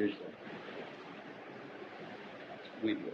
Here's the. We will.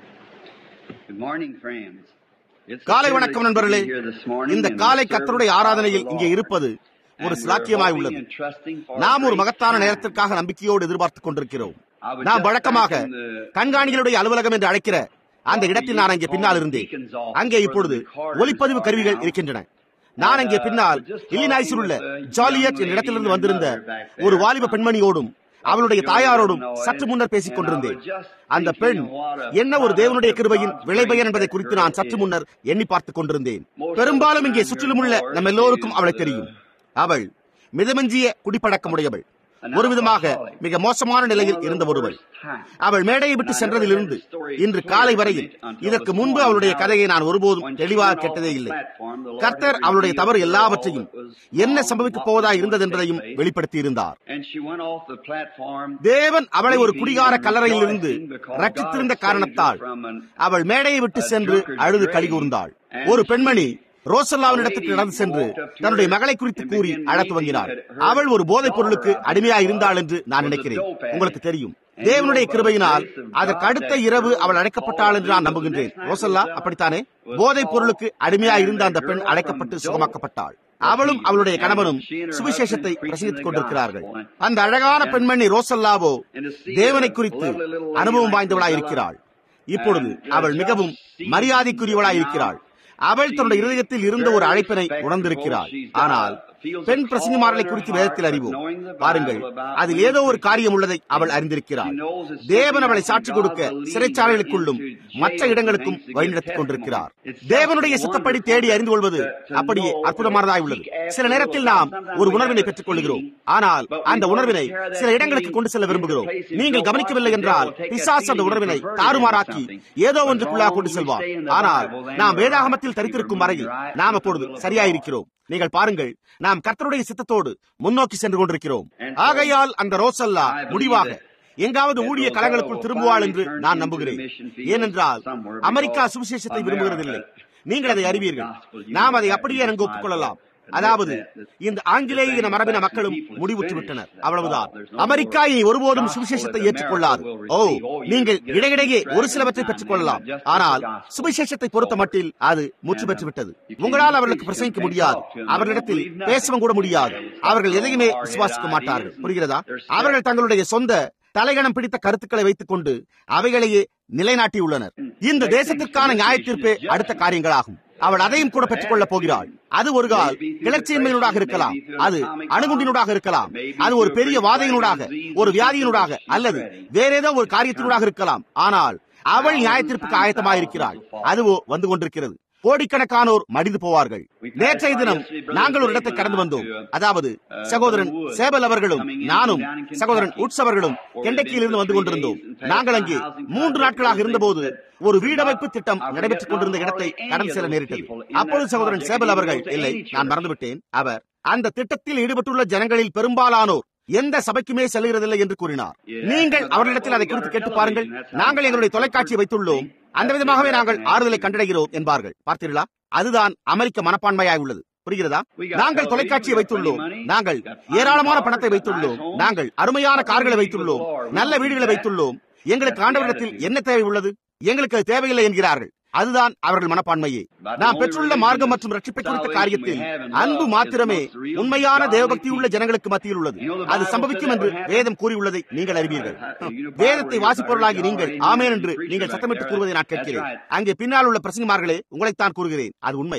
Good morning, friends. It's a காலை privilege வணக்கம் to be நண்பர்களே here this morning இந்த in the காலை service கர்த்தருடைய of ஆராதனையில் the இங்கே Lord. இருப்பது ஒரு And we're சிலாக்கியமாய் hoping உள்ளது and trusting for a நாம் ஒரு great மகத்தான time. நேரத்திற்காக நம்பிக்கையோடு எதிர்பார்த்துக் கொண்டிருக்கிறோம் I was நாம் just வழக்கமாக back in the- கண்காணிகளுடைய அலுவலகம் என்று அழைக்கிற அந்த இடத்தில் நான் அங்கே பின்னால் இருந்தேன் அங்கே இப்பொழுது ஒலிப்பதிவு கருவிகள் இருக்கின்றன நான் அங்கே பின்னால் இல்லினாய்ஸில் உள்ள ஜாலியட் என்ற இடத்திலிருந்து வந்திருந்த ஒரு வாலிப பெண்மணியோடும் அவளுடைய தாயாரோடும் சற்று முன்னர் பேசிக் கொண்டிருந்தேன் அந்த பெண் என்ன ஒரு தேவனுடைய கிருபையின் விளைபயன் என்பதை குறித்து நான் சற்று முன்னர் எண்ணி பார்த்துக் கொண்டிருந்தேன் பெரும்பாலும் இங்கே சுற்றிலும் உள்ள நம்ம எல்லோருக்கும் அவளை தெரியும் அவள் மிதமெஞ்சிய குடிப்பழக்கமுடையவள் ஒரு விதமாக மிக மோசமான நிலையில் இருந்த ஒருவள் அவள் மேடையை விட்டு சென்றதிலிருந்து இன்று காலை வரையில் இதற்கு முன்பு அவளுடைய கதையை நான் ஒருபோதும் தெளிவாக கேட்டதே இல்லை கர்த்தர் அவளுடைய தவறு எல்லாவற்றையும் என்ன சம்பவிக்கப் போவதா இருந்தது என்பதையும் வெளிப்படுத்தி இருந்தார் And she went off the platform. தேவன் அவளை ஒரு குடிகார கல்லறையிலிருந்து ரட்சித்திருந்த காரணத்தால் அவள் மேடையை விட்டு சென்று அழுது கலிகூர்ந்தாள் ஒரு பெண்மணி ரோசல்லாவின் இடத்துக்கு நடந்து சென்று தன்னுடைய மகளை குறித்து கூறி அழத் துவங்கினாள் அவள் ஒரு போதைப் பொருளுக்கு அடிமையா இருந்தாள் என்று நான் நினைக்கிறேன் உங்களுக்கு தெரியும் தேவனுடைய கிருபையினால் அதற்கு அடுத்த இரவு அவள் அழைக்கப்பட்டாள் என்று நான் நம்புகின்றேன் ரோசல்லா அப்படித்தானே போதைப் பொருளுக்கு அடிமையா இருந்த அந்த பெண் அழைக்கப்பட்டு சுகமாக்கப்பட்டாள் அவளும் அவளுடைய கணவனும் சுவிசேஷத்தை பிரசங்கித்துக் கொண்டிருக்கிறார்கள் அந்த அழகான பெண்மணி ரோசல்லாவோ தேவனை குறித்து அனுபவம் வாய்ந்தவளாய் இருக்கிறாள் இப்பொழுது அவள் மிகவும் மரியாதைக்குரியவளாய் இருக்கிறாள் அவள் தன்னுடைய இருதயத்தில் இருந்த ஒரு அழைப்பினை உணர்ந்திருக்கிறாள் ஆனால் பெண் பிரசங்கிமார்களை குறித்து வேதத்தில் அறிவோம் பாருங்கள் அதில் ஏதோ ஒரு காரியம் உள்ளதை அவள் அறிந்திருக்கிறாள் தேவன் அவளை சாட்சி கொடுக்க சிறைச்சாலைகளுக்குள்ளும் மற்ற இடங்களுக்கும் வழிநடத்திக் கொண்டிருக்கிறார் தேவனுடைய சித்தப்படி தேடி அறிந்து கொள்வது அப்படியே அற்புதமானதாய் உள்ளது சில நேரத்தில் நாம் ஒரு உணர்வினை பெற்றுக் கொள்கிறோம் ஆனால் அந்த உணர்வினை சில இடங்களுக்கு கொண்டு செல்ல விரும்புகிறோம் நீங்கள் கவனிக்கவில்லை என்றால் பிசாஸ் அந்த உணர்வினை தாறுமாறாக்கி ஏதோ ஒன்றுக்குள்ளாக கொண்டு செல்வார் ஆனால் நாம் வேதாகமத்தில் தரித்திருக்கும் வரையில் நாம் அப்பொழுது சரியாயிருக்கிறோம் நீங்கள் பாருங்கள் நாம் கர்த்தருடைய சித்தத்தோடு முன்னோக்கி சென்று கொண்டிருக்கிறோம் ஆகையால் அந்த ரோசல்லா முடிவாக எங்காவது ஊழிய களங்களுக்குள் திரும்புவாள் என்று நான் நம்புகிறேன் ஏனென்றால் அமெரிக்கா சுவிசேஷத்தை விரும்புகிறதில்லை நீங்கள் அதை அறிவீர்கள் நாம் அதை அப்படியே அங்கு ஒப்புக்கொள்ளலாம் அதாவது இந்த ஆங்கிலேய இன மரபின மக்களும் முடிவுற்று விட்டனர் அவ்வளவுதான் அமெரிக்கா இனி ஒருபோதும் சுவிசேஷத்தை ஏற்றுக்கொள்ளாது ஓ நீங்கள் இடையிடையே ஒரு சிலவற்றை பெற்றுக் கொள்ளலாம் ஆனால் சுவிசேஷத்தை பொறுத்த மட்டில் அது முற்று பெற்று விட்டது உங்களால் அவர்களுக்கு பிரசங்கிக்க முடியாது அவர்களிடத்தில் பேசவும் கூட முடியாது அவர்கள் எதையுமே விசுவாசிக்க மாட்டார்கள் புரிகிறதா அவர்கள் தங்களுடைய சொந்த தலைகணம் பிடித்த கருத்துக்களை வைத்துக் கொண்டு அவைகளையே நிலைநாட்டியுள்ளனர் இந்த தேசத்திற்கான நியாயத்தீர்ப்பே அடுத்த காரியங்களாகும் அவள் அதையும் கூட பெற்றுக் கொள்ளப் போகிறாள் அது ஒரு கால் கிளர்ச்சியின்மையினூடாக இருக்கலாம் அது அணுகுண்டினூடாக இருக்கலாம் அது ஒரு பெரிய வாதையினூடாக ஒரு வியாதியினூடாக அல்லது வேற ஏதோ ஒரு காரியத்தினூடாக இருக்கலாம் ஆனால் அவள் நியாயத்திற்கு ஆயத்தமாயிருக்கிறாள் அதுவோ வந்து கொண்டிருக்கிறது கோடிக்கணக்கானோர் மடிந்து போவார்கள் நேற்றைய தினம் நாங்கள் ஒரு இடத்தை கடந்து வந்தோம் அதாவது சகோதரன் சேபல் அவர்களும் நானும் சகோதரன் உட்ஸ் அவர்களும் கெண்டக்கியிலிருந்து வந்து கொண்டிருந்தோம் நாங்கள் அங்கே மூன்று நாட்களாக இருந்தபோது ஒரு வீடமைப்பு திட்டம் நடைபெற்றுக் கொண்டிருந்த இடத்தை கடந்து செல்ல நேரிட்டது அப்பொழுது சகோதரன் சேபல் அவர்கள் இல்லை நான் மறந்துவிட்டேன் அவர் அந்த திட்டத்தில் ஈடுபட்டுள்ள ஜனங்களில் பெரும்பாலானோர் எந்த சபைக்குமே செல்கிறதில்லை என்று கூறினார் நீங்கள் அவர்களிடத்தில் அதை குறித்து கேட்டு பாருங்கள் நாங்கள் எங்களுடைய தொலைக்காட்சியை வைத்துள்ளோம் அந்த விதமாகவே நாங்கள் ஆறுதலை கண்டடைகிறோம் என்பார்கள் பார்த்தீர்களா அதுதான் அமெரிக்க மனப்பான்மையாய் உள்ளது புரிகிறதா நாங்கள் தொலைக்காட்சியை வைத்துள்ளோம் நாங்கள் ஏராளமான பணத்தை வைத்துள்ளோம் நாங்கள் அருமையான கார்களை வைத்துள்ளோம் நல்ல வீடுகளை வைத்துள்ளோம் எங்களுக்கு ஆண்டவரிடத்தில் என்ன தேவை உள்ளது எங்களுக்கு அது தேவையில்லை என்கிறார்கள் அதுதான் அவர்கள் மனப்பான்மையே நாம் பெற்றுள்ள மார்க்கம் மற்றும் ரட்சிப்பை குறித்த காரியத்தில் அன்பு மாத்திரமே உண்மையான தேவபக்தி உள்ள ஜனங்களுக்கு மத்தியில் உள்ளது அது சம்பவிக்கும் என்று வேதம் கூறியுள்ளதை நீங்கள் அறிவீர்கள் வேதத்தை வாசிப்பொருளாகி நீங்கள் ஆமேன் என்று நீங்கள் சத்தமிட்டு கூறுவதை நான் கேட்கிறேன் அங்கே பின்னால் உள்ள பிரசங்கமார்களே உங்களைத்தான் கூறுகிறேன் அது உண்மை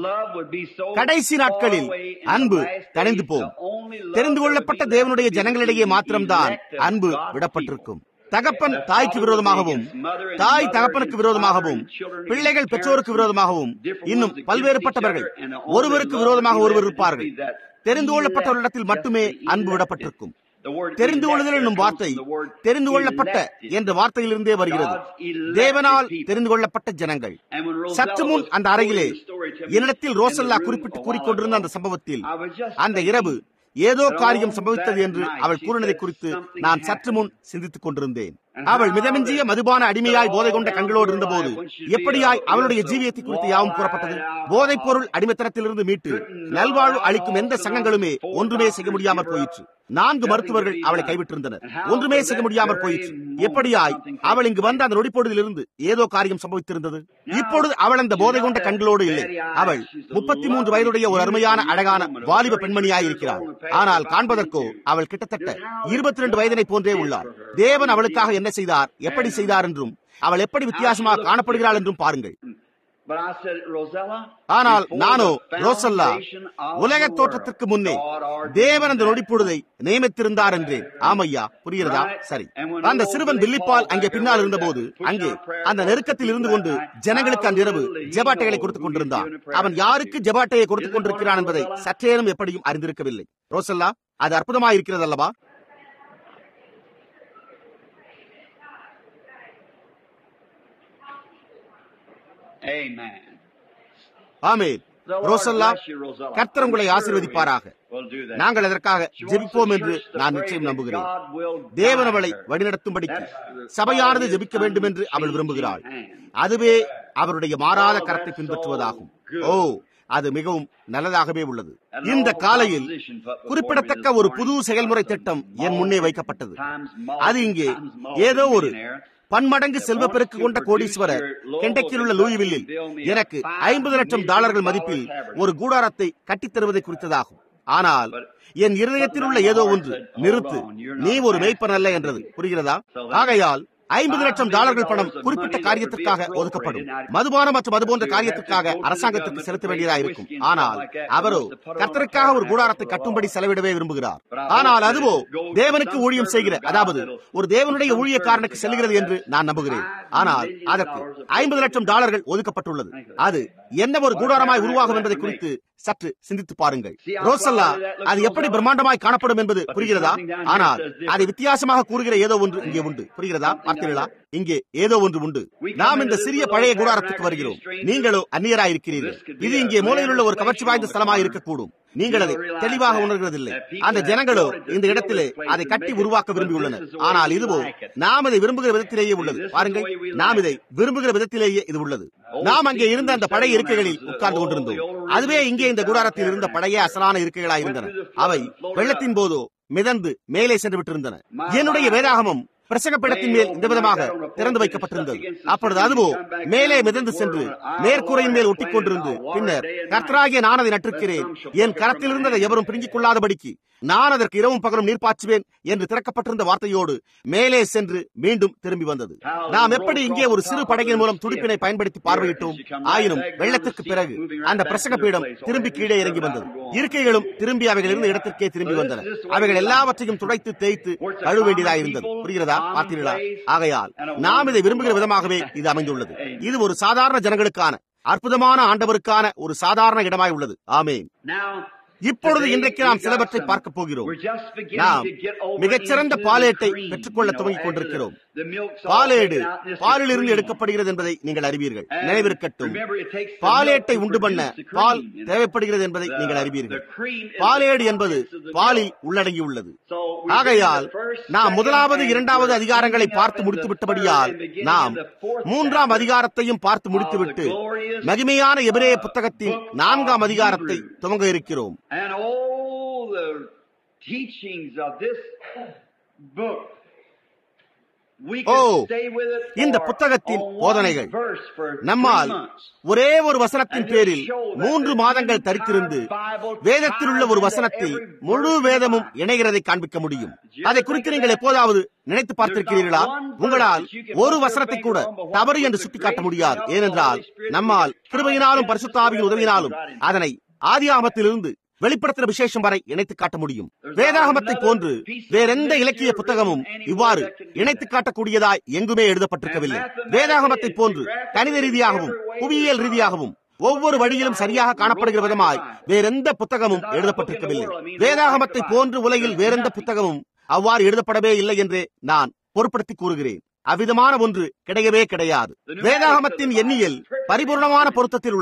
கடைசி நாட்களில் அன்பு தணிந்து போம் தெரிந்து கொள்ளப்பட்ட தேவனுடைய ஜனங்களிடையே மாத்திரம்தான் அன்பு விடப்பட்டிருக்கும் தகப்பன் தாய்க்கு விரோதமாகவும் தாய் தகப்பனுக்கு விரோதமாகவும் பிள்ளைகள் பெற்றோருக்கு விரோதமாகவும் இன்னும் பல்வேறுபட்டவர்கள் ஒருவருக்கு விரோதமாக ஒருவர் இருப்பார்கள் தெரிந்து கொள்ளப்பட்டவர்களிடத்தில் மட்டுமே அன்பு விடப்பட்டிருக்கும் தெரிந்து கொள்ளுதல் என்னும் வார்த்தை தெரிந்து கொள்ளப்பட்ட என்ற வார்த்தையிலிருந்தே வருகிறது தேவனால் தெரிந்து கொள்ளப்பட்ட ஜனங்கள் சற்று முன் அந்த அறையிலே என்னிடத்தில் ரோசல்லா குறிப்பிட்டு கூறிக்கொண்டிருந்த அந்த சம்பவத்தில் அந்த இரவு ஏதோ காரியம் சம்பவித்தது என்று அவள் கூறினதை குறித்து நான் சற்று முன் சிந்தித்துக் கொண்டிருந்தேன் அவள் மிதமிஞ்சிய மதுபான அடிமையாய் போதை கொண்ட கண்களோடு இருந்தபோது எப்படியாய் அவளுடைய ஜீவியத்தை குறித்து யாவும் கூறப்பட்டது போதைப் பொருள் அடிமைத்தனத்திலிருந்து மீட்டு நல்வாழ்வு அளிக்கும் எந்த சங்கங்களுமே ஒன்றுமே செய்ய முடியாமற் போயிற்று நான்கு மருத்துவர்கள் அவளை கைவிட்டிருந்தனர் ஒன்றுமே செய்ய முடியாமற் போயிற்று எப்படியாய் அவள் இங்கு வந்த அந்த நொடிப்பொழுதிலிருந்து ஏதோ காரியம் சம்பவித்திருந்தது இப்பொழுது அவள் அந்த போதை கொண்ட கண்களோடு இல்லை அவள் முப்பத்தி மூன்று வயதுடைய ஒரு அருமையான அழகான வாலிப பெண்மணியாய் இருக்கிறாள் ஆனால் காண்பதற்கோ அவள் கிட்டத்தட்ட இருபத்தி ரெண்டு வயதினை போன்றே உள்ளார் தேவன் அவளுக்காக என்ன செய்தார் எப்படி செய்தார் என்றும் அவள் எப்படி வித்தியாசமாக காணப்படுகிறாள் என்றும் பாருங்கள் ஆனால் நானோ ரோசல்லா உலக தோற்றத்திற்கு முன்னே தேவன் அந்த நொடிப்பொழுதை நியமித்திருந்தார் என்றேன் ஆமையா புரிகிறதா சரி அந்த சிறுவன் வில்லிப்பால் அங்கே பின்னால் இருந்தபோது அங்கே அந்த நெருக்கத்தில் இருந்து கொண்டு ஜனங்களுக்கு அந்த இரவு ஜெபாட்டைகளை கொடுத்துக் கொண்டிருந்தான் அவன் யாருக்கு ஜெபாட்டையை கொடுத்துக் கொண்டிருக்கிறான் என்பதை சற்றேனும் எப்படியும் அறிந்திருக்கவில்லை ரோசல்லா அது அற்புதமாக இருக்கிறது அல்லவா Amen. ஆமேன் ரோசல்லா கர்த்தர் உங்களை ஆசீர்வதிப்பாராக நாங்கள் அதற்காக ஜெபிப்போம் என்று நான் நிச்சயம் நம்புகிறேன் தேவன் அவளை வழிநடத்தும்படிக்கு சபையானது ஜெபிக்க வேண்டும் என்று அவள் விரும்புகிறாள் அதுவே அவருடைய மாறாத கரத்தை பின்பற்றுவதாகும் ஓ அது மிகவும் நல்லதாகவே உள்ளது இந்த காலையில் குறிப்பிடத்தக்க ஒரு புது செயல்முறை திட்டம் என் முன்னே வைக்கப்பட்டது அது இங்கே ஏதோ ஒரு பன்மடங்கு செல்வப்பெருக்கு கொண்ட கோடீஸ்வரர் கெண்டக்கில் உள்ள லூயிவில்லில் எனக்கு ஐம்பது லட்சம் டாலர்கள் மதிப்பில் ஒரு கூடாரத்தை கட்டித் தருவதை குறித்ததாகும் ஆனால் என் இருதயத்தில் உள்ள ஏதோ ஒன்று நிறுத்து நீ ஒரு மெய்ப்பன் அல்ல என்றது புரிகிறதா ஆகையால் ஐம்பது லட்சம் டாலர்கள் பணம் குறிப்பிட்ட காரியத்திற்காக ஒதுக்கப்படும் மதுபானம் மற்றும் அது போன்ற காரியத்திற்காக அரசாங்கத்திற்கு செலுத்த வேண்டியதாக இருக்கும் ஆனால் அவரோ கர்த்தருக்காக ஒரு கூடாரத்தை கட்டும்படி செலவிடவே விரும்புகிறார் ஆனால் அதுவோ தேவனுக்கு ஊழியம் செய்கிற அதாவது ஒரு தேவனுடைய ஊழியக்காரனுக்கு செல்கிறது என்று நான் நம்புகிறேன் ஆனால் அதற்கு ஐம்பது லட்சம் டாலர்கள் ஒதுக்கப்பட்டுள்ளது அது என்ன ஒரு கூடாரமாய் உருவாகும் என்பதை குறித்து சற்று சிந்தித்து பாருங்கள் ரோசல்லா அது எப்படி பிரம்மாண்டமாய் காணப்படும் என்பது புரிகிறதா ஆனால் அதை வித்தியாசமாக கூறுகிற ஏதோ ஒன்று இங்கே உண்டு புரிகிறதா பார்த்தீர்களா இங்கே ஏதோ ஒன்று உண்டு நாம் இந்த சிறிய பழைய கூடாரத்துக்கு வருகிறோம் நீங்களோ அந்நியராய் இருக்கிறீர்கள் இது இங்கே மூலையில் உள்ள ஒரு கவர்ச்சி வாய்ந்த ஸ்தலமாக இருக்கக்கூடும் நீங்கள் அதை தெளிவாக உணர்கிறதில்லை அந்த ஜனங்களோ இந்த இடத்திலே அதை கட்டி உருவாக்க விரும்பியுள்ளனர் ஆனால் இதுவோ நாம் அதை விரும்புகிற விதத்திலேயே உள்ளது பாருங்கள் நாம் இதை விரும்புகிற விதத்திலேயே இது உள்ளது நாம் அங்கே இருந்த அந்த பழைய இருக்கைகளில் உட்கார்ந்து கொண்டிருந்தோம் அதுவே இங்கே இந்த கூடாரத்தில் இருந்த பழைய அசலான இருக்கைகளாய் இருந்தன அவை வெள்ளத்தின் போதோ மிதந்து மேலே சென்று விட்டிருந்தன என்னுடைய வேதாகமம் பிரசங்கப்படத்தின் மேல் இந்த விதமாக திறந்து வைக்கப்பட்டிருந்தது அப்பொழுது அதுவோ மேலே மிதந்து சென்று மேற்கூரையின் மேல் ஒட்டிக் கொண்டிருந்து பின்னர் கர்த்தராகிய நான் அதை நட்டிருக்கிறேன் என் கரத்தில் இருந்ததை எவரும் பிரிஞ்சிக் கொள்ளாதபடிக்கு நான் அதற்கு இரவும் பகலும் நீர் பாய்ச்சுவேன் என்று திறக்கப்பட்டிருந்த வார்த்தையோடு மேலே சென்று மீண்டும் திரும்பி வந்தது நாம் எப்படி இங்கே ஒரு சிறு படகின் மூலம் துடிப்பினை பயன்படுத்தி பார்வையிட்டோம் ஆயினும் வெள்ளத்திற்கு பிறகு அந்த பிரசங்க பீடம் திரும்பி கீழே இறங்கி வந்தது இருக்கைகளும் திரும்பி அவைகள் இருந்த இடத்திற்கே திரும்பி வந்தன அவைகள் எல்லாவற்றையும் துடைத்து தேய்த்து கழுவ வேண்டியதாக இருந்தது புரிகிறதா பார்த்தீர்களா ஆகையால் நாம் இதை விரும்புகிற விதமாகவே இது அமைந்துள்ளது இது ஒரு சாதாரண ஜனங்களுக்கான அற்புதமான ஆண்டவருக்கான ஒரு சாதாரண இடமாய் உள்ளது ஆமேன் இப்பொழுது இன்றைக்கு நாம் சிலவற்றை பார்க்க போகிறோம் நாம் மிகச்சிறந்த பாலேட்டை பெற்றுக்கொள்ள துவங்கிக் கொண்டிருக்கிறோம் பாலேடு பாலிலிருந்து எடுக்கப்படுகிறது என்பதை நீங்கள் அறிவீர்கள் நினைவிருக்கட்டும் பாலேட்டை உண்டு பண்ண பால் தேவைப்படுகிறது என்பதை நீங்கள் அறிவீர்கள் பாலேடு என்பது பாலில் உள்ளடங்கியுள்ளது ஆகையால் நாம் முதலாவது இரண்டாவது அதிகாரங்களை பார்த்து முடித்து விட்டபடியால் நாம் மூன்றாம் அதிகாரத்தையும் பார்த்து முடித்துவிட்டு மகிமையான எபிரேய புத்தகத்தின் நான்காம் அதிகாரத்தை துவங்க இருக்கிறோம் And all the teachings of this book we O, can stay with it இந்த for புத்தகத்தின் on one போதனைகள் verse for நம்மால் three months. ஒரே ஒரு வசனத்தின் பேரில் மூன்று மாதங்கள் தரித்திருந்து வேதத்தில் உள்ள ஒரு வசனத்தில் முழு வேதமும் இணைகிறதை காண்பிக்க முடியும் அதை குறித்து நீங்கள் எப்போதாவது நினைத்து பார்த்திருக்கிறீர்களா உங்களால் ஒரு வசனத்தை கூட தவறு என்று சுட்டிக்காட்ட முடியாது ஏனென்றால் நம்மால் கிருபையினாலும் பரிசுத்தாவியின் உதவியினாலும் அதனை ஆதியாகமத்திலிருந்து வெளிப்படுத்துகிற விசேஷம் வரை இணைத்து காட்ட முடியும் வேதாகமத்தை போன்று வேறெந்த இலக்கிய புத்தகமும் இவ்வாறு இணைத்து காட்டக்கூடியதாய் எங்குமே எழுதப்பட்டிருக்கவில்லை வேதாகமத்தை போன்று கணித ரீதியாகவும் புவியியல் ரீதியாகவும் ஒவ்வொரு வழியிலும் சரியாக காணப்படுகிற விதமாய் வேறெந்த புத்தகமும் எழுதப்பட்டிருக்கவில்லை வேதாகமத்தை போன்று உலகில் வேறெந்த புத்தகமும் அவ்வாறு எழுதப்படவே இல்லை என்றே நான் பொருட்படுத்தி கூறுகிறேன் அவ்விதமான ஒன்று கிடையவே கிடையாது வேதாகமத்தின் எண்ணியல் பரிபூர்ணமான பொருத்தத்தில் உள்ளது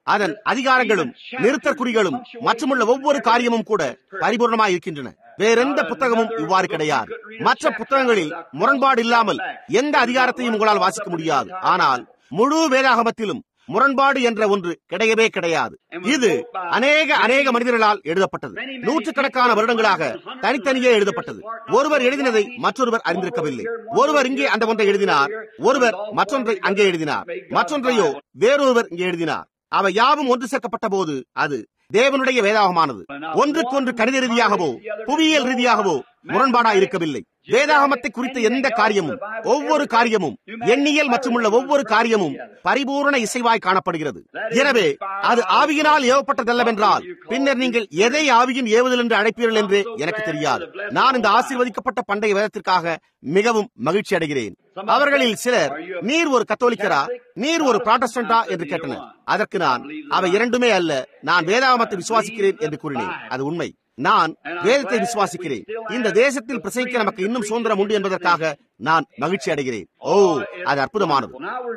அதன் அதிகாரங்களும் நிறுத்தற்குறிகளும் மற்றுமுள்ள ஒவ்வொரு காரியமும் கூட பரிபூர்ணமாய் இருக்கின்றன வேறெந்த புத்தகமும் இவ்வாறு கிடையாது மற்ற புத்தகங்களில் முரண்பாடு இல்லாமல் எந்த அதிகாரத்தையும் உங்களால் வாசிக்க முடியாது ஆனால் முழு வேதாகமத்திலும் முரண்பாடு என்ற ஒன்று கிடையவே கிடையாது இது அநேக அநேக மனிதர்களால் எழுதப்பட்டது நூற்றுக்கணக்கான வருடங்களாக தனித்தனியே எழுதப்பட்டது ஒருவர் எழுதினதை மற்றொருவர் அறிந்திருக்கவில்லை ஒருவர் இங்கே அந்த ஒன்றை எழுதினார் ஒருவர் மற்றொன்றை அங்கே எழுதினார் மற்றொன்றையோ வேறொருவர் இங்கே எழுதினார் அவை யாவும் ஒன்று சேர்க்கப்பட்ட போது அது தேவனுடைய வேதாகமானது ஒன்றுக்கொன்று கணித ரீதியாகவோ புவியியல் ரீதியாகவோ முரண்பாடா இருக்கவில்லை வேதாகமத்தை குறித்த எந்த காரியமும் ஒவ்வொரு காரியமும் எண்ணியல் மற்றும் உள்ள ஒவ்வொரு காரியமும் பரிபூர்ண இசைவாய் காணப்படுகிறது எனவே அது ஆவியினால் ஏவப்பட்டதல்லவென்றால் பின்னர் நீங்கள் எதை ஆவியின் ஏவுதல் என்று அழைப்பீர்கள் என்று எனக்கு தெரியாது நான் இந்த ஆசீர்வதிக்கப்பட்ட பண்டைய வேதத்திற்காக மிகவும் மகிழ்ச்சி அடைகிறேன் அவர்களில் சிலர் நீர் ஒரு கத்தோலிக்கரா நீர் ஒரு புராட்டஸ்டண்டா என்று கேட்டனர் அதற்கு நான் அவை இரண்டுமே அல்ல நான் வேதாகமத்தை விசுவாசிக்கிறேன் என்று கூறினேன் அது உண்மை நான் வேதத்தை விசுவாசிக்கிறேன் இந்த தேசத்தில் பிரசங்கிக்க நமக்கு இன்னும் சுதந்திரம் உண்டு என்பதற்காக நான் மகிழ்ச்சி அடைகிறேன் ஓ அது அற்புதமானது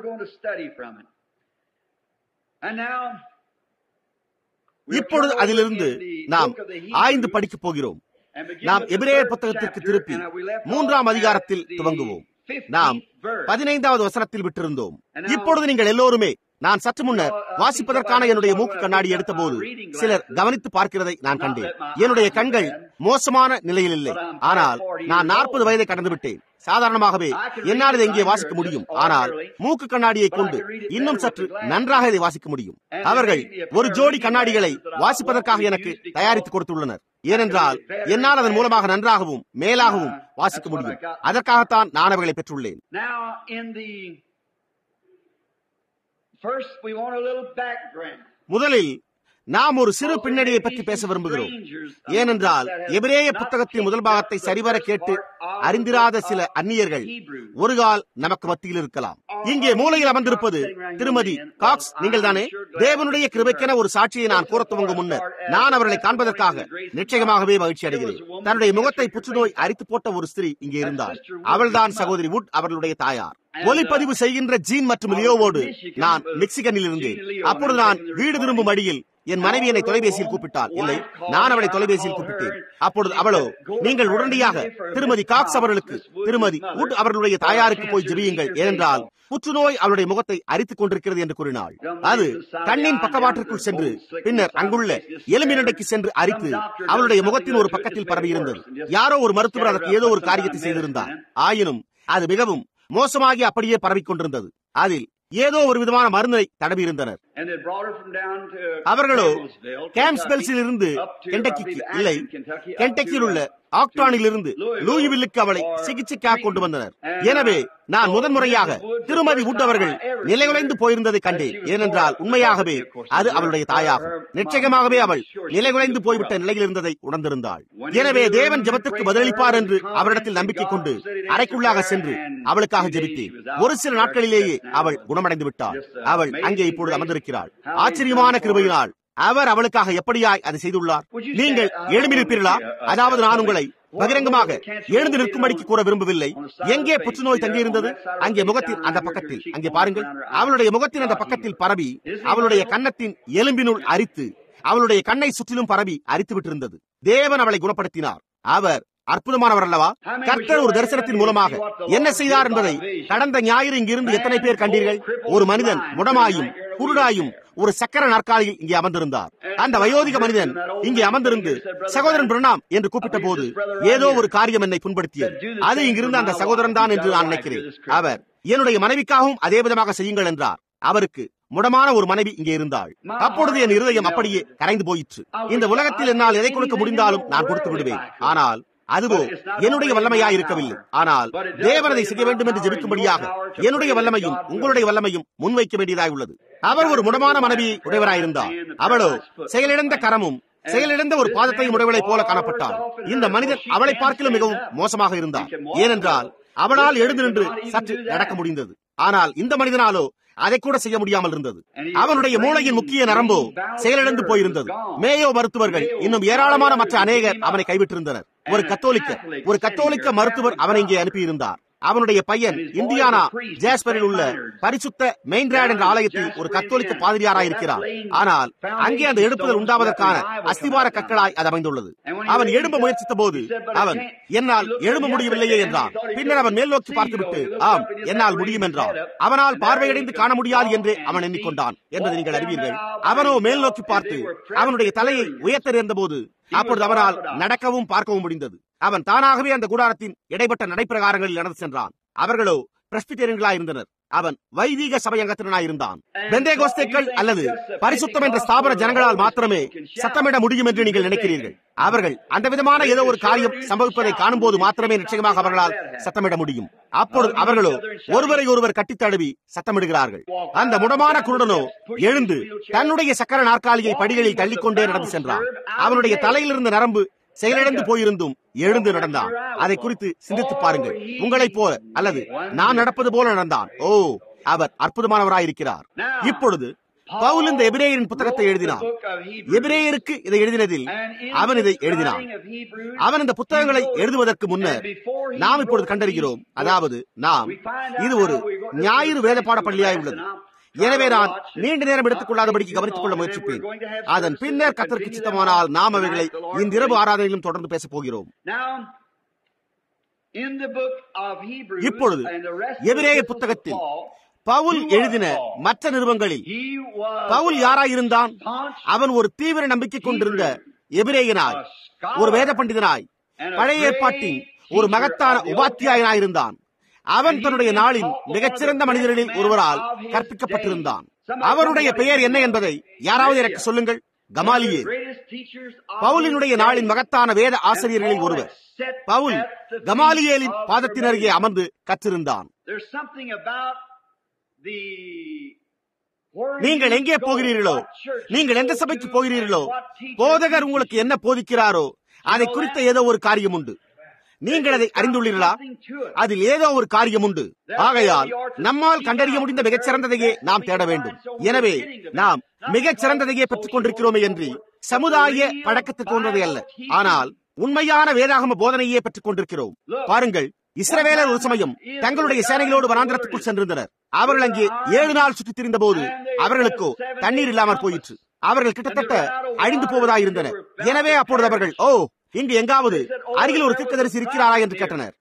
இப்பொழுது அதிலிருந்து நாம் ஆய்ந்து படிக்கப் போகிறோம் நாம் எபிரேயர் புத்தகத்திற்கு திருப்பி மூன்றாம் அதிகாரத்தில் துவங்குவோம் நாம் பதினைந்தாவது வசனத்தில் விட்டிருந்தோம் இப்பொழுது நீங்கள் எல்லோருமே நான் சற்று முன்னர் வாசிப்பதற்கான என்னுடைய மூக்கு கண்ணாடி எடுத்த போது சிலர் கவனித்து பார்க்கிறதை நான் கண்டேன் என்னுடைய கண்கள் மோசமான நிலையில் இல்லை ஆனால் நான் நாற்பது வயதை கடந்து விட்டேன் சாதாரணமாகவே என்னால் இதை இங்கே வாசிக்க முடியும் ஆனால் மூக்கு கண்ணாடியை கொண்டு இன்னும் சற்று நன்றாக இதை வாசிக்க முடியும் அவர்கள் ஒரு ஜோடி கண்ணாடிகளை வாசிப்பதற்காக எனக்கு தயாரித்து கொடுத்துள்ளனர் ஏனென்றால் என்னால் அதன் மூலமாக நன்றாகவும் மேலாகவும் வாசிக்க முடியும் அதற்காகத்தான் நான் அவர்களை பெற்றுள்ளேன் முதலில் நாம் ஒரு சிறு பின்னணியை பற்றி பேச விரும்புகிறோம் ஏனென்றால் எபிரேய புத்தகத்தின் முதல் பாகத்தை சரிவர கேட்டு அறிந்திராத சில அந்நியர்கள் ஒரு கால் நமக்கு மத்தியில் இருக்கலாம் இங்கே மூலையில் அமர்ந்திருப்பது திருமதி காக்ஸ் நீங்கள் தானே தேவனுடைய கிருபைக்கென ஒரு சாட்சியை நான் கூற துவங்க முன்னர் நான் அவர்களை காண்பதற்காக நிச்சயமாகவே மகிழ்ச்சி அடைகிறேன் தன்னுடைய முகத்தை புற்றுநோய் அரித்து போட்ட ஒரு ஸ்திரீ இங்கே இருந்தார் அவள்தான் சகோதரி வுட் அவர்களுடைய தாயார் ஒலிப்பதிவு செய்கின்ற ஜீன் மற்றும் லியோவோடு நான் மெக்சிகனில் இருந்தேன் அப்பொழுது நான் வீடு திரும்பும் அடியில் என் மனைவி என்னை தொலைபேசியில் கூப்பிட்டாள் இல்லை நான் அவளை தொலைபேசியில் கூப்பிட்டேன் அப்பொழுது அவளோ நீங்கள் உடனடியாக திருமதி காக்ஸ் அவர்களுக்கு திருமதி உட் அவர்களுடைய தாயாருக்கு போய் ஜெபியுங்கள் ஏனென்றால் புற்றுநோய் அவளுடைய முகத்தை அரித்துக் கொண்டிருக்கிறது என்று கூறினாள் அது கண்ணின் பக்கவாட்டிற்குள் சென்று பின்னர் அங்குள்ள எலும்பினடைக்கு சென்று அரித்து அவளுடைய முகத்தின் ஒரு பக்கத்தில் பரவி இருந்தது யாரோ ஒரு மருத்துவர் அதற்கு ஏதோ ஒரு காரியத்தை செய்திருந்தார் ஆயினும் அது மிகவும் மோசமாகி அப்படியே பரவிக் கொண்டிருந்தது அதில் ஏதோ ஒரு விதமான மருந்தை தடவி இருந்தனர் அவர்களோ கேம்ஸ்பெல்ஸில் இருந்து கெண்டக்கிக்கு இல்லை கெண்டக்கியில் உள்ள ஆக்டானில் இருந்து லூயிவில்லுக்கு அவளை சிகிச்சைக்காக கொண்டு வந்தனர் எனவே நான் முதன்முறையாக திருமதி வுட் அவர்கள் நிலைகுலைந்து போயிருந்ததை கண்டேன் ஏனென்றால் உண்மையாகவே அது அவளுடைய தாயாகும் நிச்சயமாகவே அவள் நிலைகுலைந்து போய்விட்ட நிலையில் இருந்ததை உணர்ந்திருந்தாள் எனவே தேவன் ஜபத்திற்கு பதிலளிப்பார் என்று அவரிடத்தில் நம்பிக்கை கொண்டு அறைக்குள்ளாக சென்று அவளுக்காக ஜெபித்தேன் ஒரு சில நாட்களிலேயே அவள் குணமடைந்து விட்டாள் அவள் அங்கே இப்பொழுது அமர்ந்திருக்கிறாள் ஆச்சரியமான கிருபையினால் அவர் அவளுக்காக எப்படியாய் அதை செய்துள்ளார் நீங்கள் எழுமிருப்பீர்களா அதாவது நான் உங்களை பகிரங்கமாக எழுந்து நிற்கும்படிக்கு கூற விரும்பவில்லை எங்கே புற்றுநோய் தங்கியிருந்தது அங்கே முகத்தின் அந்த பக்கத்தில் அங்கே பாருங்கள் அவளுடைய முகத்தின் அந்த பக்கத்தில் பரவி அவளுடைய கன்னத்தின் எலும்பினுள் அரித்து அவளுடைய கண்ணை சுற்றிலும் பரவி அரித்து விட்டிருந்தது தேவன் அவளை குணப்படுத்தினார் அவர் அற்புதமானவர் அல்லவா கர்த்தர் ஒரு தரிசனத்தின் மூலமாக என்ன செய்தார் என்பதை கடந்த ஞாயிறு இங்கிருந்து எத்தனை பேர் கண்டீர்கள் ஒரு மனிதன் முடமாயும் குருடாயும் ஒரு சக்கர நாற்காலியில் இங்கே அமர்ந்திருந்தார் அந்த வயோதிக மனிதன் இங்கே அமர்ந்திருந்து சகோதரன் பிரணாம் என்று கூப்பிட்ட போது ஏதோ ஒரு காரியம் என்னை புண்படுத்தியது அது இங்கிருந்த அந்த சகோதரன் தான் என்று நான் நினைக்கிறேன் அவர் என்னுடைய மனைவிக்காகவும் அதே விதமாக செய்யுங்கள் என்றார் அவருக்கு முடமான ஒரு மனைவி இங்கே இருந்தாள் அப்பொழுது என் இருதயம் அப்படியே கரைந்து போயிற்று இந்த உலகத்தில் என்னால் எதை கொடுக்க முடிந்தாலும் நான் கொடுத்து விடுவேன் ஆனால் அதுவோ என்னுடைய வல்லமையா இருக்கவில்லை ஆனால் தேவனதை செய்ய வேண்டும் என்று ஜெபிக்கும்படியாக என்னுடைய வல்லமையும் உங்களுடைய வல்லமையும் முன்வைக்க வேண்டியதாய் உள்ளது அவர் ஒரு முடமான மனைவியை உடையவராயிருந்தார் அவளோ செயலிழந்த கரமும் செயலிழந்த ஒரு பாதத்தையும் உடையவளை போல காணப்பட்டார் இந்த மனிதன் அவளை பார்க்கலும் மிகவும் மோசமாக இருந்தார் ஏனென்றால் அவளால் எழுந்து நின்று சற்று நடக்க முடிந்தது ஆனால் இந்த மனிதனாலோ அதை கூட செய்ய முடியாமல் இருந்தது அவனுடைய மூளையின் முக்கிய நரம்போ செயலிழந்து போயிருந்தது மேயோ மருத்துவர்கள் இன்னும் ஏராளமான மற்ற அநேகர் அவனை கைவிட்டிருந்தனர் ஒரு கத்தோலிக்க ஒரு கத்தோலிக்க மருத்துவர் அவனை இங்கே அனுப்பியிருந்தார் அவனுடைய பையன் இந்தியானா ஜேஸ்பரில் உள்ள பரிசுத்த மெயின்ராட் என்ற ஆலயத்தில் ஒரு கத்தோலிக்க பாதிரியாராய் இருக்கிறார் ஆனால் அங்கே அந்த எழுப்புதல் உண்டாவதற்கான அஸ்திவார கற்களாய் அது அமைந்துள்ளது அவன் எழும்ப முயற்சித்த போது அவன் என்னால் எழும்ப முடியவில்லையே என்றான் பின்னர் அவன் மேல் நோக்கி பார்த்துவிட்டு ஆம் என்னால் முடியும் என்றான் அவனால் பார்வையடைந்து காண முடியாது என்று அவன் எண்ணிக்கொண்டான் என்பதை நீங்கள் அறிவீர்கள் அவனோ மேல் நோக்கி பார்த்து அவனுடைய தலையை உயர்த்த நேர்ந்த போது அப்பொழுது அவனால் நடக்கவும் பார்க்கவும் முடிந்தது அவன் தானாகவே அந்த கூடாரத்தின் இடைப்பட்ட நடைப்பிரகாரங்களில் நடந்து சென்றான் அவர்களோ பிரஸ்பிட்டேரியன்களா இருந்தனர் அவன் வைதீக சபையங்கத்தினாய் இருந்தான் பெந்தேகோஸ்தேக்கள் அல்லது பரிசுத்தம் என்ற ஸ்தாபன ஜனங்களால் மாத்திரமே சத்தமிட முடியும் என்று நீங்கள் நினைக்கிறீர்கள் அவர்கள் அந்த விதமான ஏதோ ஒரு காரியம் சம்பவிப்பதை காணும் போது மாத்திரமே நிச்சயமாக அவர்களால் சத்தமிட முடியும் அப்பொழுது அவர்களோ ஒருவரை ஒருவர் கட்டித் தழுவி சத்தமிடுகிறார்கள் அந்த முடமான குருடனோ எழுந்து தன்னுடைய சக்கர நாற்காலியை படிகளில் தள்ளிக்கொண்டே நடந்து சென்றான் அவனுடைய தலையிலிருந்த நரம்பு செயலிழந்து போயிருந்தும் எழுந்து நடந்தான் அதை குறித்து சிந்தித்து பாருங்கள் உங்களைப் போல அல்லது நான் நடப்பது போல நடந்தான் ஓ அவர் அற்புதமானவராயிருக்கிறார் இப்பொழுது பவுல் இந்த எபிரேயரின் புத்தகத்தை எழுதினான் எபிரேயருக்கு இதை எழுதினதில் அவன் இதை எழுதினான் அவன் இந்த புத்தகங்களை எழுதுவதற்கு முன்னர் நாம் இப்பொழுது கண்டறிகிறோம் அதாவது நாம் இது ஒரு ஞாயிறு வேதப்பாட பள்ளியாய் உள்ளது எனவே நான் நீண்ட நேரம் எடுத்துக் கொள்ளாதபடிக்கு கவனித்துக் கொள்ள முயற்சிப்பேன் அதன் பின்னர் கத்தருக்கு சித்தமானால் நாம் அவைகளை இந்த இரவு ஆராதனையிலும் தொடர்ந்து பேசப் போகிறோம் இப்பொழுது எபிரேய புத்தகத்தில் பவுல் எழுதின மற்ற நிறுவங்களில் பவுல் யாராயிருந்தான் அவன் ஒரு தீவிர நம்பிக்கை கொண்டிருந்த எபிரேயனாய் ஒரு வேத பண்டிதனாய் பழைய ஏற்பாட்டின் ஒரு மகத்தான உபாத்தியாயனாயிருந்தான் அவன் தன்னுடைய நாளின் மிகச்சிறந்த மனிதர்களில் ஒருவரால் கற்பிக்கப்பட்டிருந்தான் அவருடைய பெயர் என்ன என்பதை யாராவது எனக்கு சொல்லுங்கள் கமாலியே பவுலினுடைய நாளின் மகத்தான வேத ஆசிரியர்களில் ஒருவர் பவுல் கமாலியேலின் பாதத்தின் அருகே அமர்ந்து கற்றிருந்தான் நீங்கள் எங்கே போகிறீர்களோ நீங்கள் எந்த சபைக்கு போகிறீர்களோ போதகர் உங்களுக்கு என்ன போதிக்கிறாரோ அதை குறித்த ஏதோ ஒரு காரியம் உண்டு நீங்கள் அதை அறிந்துள்ளீர்களா அதில் ஏதோ ஒரு காரியம் உண்டு ஆகையால் நம்மால் கண்டறிய முடிந்த மிகச்சிறந்ததையே நாம் தேட வேண்டும் எனவே நாம் மிகச் சிறந்ததையே பெற்றுக் கொண்டிருக்கிறோமே என்று சமுதாய பழக்கத்துக்கு ஒன்றதை அல்ல ஆனால் உண்மையான வேதாகம போதனையே பெற்றுக் கொண்டிருக்கிறோம் பாருங்கள் இஸ்ரவேலர் ஒரு சமயம் தங்களுடைய சேனைகளோடு வனாந்திரத்துக்குள் சென்றிருந்தனர் அவர்கள் அங்கே ஏழு நாள் சுற்றித் திரிந்த போது அவர்களுக்கோ தண்ணீர் இல்லாமற் போயிற்று அவர்கள் கிட்டத்தட்ட அழிந்து போவதாயிருந்தனர் எனவே அப்பொழுது அவர்கள் ஓ இங்கு எங்காவது அருகில் ஒரு தீர்க்கதரிசி இருக்கிறாரா என்று கேட்டனர்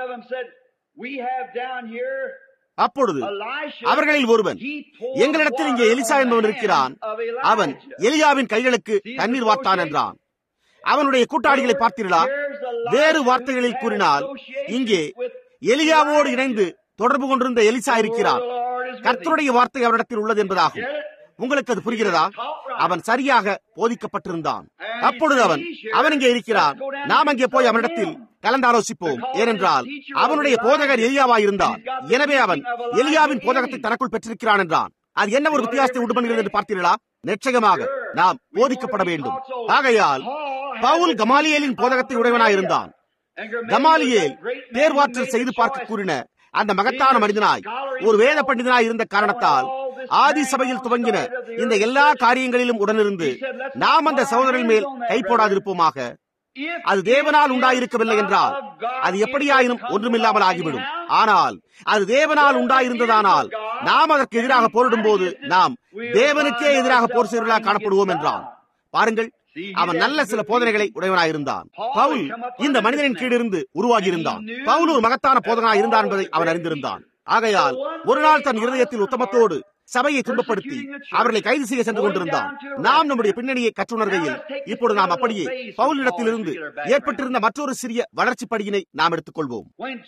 அப்பொழுது அவர்களில் ஒருவன் எங்களிடத்தில் இங்கே எலிசா என்பவன் இருக்கிறான் அவன் எலியாவின் கைகளுக்கு தண்ணீர் வார்த்தான் என்றான் அவனுடைய கூட்டாளிகளை பார்த்தீர்களா வேறு வார்த்தைகளில் கூறினால் இங்கே எலியாவோடு இணைந்து தொடர்பு கொண்டிருந்த எலிசா இருக்கிறார் கர்த்தருடைய வார்த்தை அவரிடத்தில் உள்ளது என்பதாகும் உங்களுக்கு அது புரிகிறதா அவன் சரியாக போதிக்கப்பட்டிருந்தான் அப்பொழுது அவன் அவன் இங்கே இருக்கிறான் நாம் அங்கே போய் அவனிடத்தில் கலந்தாலோசிப்போம் ஏனென்றால் அவனுடைய போதகர் எலியாவா இருந்தான் எனவே அவன் எலியாவின் போதகத்தை தனக்குள் பெற்றிருக்கிறான் என்றான் அது என்ன ஒரு வித்தியாசத்தை உண்டு பண்ணுகிறது என்று பார்த்தீர்களா நிச்சயமாக நாம் போதிக்கப்பட வேண்டும் ஆகையால் பவுல் கமாலியலின் போதகத்தை உடையவனாயிருந்தான் கமாலியேல் தேர்வாற்றல் செய்து பார்க்க கூறின அந்த மகத்தான மனிதனாய் ஒரு வேத பண்டிதனாய் இருந்த காரணத்தால் ஆதி சபையில் துவங்கின இந்த எல்லா காரியங்களிலும் உடனிருந்து நாம் அந்த சகோதரன் மேல் கை போடாதிருப்போமாக அது தேவனால் உண்டாயிருக்கவில்லை என்றால் அது எப்படியாயினும் ஒன்றுமில்லாமல் ஆகிவிடும் ஆனால் அது தேவனால் உண்டாயிருந்ததானால் நாம் அதற்கு எதிராக போரிடும் போது நாம் தேவனுக்கே எதிராக போர் செய்வர்களாக காணப்படுவோம் என்றான் பாருங்கள் அவன் நல்ல சில போதனைகளை உடையவனாயிருந்தான் பவுல் இந்த மனிதனின் கீழிருந்து உருவாகி இருந்தான் பவுல் ஒரு மகத்தான போதனாய் இருந்தான் என்பதை அவன் அறிந்திருந்தான் ஆகையால் ஒரு நாள் தன் இருதயத்தில் உத்தமத்தோடு சபையை துன்பப்படுத்தி அவர்களை கைது செய்ய சென்று கொண்டிருந்தான் நாம் நம்முடைய பின்னணியை கற்றுணர்கையில் இப்பொழுது நாம் அப்படியே பவுலிடத்திலிருந்து ஏற்பட்டிருந்த மற்றொரு சிறிய வளர்ச்சி படியினை நாம் எடுத்துக்கொள்வோம்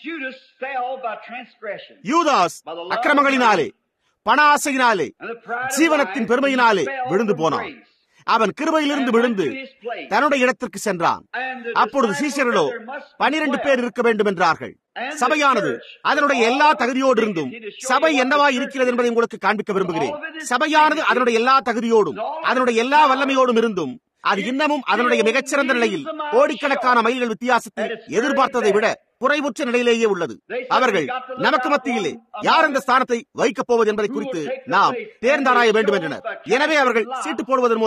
யூதாஸ் அக்கிரமங்களினாலே பண ஆசையினாலே ஜீவனத்தின் பெருமையினாலே விழுந்து போனான் அவன் கிருபையிலிருந்து விழுந்து தன்னுடைய இடத்திற்கு சென்றான் அப்பொழுது சீசர்களோ பனிரெண்டு பேர் இருக்க வேண்டும் என்றார்கள் சபையானது அதனுடைய எல்லா தகுதியோடு இருந்தும் சபை என்னவா இருக்கிறது என்பதை உங்களுக்கு காண்பிக்க விரும்புகிறேன் சபையானது அதனுடைய எல்லா தகுதியோடும் அதனுடைய எல்லா வல்லமையோடும் இருந்தும் அது இன்னமும் அதனுடைய மிகச்சிறந்த நிலையில் கோடிக்கணக்கான மைல்கள் வித்தியாசத்தில் எதிர்பார்த்ததை விட குறைவுற்ற நிலையிலேயே உள்ளது அவர்கள் நமக்கு மத்தியிலே யார் அந்த ஸ்தானத்தை வைக்கப் போவது என்பதை குறித்து நாம் தேர்ந்தாராய வேண்டும் என்றனர் எனவே அவர்கள் சீட்டு போடுவதன் மூலம்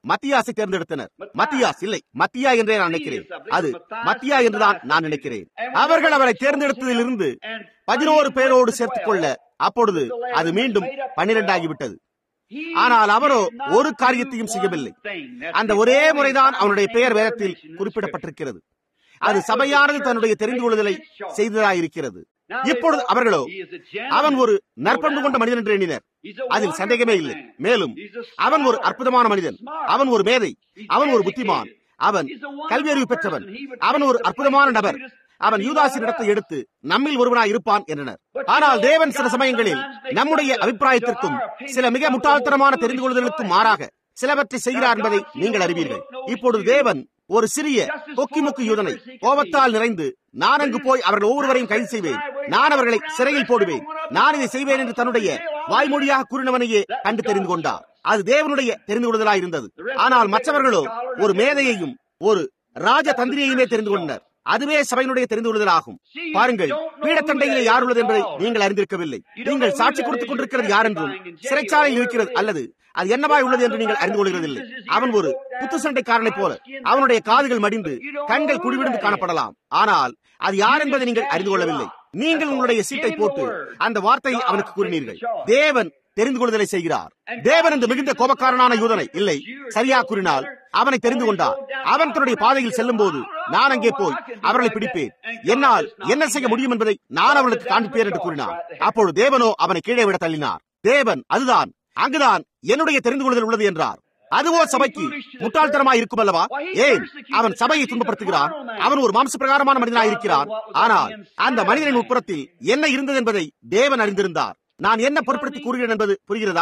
மத்தியாசை தேர்ந்தெடுத்தனர் மத்தியாஸ் இல்லை மத்தியா என்றே நான் நினைக்கிறேன் அது மத்தியா என்றுதான் நான் நினைக்கிறேன் அவர்கள் அவரை தேர்ந்தெடுத்ததிலிருந்து பதினோரு பேரோடு சேர்த்துக் கொள்ள அப்பொழுது அது மீண்டும் பன்னிரெண்டாகிவிட்டது ஆனால் அவரோ ஒரு காரியத்தையும் செய்யவில்லை அந்த ஒரே முறைதான் அவனுடைய பெயர் வேதத்தில் குறிப்பிடப்பட்டிருக்கிறது அது சபையானது தன்னுடைய தெரிந்து கொள்ளுதலை செய்ததாயிருக்கிறது இப்பொழுது அவர்களோ அவன் ஒரு நற்பண்பு கொண்ட மனிதன் என்று எண்ணினர் அதில் சந்தேகமே இல்லை மேலும் அவன் ஒரு அற்புதமான மனிதன் அவன் ஒரு மேதை அவன் ஒரு புத்திமான் அவன் கல்வியறிவு பெற்றவன் அவன் ஒரு அற்புதமான நபர் அவன் யூதாசின் இடத்தை எடுத்து நம்மில் ஒருவனாய் இருப்பான் என்றனர் ஆனால் தேவன் சில சமயங்களில் நம்முடைய அபிப்பிராயத்திற்கும் சில மிக முட்டாள்தனமான தெரிந்து கொள்வதற்கும் மாறாக சிலவற்றை செய்கிறார் என்பதை நீங்கள் அறிவீர்கள் இப்பொழுது தேவன் ஒரு சிறிய கொக்கிமுக்கு யூதனை கோபத்தால் நிறைந்து நான் அங்கு போய் அவர்கள் ஒவ்வொருவரையும் கைது செய்வேன் நான் அவர்களை சிறையில் போடுவேன் நான் இதை செய்வேன் என்று தன்னுடைய வாய்மொழியாக கூறினவனையே கண்டு தெரிந்து கொண்டார் அது தேவனுடைய தெரிந்து கொள்வதாய் இருந்தது ஆனால் மற்றவர்களோ ஒரு மேதையையும் ஒரு ராஜ தந்திரியையுமே தெரிந்து கொண்டனர் அதுவே சபையினுடைய தெரிந்து கொள்ளுதலாகும் பாருங்கள் பீடத்தண்டையிலே யார் உள்ளது என்பதை நீங்கள் அறிந்திருக்கவில்லை நீங்கள் சாட்சி கொடுத்துக் கொண்டிருக்கிறது யார் என்றும் சிறைச்சாலையில் இருக்கிறது அல்லது அது என்னவாய் உள்ளது என்று நீங்கள் அறிந்து கொள்கிறதில்லை அவன் ஒரு குத்து சண்டைக்காரனை போல அவனுடைய காதுகள் மடிந்து கண்கள் குடிவிடுந்து காணப்படலாம் ஆனால் அது யார் என்பதை நீங்கள் அறிந்து கொள்ளவில்லை நீங்கள் உங்களுடைய சீட்டை போட்டு அந்த வார்த்தையை அவனுக்கு கூறினீர்கள் தேவன் தெரிந்து கொள்ளுதலை செய்கிறார் தேவன் இந்த மிகுந்த கோபக்காரனான யூதனை இல்லை சரியா கூறினால் அவனை தெரிந்து கொண்டார் அவன் தன்னுடைய பாதையில் செல்லும் போது நான் அங்கே போய் அவர்களை பிடிப்பேன் என்னால் என்ன செய்ய முடியும் என்பதை நான் அவர்களுக்கு காண்பிப்பேன் என்று கூறினார் அப்பொழுது தேவனோ அவனை கீழே விட தள்ளினார் தேவன் அதுதான் அங்குதான் என்னுடைய தெரிந்து கொள்ளுதல் உள்ளது என்றார் அதுவோ சபைக்கு முட்டாள்தனமாய் இருக்கும் அல்லவா ஏன் அவன் சபையை துன்பப்படுத்துகிறான் அவன் ஒரு மாம்ச பிரகாரமான மனிதனாய் இருக்கிறான் ஆனால் அந்த மனிதனின் உட்புறத்தில் என்ன இருந்தது என்பதை தேவன் அறிந்திருந்தார் நான் என்ன பொருட்படுத்தி கூறுகிறேன் என்பது புரிகிறதா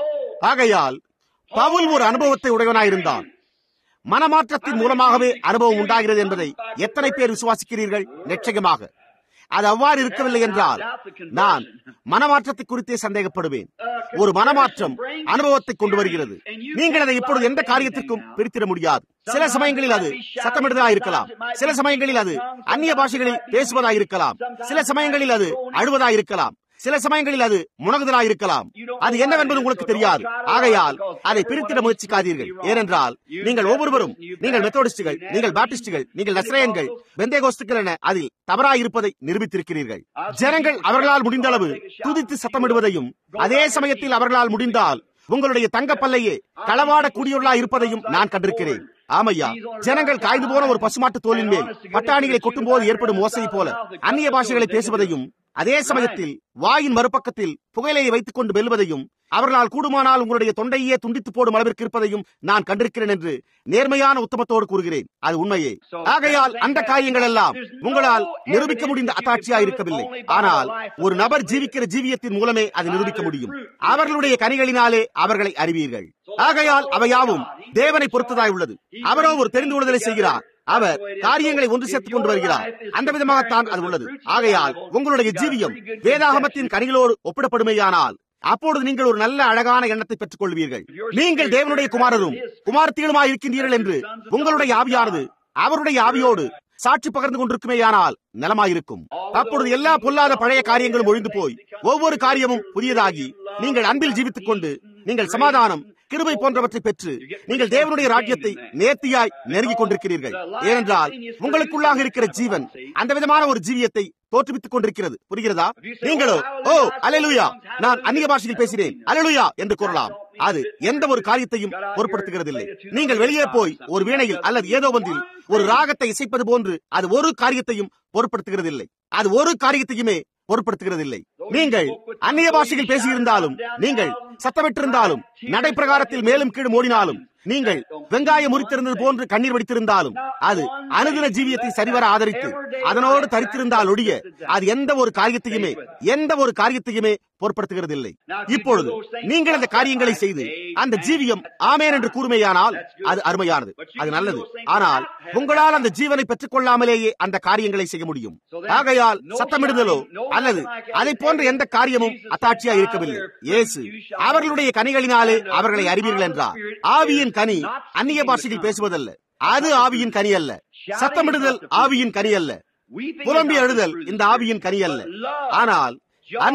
ஆகையால் பவுல் ஒரு அனுபவத்தை உடையவனாயிருந்தான் மனமாற்றத்தின் மூலமாகவே அனுபவம் உண்டாகிறது என்பதை எத்தனை பேர் விசுவாசிக்கிறீர்கள் நிச்சயமாக அது அவ்வாறு இருக்கவில்லை என்றால் நான் மனமாற்றத்தை குறித்தே சந்தேகப்படுவேன் ஒரு மனமாற்றம் அனுபவத்தை கொண்டு வருகிறது நீங்கள் அதை இப்பொழுது எந்த காரியத்திற்கும் பிரித்திட முடியாது சில சமயங்களில் அது சத்தமிடுதலா இருக்கலாம் சில சமயங்களில் அது அந்நிய பாஷைகளில் பேசுவதா இருக்கலாம் சில சமயங்களில் அது அழுவதா இருக்கலாம் சில சமயங்களில் அது முனகுதலா இருக்கலாம் அது என்னவென்பது உங்களுக்கு தெரியாது ஆகையால் அதை பிரித்திட முயற்சிக்காதீர்கள் ஏனென்றால் நீங்கள் ஒவ்வொருவரும் நீங்கள் மெத்தோடிஸ்டுகள் நீங்கள் பாப்டிஸ்டுகள் நீங்கள் நஸ்ரேயன்கள் பெந்தேகோஸ்துக்கள் என அதில் தவறாயிருப்பதை நிரூபித்திருக்கிறீர்கள் ஜனங்கள் அவர்களால் முடிந்த அளவு துதித்து சத்தமிடுவதையும் அதே சமயத்தில் அவர்களால் முடிந்தால் உங்களுடைய தங்கப்பல்லையே களவாடக்கூடியவர்களா இருப்பதையும் நான் கண்டிருக்கிறேன் ஆமையா ஜனங்கள் காய்ந்து போன ஒரு பசுமாட்டு தோலின் மேல் பட்டாணிகளை கொட்டும் போது ஏற்படும் ஓசை போல அந்நிய பாஷைகளை பேசுவதையும் அதே சமயத்தில் வாயின் மறுபக்கத்தில் புகையிலையை வைத்துக் கொண்டு வெல்வதையும் அவர்களால் கூடுமானால் உங்களுடைய தொண்டையே துண்டித்து போடும் அளவிற்கு இருப்பதையும் நான் கண்டிருக்கிறேன் என்று நேர்மையான உத்தமத்தோடு கூறுகிறேன் அது உண்மையே ஆகையால் அந்த காரியங்கள் எல்லாம் உங்களால் நிரூபிக்க முடிந்த அத்தாட்சியா இருக்கவில்லை ஆனால் ஒரு நபர் ஜீவிக்கிற ஜீவியத்தின் மூலமே அதை நிரூபிக்க முடியும் அவர்களுடைய கனிகளினாலே அவர்களை அறிவீர்கள் ஆகையால் அவையாவும் தேவனை பொறுத்ததாய் உள்ளது அவரோ ஒரு தெரிந்து கொள்ளுதலை செய்கிறார் அவர் காரியங்களை ஒன்று சேர்த்துக் கொண்டு வருகிறார் அந்த விதமாகத்தான் அது உள்ளது ஆகையால் உங்களுடைய ஜீவியம் வேதாகமத்தின் கனிகளோடு ஒப்பிடப்படுமையானால் அப்பொழுது நீங்கள் ஒரு நல்ல அழகான எண்ணத்தை பெற்றுக் கொள்வீர்கள் நீங்கள் தேவனுடைய குமாரரும் குமாரத்திகளுமாய் இருக்கின்றீர்கள் என்று உங்களுடைய ஆவியானது அவருடைய ஆவியோடு சாட்சி பகிர்ந்து கொண்டிருக்குமேயானால் நலமாயிருக்கும் அப்பொழுது எல்லா பொல்லாத பழைய காரியங்களும் ஒழிந்து போய் ஒவ்வொரு காரியமும் புதியதாகி நீங்கள் அன்பில் ஜீவித்துக் கொண்டு நீங்கள் சமாதானம் கிருபை போன்றவற்றை பெற்று நீங்கள் தேவனுடைய ராஜ்யத்தை நேர்த்தியாய் நெருங்கிக் கொண்டிருக்கிறீர்கள் ஏனென்றால் உங்களுக்குள்ளாக இருக்கிற ஜீவன் அந்த விதமான ஒரு ஜீவியத்தை தோற்றுவித்துக் கொண்டிருக்கிறது புரிகிறதா நீங்களோ ஓ அலலுயா நான் அந்நிய பாஷையில் பேசினேன் அலலுயா என்று கூறலாம் அது எந்த ஒரு காரியத்தையும் பொருட்படுத்துகிறதில்லை நீங்கள் வெளியே போய் ஒரு வீணையில் அல்லது ஏதோ ஒன்றில் ஒரு ராகத்தை இசைப்பது போன்று அது ஒரு காரியத்தையும் பொருட்படுத்துகிறதில்லை அது ஒரு காரியத்தையுமே பொருட்படுத்துகிறதில்லை நீங்கள் அந்நிய பாஷையில் பேசியிருந்தாலும் நீங்கள் சத்தமிட்டிருந்தாலும் நடைப்பிரகாரத்தில் மேலும் கீழ் ஓடினாலும் நீங்கள் வெங்காயம் முறித்திருந்தது போன்று கண்ணீர் வடித்திருந்தாலும் அது அனுதின ஜீவியத்தை சரிவர ஆதரித்து அதனோடு தரித்திருந்தால் ஒழிய அது எந்த ஒரு காரியத்தையுமே எந்த ஒரு காரியத்தையுமே பொருட்படுத்துகிறதில்லை இப்பொழுது நீங்கள் அந்த காரியங்களை செய்து அந்த ஜீவியம் ஆமேன் என்று கூறுமையானால் அது அருமையானது அது நல்லது ஆனால் உங்களால் அந்த ஜீவனை பெற்றுக் கொள்ளாமலேயே அந்த காரியங்களை செய்ய முடியும் ஆகையால் சத்தமிடுதலோ அல்லது அதை போன்ற எந்த காரியமும் அத்தாட்சியா இருக்கவில்லை இயேசு அவர்களுடைய கனிகளினாலே அவர்களை அறிவீர்கள் என்றார் ஆவியின் கனி அந்நிய பாஷையில் பேசுவதல்ல அது ஆவியின் கனி அல்ல சத்தமிடுதல் ஆவியின் கனி அல்ல புலம்பி அழுதல் இந்த ஆவியின் கனி அல்ல ஆனால் அன்பு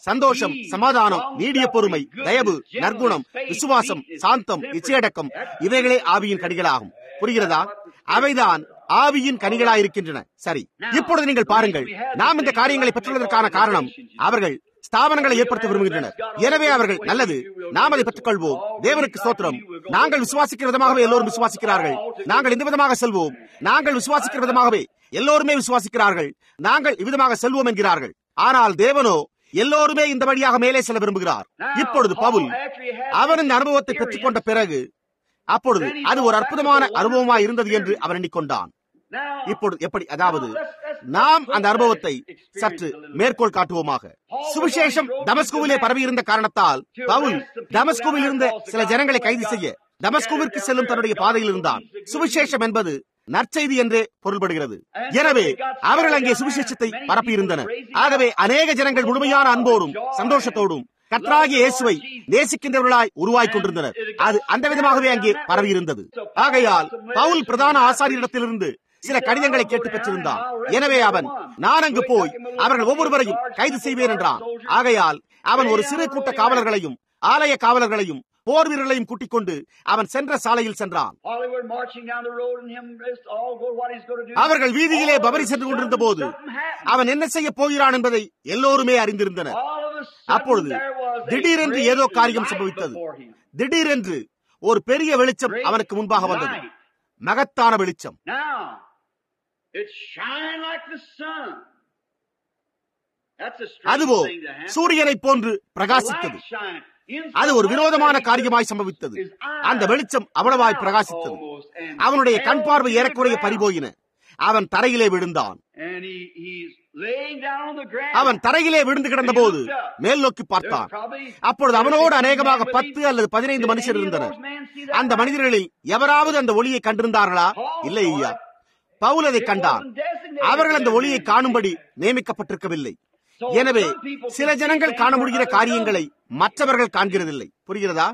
சந்தோஷம் சமாதானம் நீடிய பொறுமை தயவு நற்குணம் விசுவாசம் சாந்தம் இச்சையடக்கம் இவைகளே ஆவியின் கனிகளாகும் புரிகிறதா அவைதான் ஆவியின் கனிகளாயிருக்கின்றன சரி இப்பொழுது நீங்கள் பாருங்கள் நாம் இந்த காரியங்களை பெற்றுள்ளதற்கான காரணம் அவர்கள் ஸ்தாபனங்களை ஏற்படுத்த விரும்புகின்றனர் எனவே அவர்கள் நல்லது நாம் அதை பெற்றுக் கொள்வோம் தேவனுக்கு சோத்திரம் நாங்கள் விசுவாசிக்கிற விதமாகவே எல்லோரும் விசுவாசிக்கிறார்கள் நாங்கள் இந்த விதமாக செல்வோம் நாங்கள் விசுவாசிக்கிற விதமாகவே எல்லோருமே விசுவாசிக்கிறார்கள் நாங்கள் இவ்விதமாக செல்வோம் என்கிறார்கள் ஆனால் தேவனோ எல்லோருமே இந்த வழியாக மேலே செல்ல விரும்புகிறார் இப்பொழுது பவுல் அவன் இந்த அனுபவத்தை பெற்றுக்கொண்ட பிறகு அப்பொழுது அது ஒரு அற்புதமான அனுபவமா இருந்தது என்று அவன் எண்ணிக்கொண்டான் இப்பொழுது எப்படி அதாவது நாம் அந்த அனுபவத்தை சற்று மேற்கோள் காட்டுவோமாக சுவிசேஷம் தமஸ்கோவிலே பரவியிருந்த காரணத்தால் பவுல் தமஸ்கோவில் இருந்த சில ஜனங்களை கைது செய்ய தமஸ்கோவிற்கு செல்லும் தன்னுடைய பாதையில் இருந்தான் சுவிசேஷம் என்பது நற்செய்தி என்றே பொருள்படுகிறது எனவே அவர்கள் அங்கே சுவிசேஷத்தை பரப்பியிருந்தனர் ஆகவே அநேக ஜனங்கள் முழுமையான அன்போடும் சந்தோஷத்தோடும் கத்ராகிய இயேசுவை நேசிக்கின்றவர்களாய் உருவாய் கொண்டிருந்தனர் அது அந்த விதமாகவே அங்கே பரவியிருந்தது ஆகையால் பவுல் பிரதான ஆசாரியரிடத்திலிருந்து சில கடிதங்களை கேட்டு பெற்றிருந்தான் எனவே அவன் நான் அங்கு போய் அவர்கள் ஒவ்வொருவரையும் கைது செய்வேன் என்றான் ஆகையால் அவன் ஒரு சிறு கூட்ட காவலர்களையும் ஆலய காவலர்களையும் போர் வீரர்களையும் கூட்டிக் கொண்டு அவன் சென்ற சாலையில் சென்றான் அவர்கள் வீதியிலே பவரி சென்று கொண்டிருந்த போது அவன் என்ன செய்ய போகிறான் என்பதை எல்லோருமே அறிந்திருந்தனர் அப்பொழுது திடீரென்று ஏதோ காரியம் சம்பவித்தது திடீரென்று ஒரு பெரிய வெளிச்சம் அவனுக்கு முன்பாக வந்தது மகத்தான வெளிச்சம் அதுவோ சூரியனை போன்று பிரகாசித்தது அது ஒரு வினோதமான காரியமாய் சம்பவித்தது அந்த வெளிச்சம் அவ்வளவாய் பிரகாசித்தது அவனுடைய கண் பார்வை ஏறக்குறைய பறிபோயின அவன் தரையிலே விழுந்தான் அவன் தரையிலே விழுந்து கிடந்த போது மேல் நோக்கி பார்த்தான் அப்பொழுது அவனோடு அநேகமாக பத்து அல்லது பதினைந்து மனுஷர் இருந்தனர் அந்த மனிதர்களில் எவராவது அந்த ஒளியை கண்டிருந்தார்களா இல்லை ஐயா பவுல் அதை கண்டான் அவர்கள் அந்த ஒளியை காணும்படி நியமிக்கப்பட்டிருக்கவில்லை எனவே சில ஜனங்கள் காண முடிகிற காரியங்களை மற்றவர்கள் காண்கிறதில்லை புரிகிறதா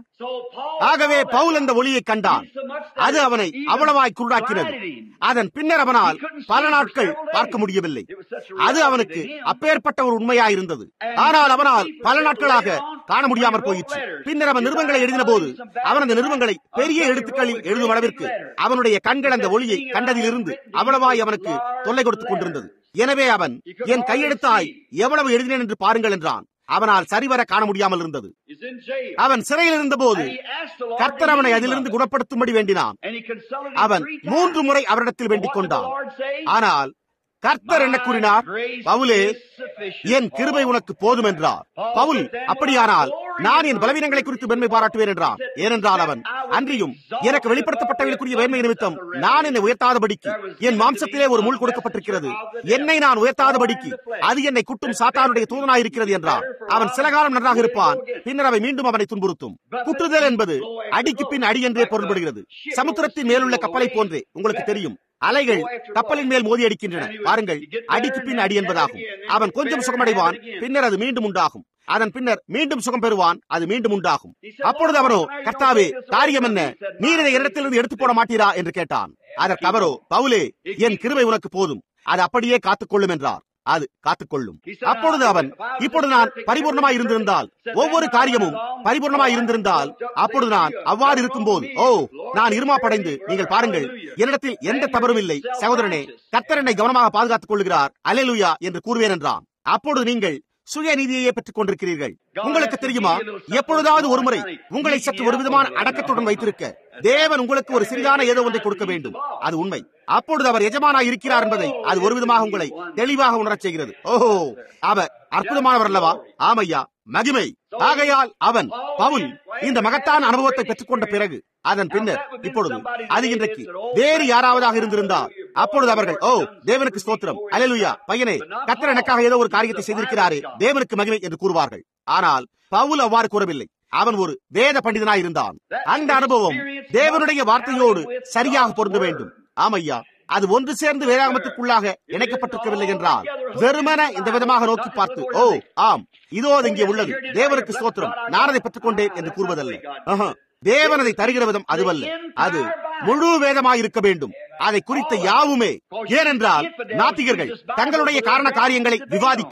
ஆகவே பவுல் அந்த ஒளியை கண்டான் அது அவனை அவ்வளவாய் குருடாக்கினது அதன் பின்னர் அவனால் பல நாட்கள் பார்க்க முடியவில்லை அது அவனுக்கு அப்பேற்பட்ட ஒரு உண்மையாயிருந்தது ஆனால் அவனால் பல நாட்களாக காண முடியாமற் போயிற்று பின்னர் அவன் நிறுவங்களை எழுதின போது அவன் அந்த நிறுவங்களை பெரிய எழுத்துக்களில் எழுதும் அளவிற்கு அவனுடைய கண்கள் அந்த ஒளியை கண்டதிலிருந்து அவ்வளவாய் அவனுக்கு தொல்லை கொடுத்துக் கொண்டிருந்தது எனவே அவன் என் கையெழுத்தாய் எவ்வளவு எழுதினேன் என்று பாருங்கள் என்றான் அவனால் சரிவர காண முடியாமல் இருந்தது அவன் சிறையில் இருந்தபோது கர்த்தர் அவனை அதிலிருந்து குணப்படுத்தும்படி வேண்டினான் அவன் மூன்று முறை அவரிடத்தில் வேண்டிக் கொண்டான் ஆனால் கர்த்தர் என்ன கூறினார் பவுலே என் கிருபை உனக்கு போதும் என்றார் பவுல் அப்படியானால் நான் என் பலவீனங்களை குறித்து பெருமை பாராட்டுவேன் என்றான் ஏனென்றால் அவன் அன்றியும் எனக்கு வெளிப்படுத்தப்பட்டவர்களுக்குரிய வேண்மை நிமித்தம் நான் என்னை உயர்த்தாதபடிக்கு என் மாம்சத்திலே ஒரு முள் கொடுக்கப்பட்டிருக்கிறது என்னை நான் உயர்த்தாதபடிக்கு அது என்னை குட்டும் சாத்தானுடைய தூதனாயிருக்கிறது என்றார் அவன் சில காலம் நன்றாக இருப்பான் பின்னர் அவை மீண்டும் அவனை துன்புறுத்தும் குற்றுதல் என்பது அடிக்கு பின் அடி என்றே பொருள்படுகிறது சமுத்திரத்தின் மேலுள்ள கப்பலை போன்றே உங்களுக்கு தெரியும் அலைகள் கப்பலின் மேல் மோதி அடிக்கின்றன பாருங்கள் அடிக்கு பின் அடி என்பதாகும் அவன் கொஞ்சம் சுகமடைவான் பின்னர் அது மீண்டும் உண்டாகும் அதன் பின்னர் மீண்டும் சுகம் பெறுவான் அது மீண்டும் உண்டாகும் அப்பொழுது அவரோ கர்த்தாவே காரியம் என்ன நீர் இதை இடத்திலிருந்து எடுத்து போட மாட்டீரா என்று கேட்டான் அதற்கு அவரோ பவுலே என் கிருபை உனக்கு போதும் அது அப்படியே காத்துக்கொள்ளும் என்றார் அது காத்துக்கொள்ளும் அப்பொழுது அவன் இப்பொழுது நான் பரிபூர்ணமாய் இருந்திருந்தால் ஒவ்வொரு காரியமும் பரிபூர்ணமாய் இருந்திருந்தால் அப்பொழுது நான் அவ்வாறு இருக்கும் போது ஓ நான் இருமாப்படைந்து நீங்கள் பாருங்கள் என்னிடத்தில் எந்த தவறும் இல்லை சகோதரனே கத்தர் என்னை கவனமாக பாதுகாத்துக் கொள்கிறார் அலையலுயா என்று கூறுவேன் என்றான் அப்பொழுது நீங்கள் சுய நீதியையே பெற்றுக் கொண்டிருக்கிறீர்கள் உங்களுக்கு தெரியுமா எப்பொழுதாவது ஒருமுறை உங்களை சற்று ஒரு விதமான அடக்கத்துடன் வைத்திருக்க தேவன் உங்களுக்கு ஒரு சிறிதான ஏதோ ஒன்றை கொடுக்க வேண்டும் அது உண்மை அப்பொழுது அவர் எஜமானாய் இருக்கிறார் என்பதை அது ஒரு விதமாக உங்களை தெளிவாக உணரச் செய்கிறது ஓஹோ அவர் அற்புதமானவர் அல்லவா ஆமையா மகிமை ஆகையால் அவன் பவுல் இந்த மகத்தான அனுபவத்தை பெற்றுக்கொண்ட பிறகு அதன் பின்னர் இப்பொழுது அது இன்றைக்கு வேறு யாராவதாக இருந்திருந்தால் அப்பொழுது அவர்கள் ஓ தேவனுக்கு ஸ்தோத்திரம் அலலுயா பையனே கத்திர எனக்காக ஏதோ ஒரு காரியத்தை செய்திருக்கிறாரே தேவனுக்கு மகிமை என்று கூறுவார்கள் ஆனால் பவுல் அவ்வாறு கூறவில்லை அவன் ஒரு வேத பண்டிதனாய் இருந்தான் அந்த அனுபவம் தேவனுடைய வார்த்தையோடு சரியாக பொருந்த வேண்டும் ஆமையா அது ஒன்று சேர்ந்து வேதாகமத்துக்குள்ளாக இணைக்கப்பட்டிருக்கவில்லை என்றால் வெறுமன இந்த விதமாக நோக்கி பார்த்து ஓ ஆம் இதோ அது இங்கே உள்ளது தேவனுக்கு ஸ்தோத்திரம் நான் அதை பெற்றுக்கொண்டேன் என்று கூறுவதல்ல தேவன் அதை தருகிற விதம் அதுவல்ல அது முழு வேதமாயிருக்க வேண்டும் அதை குறித்த யாவுமே ஏனென்றால் நாத்திகர்கள் தங்களுடைய காரண காரியங்களை விவாதிக்க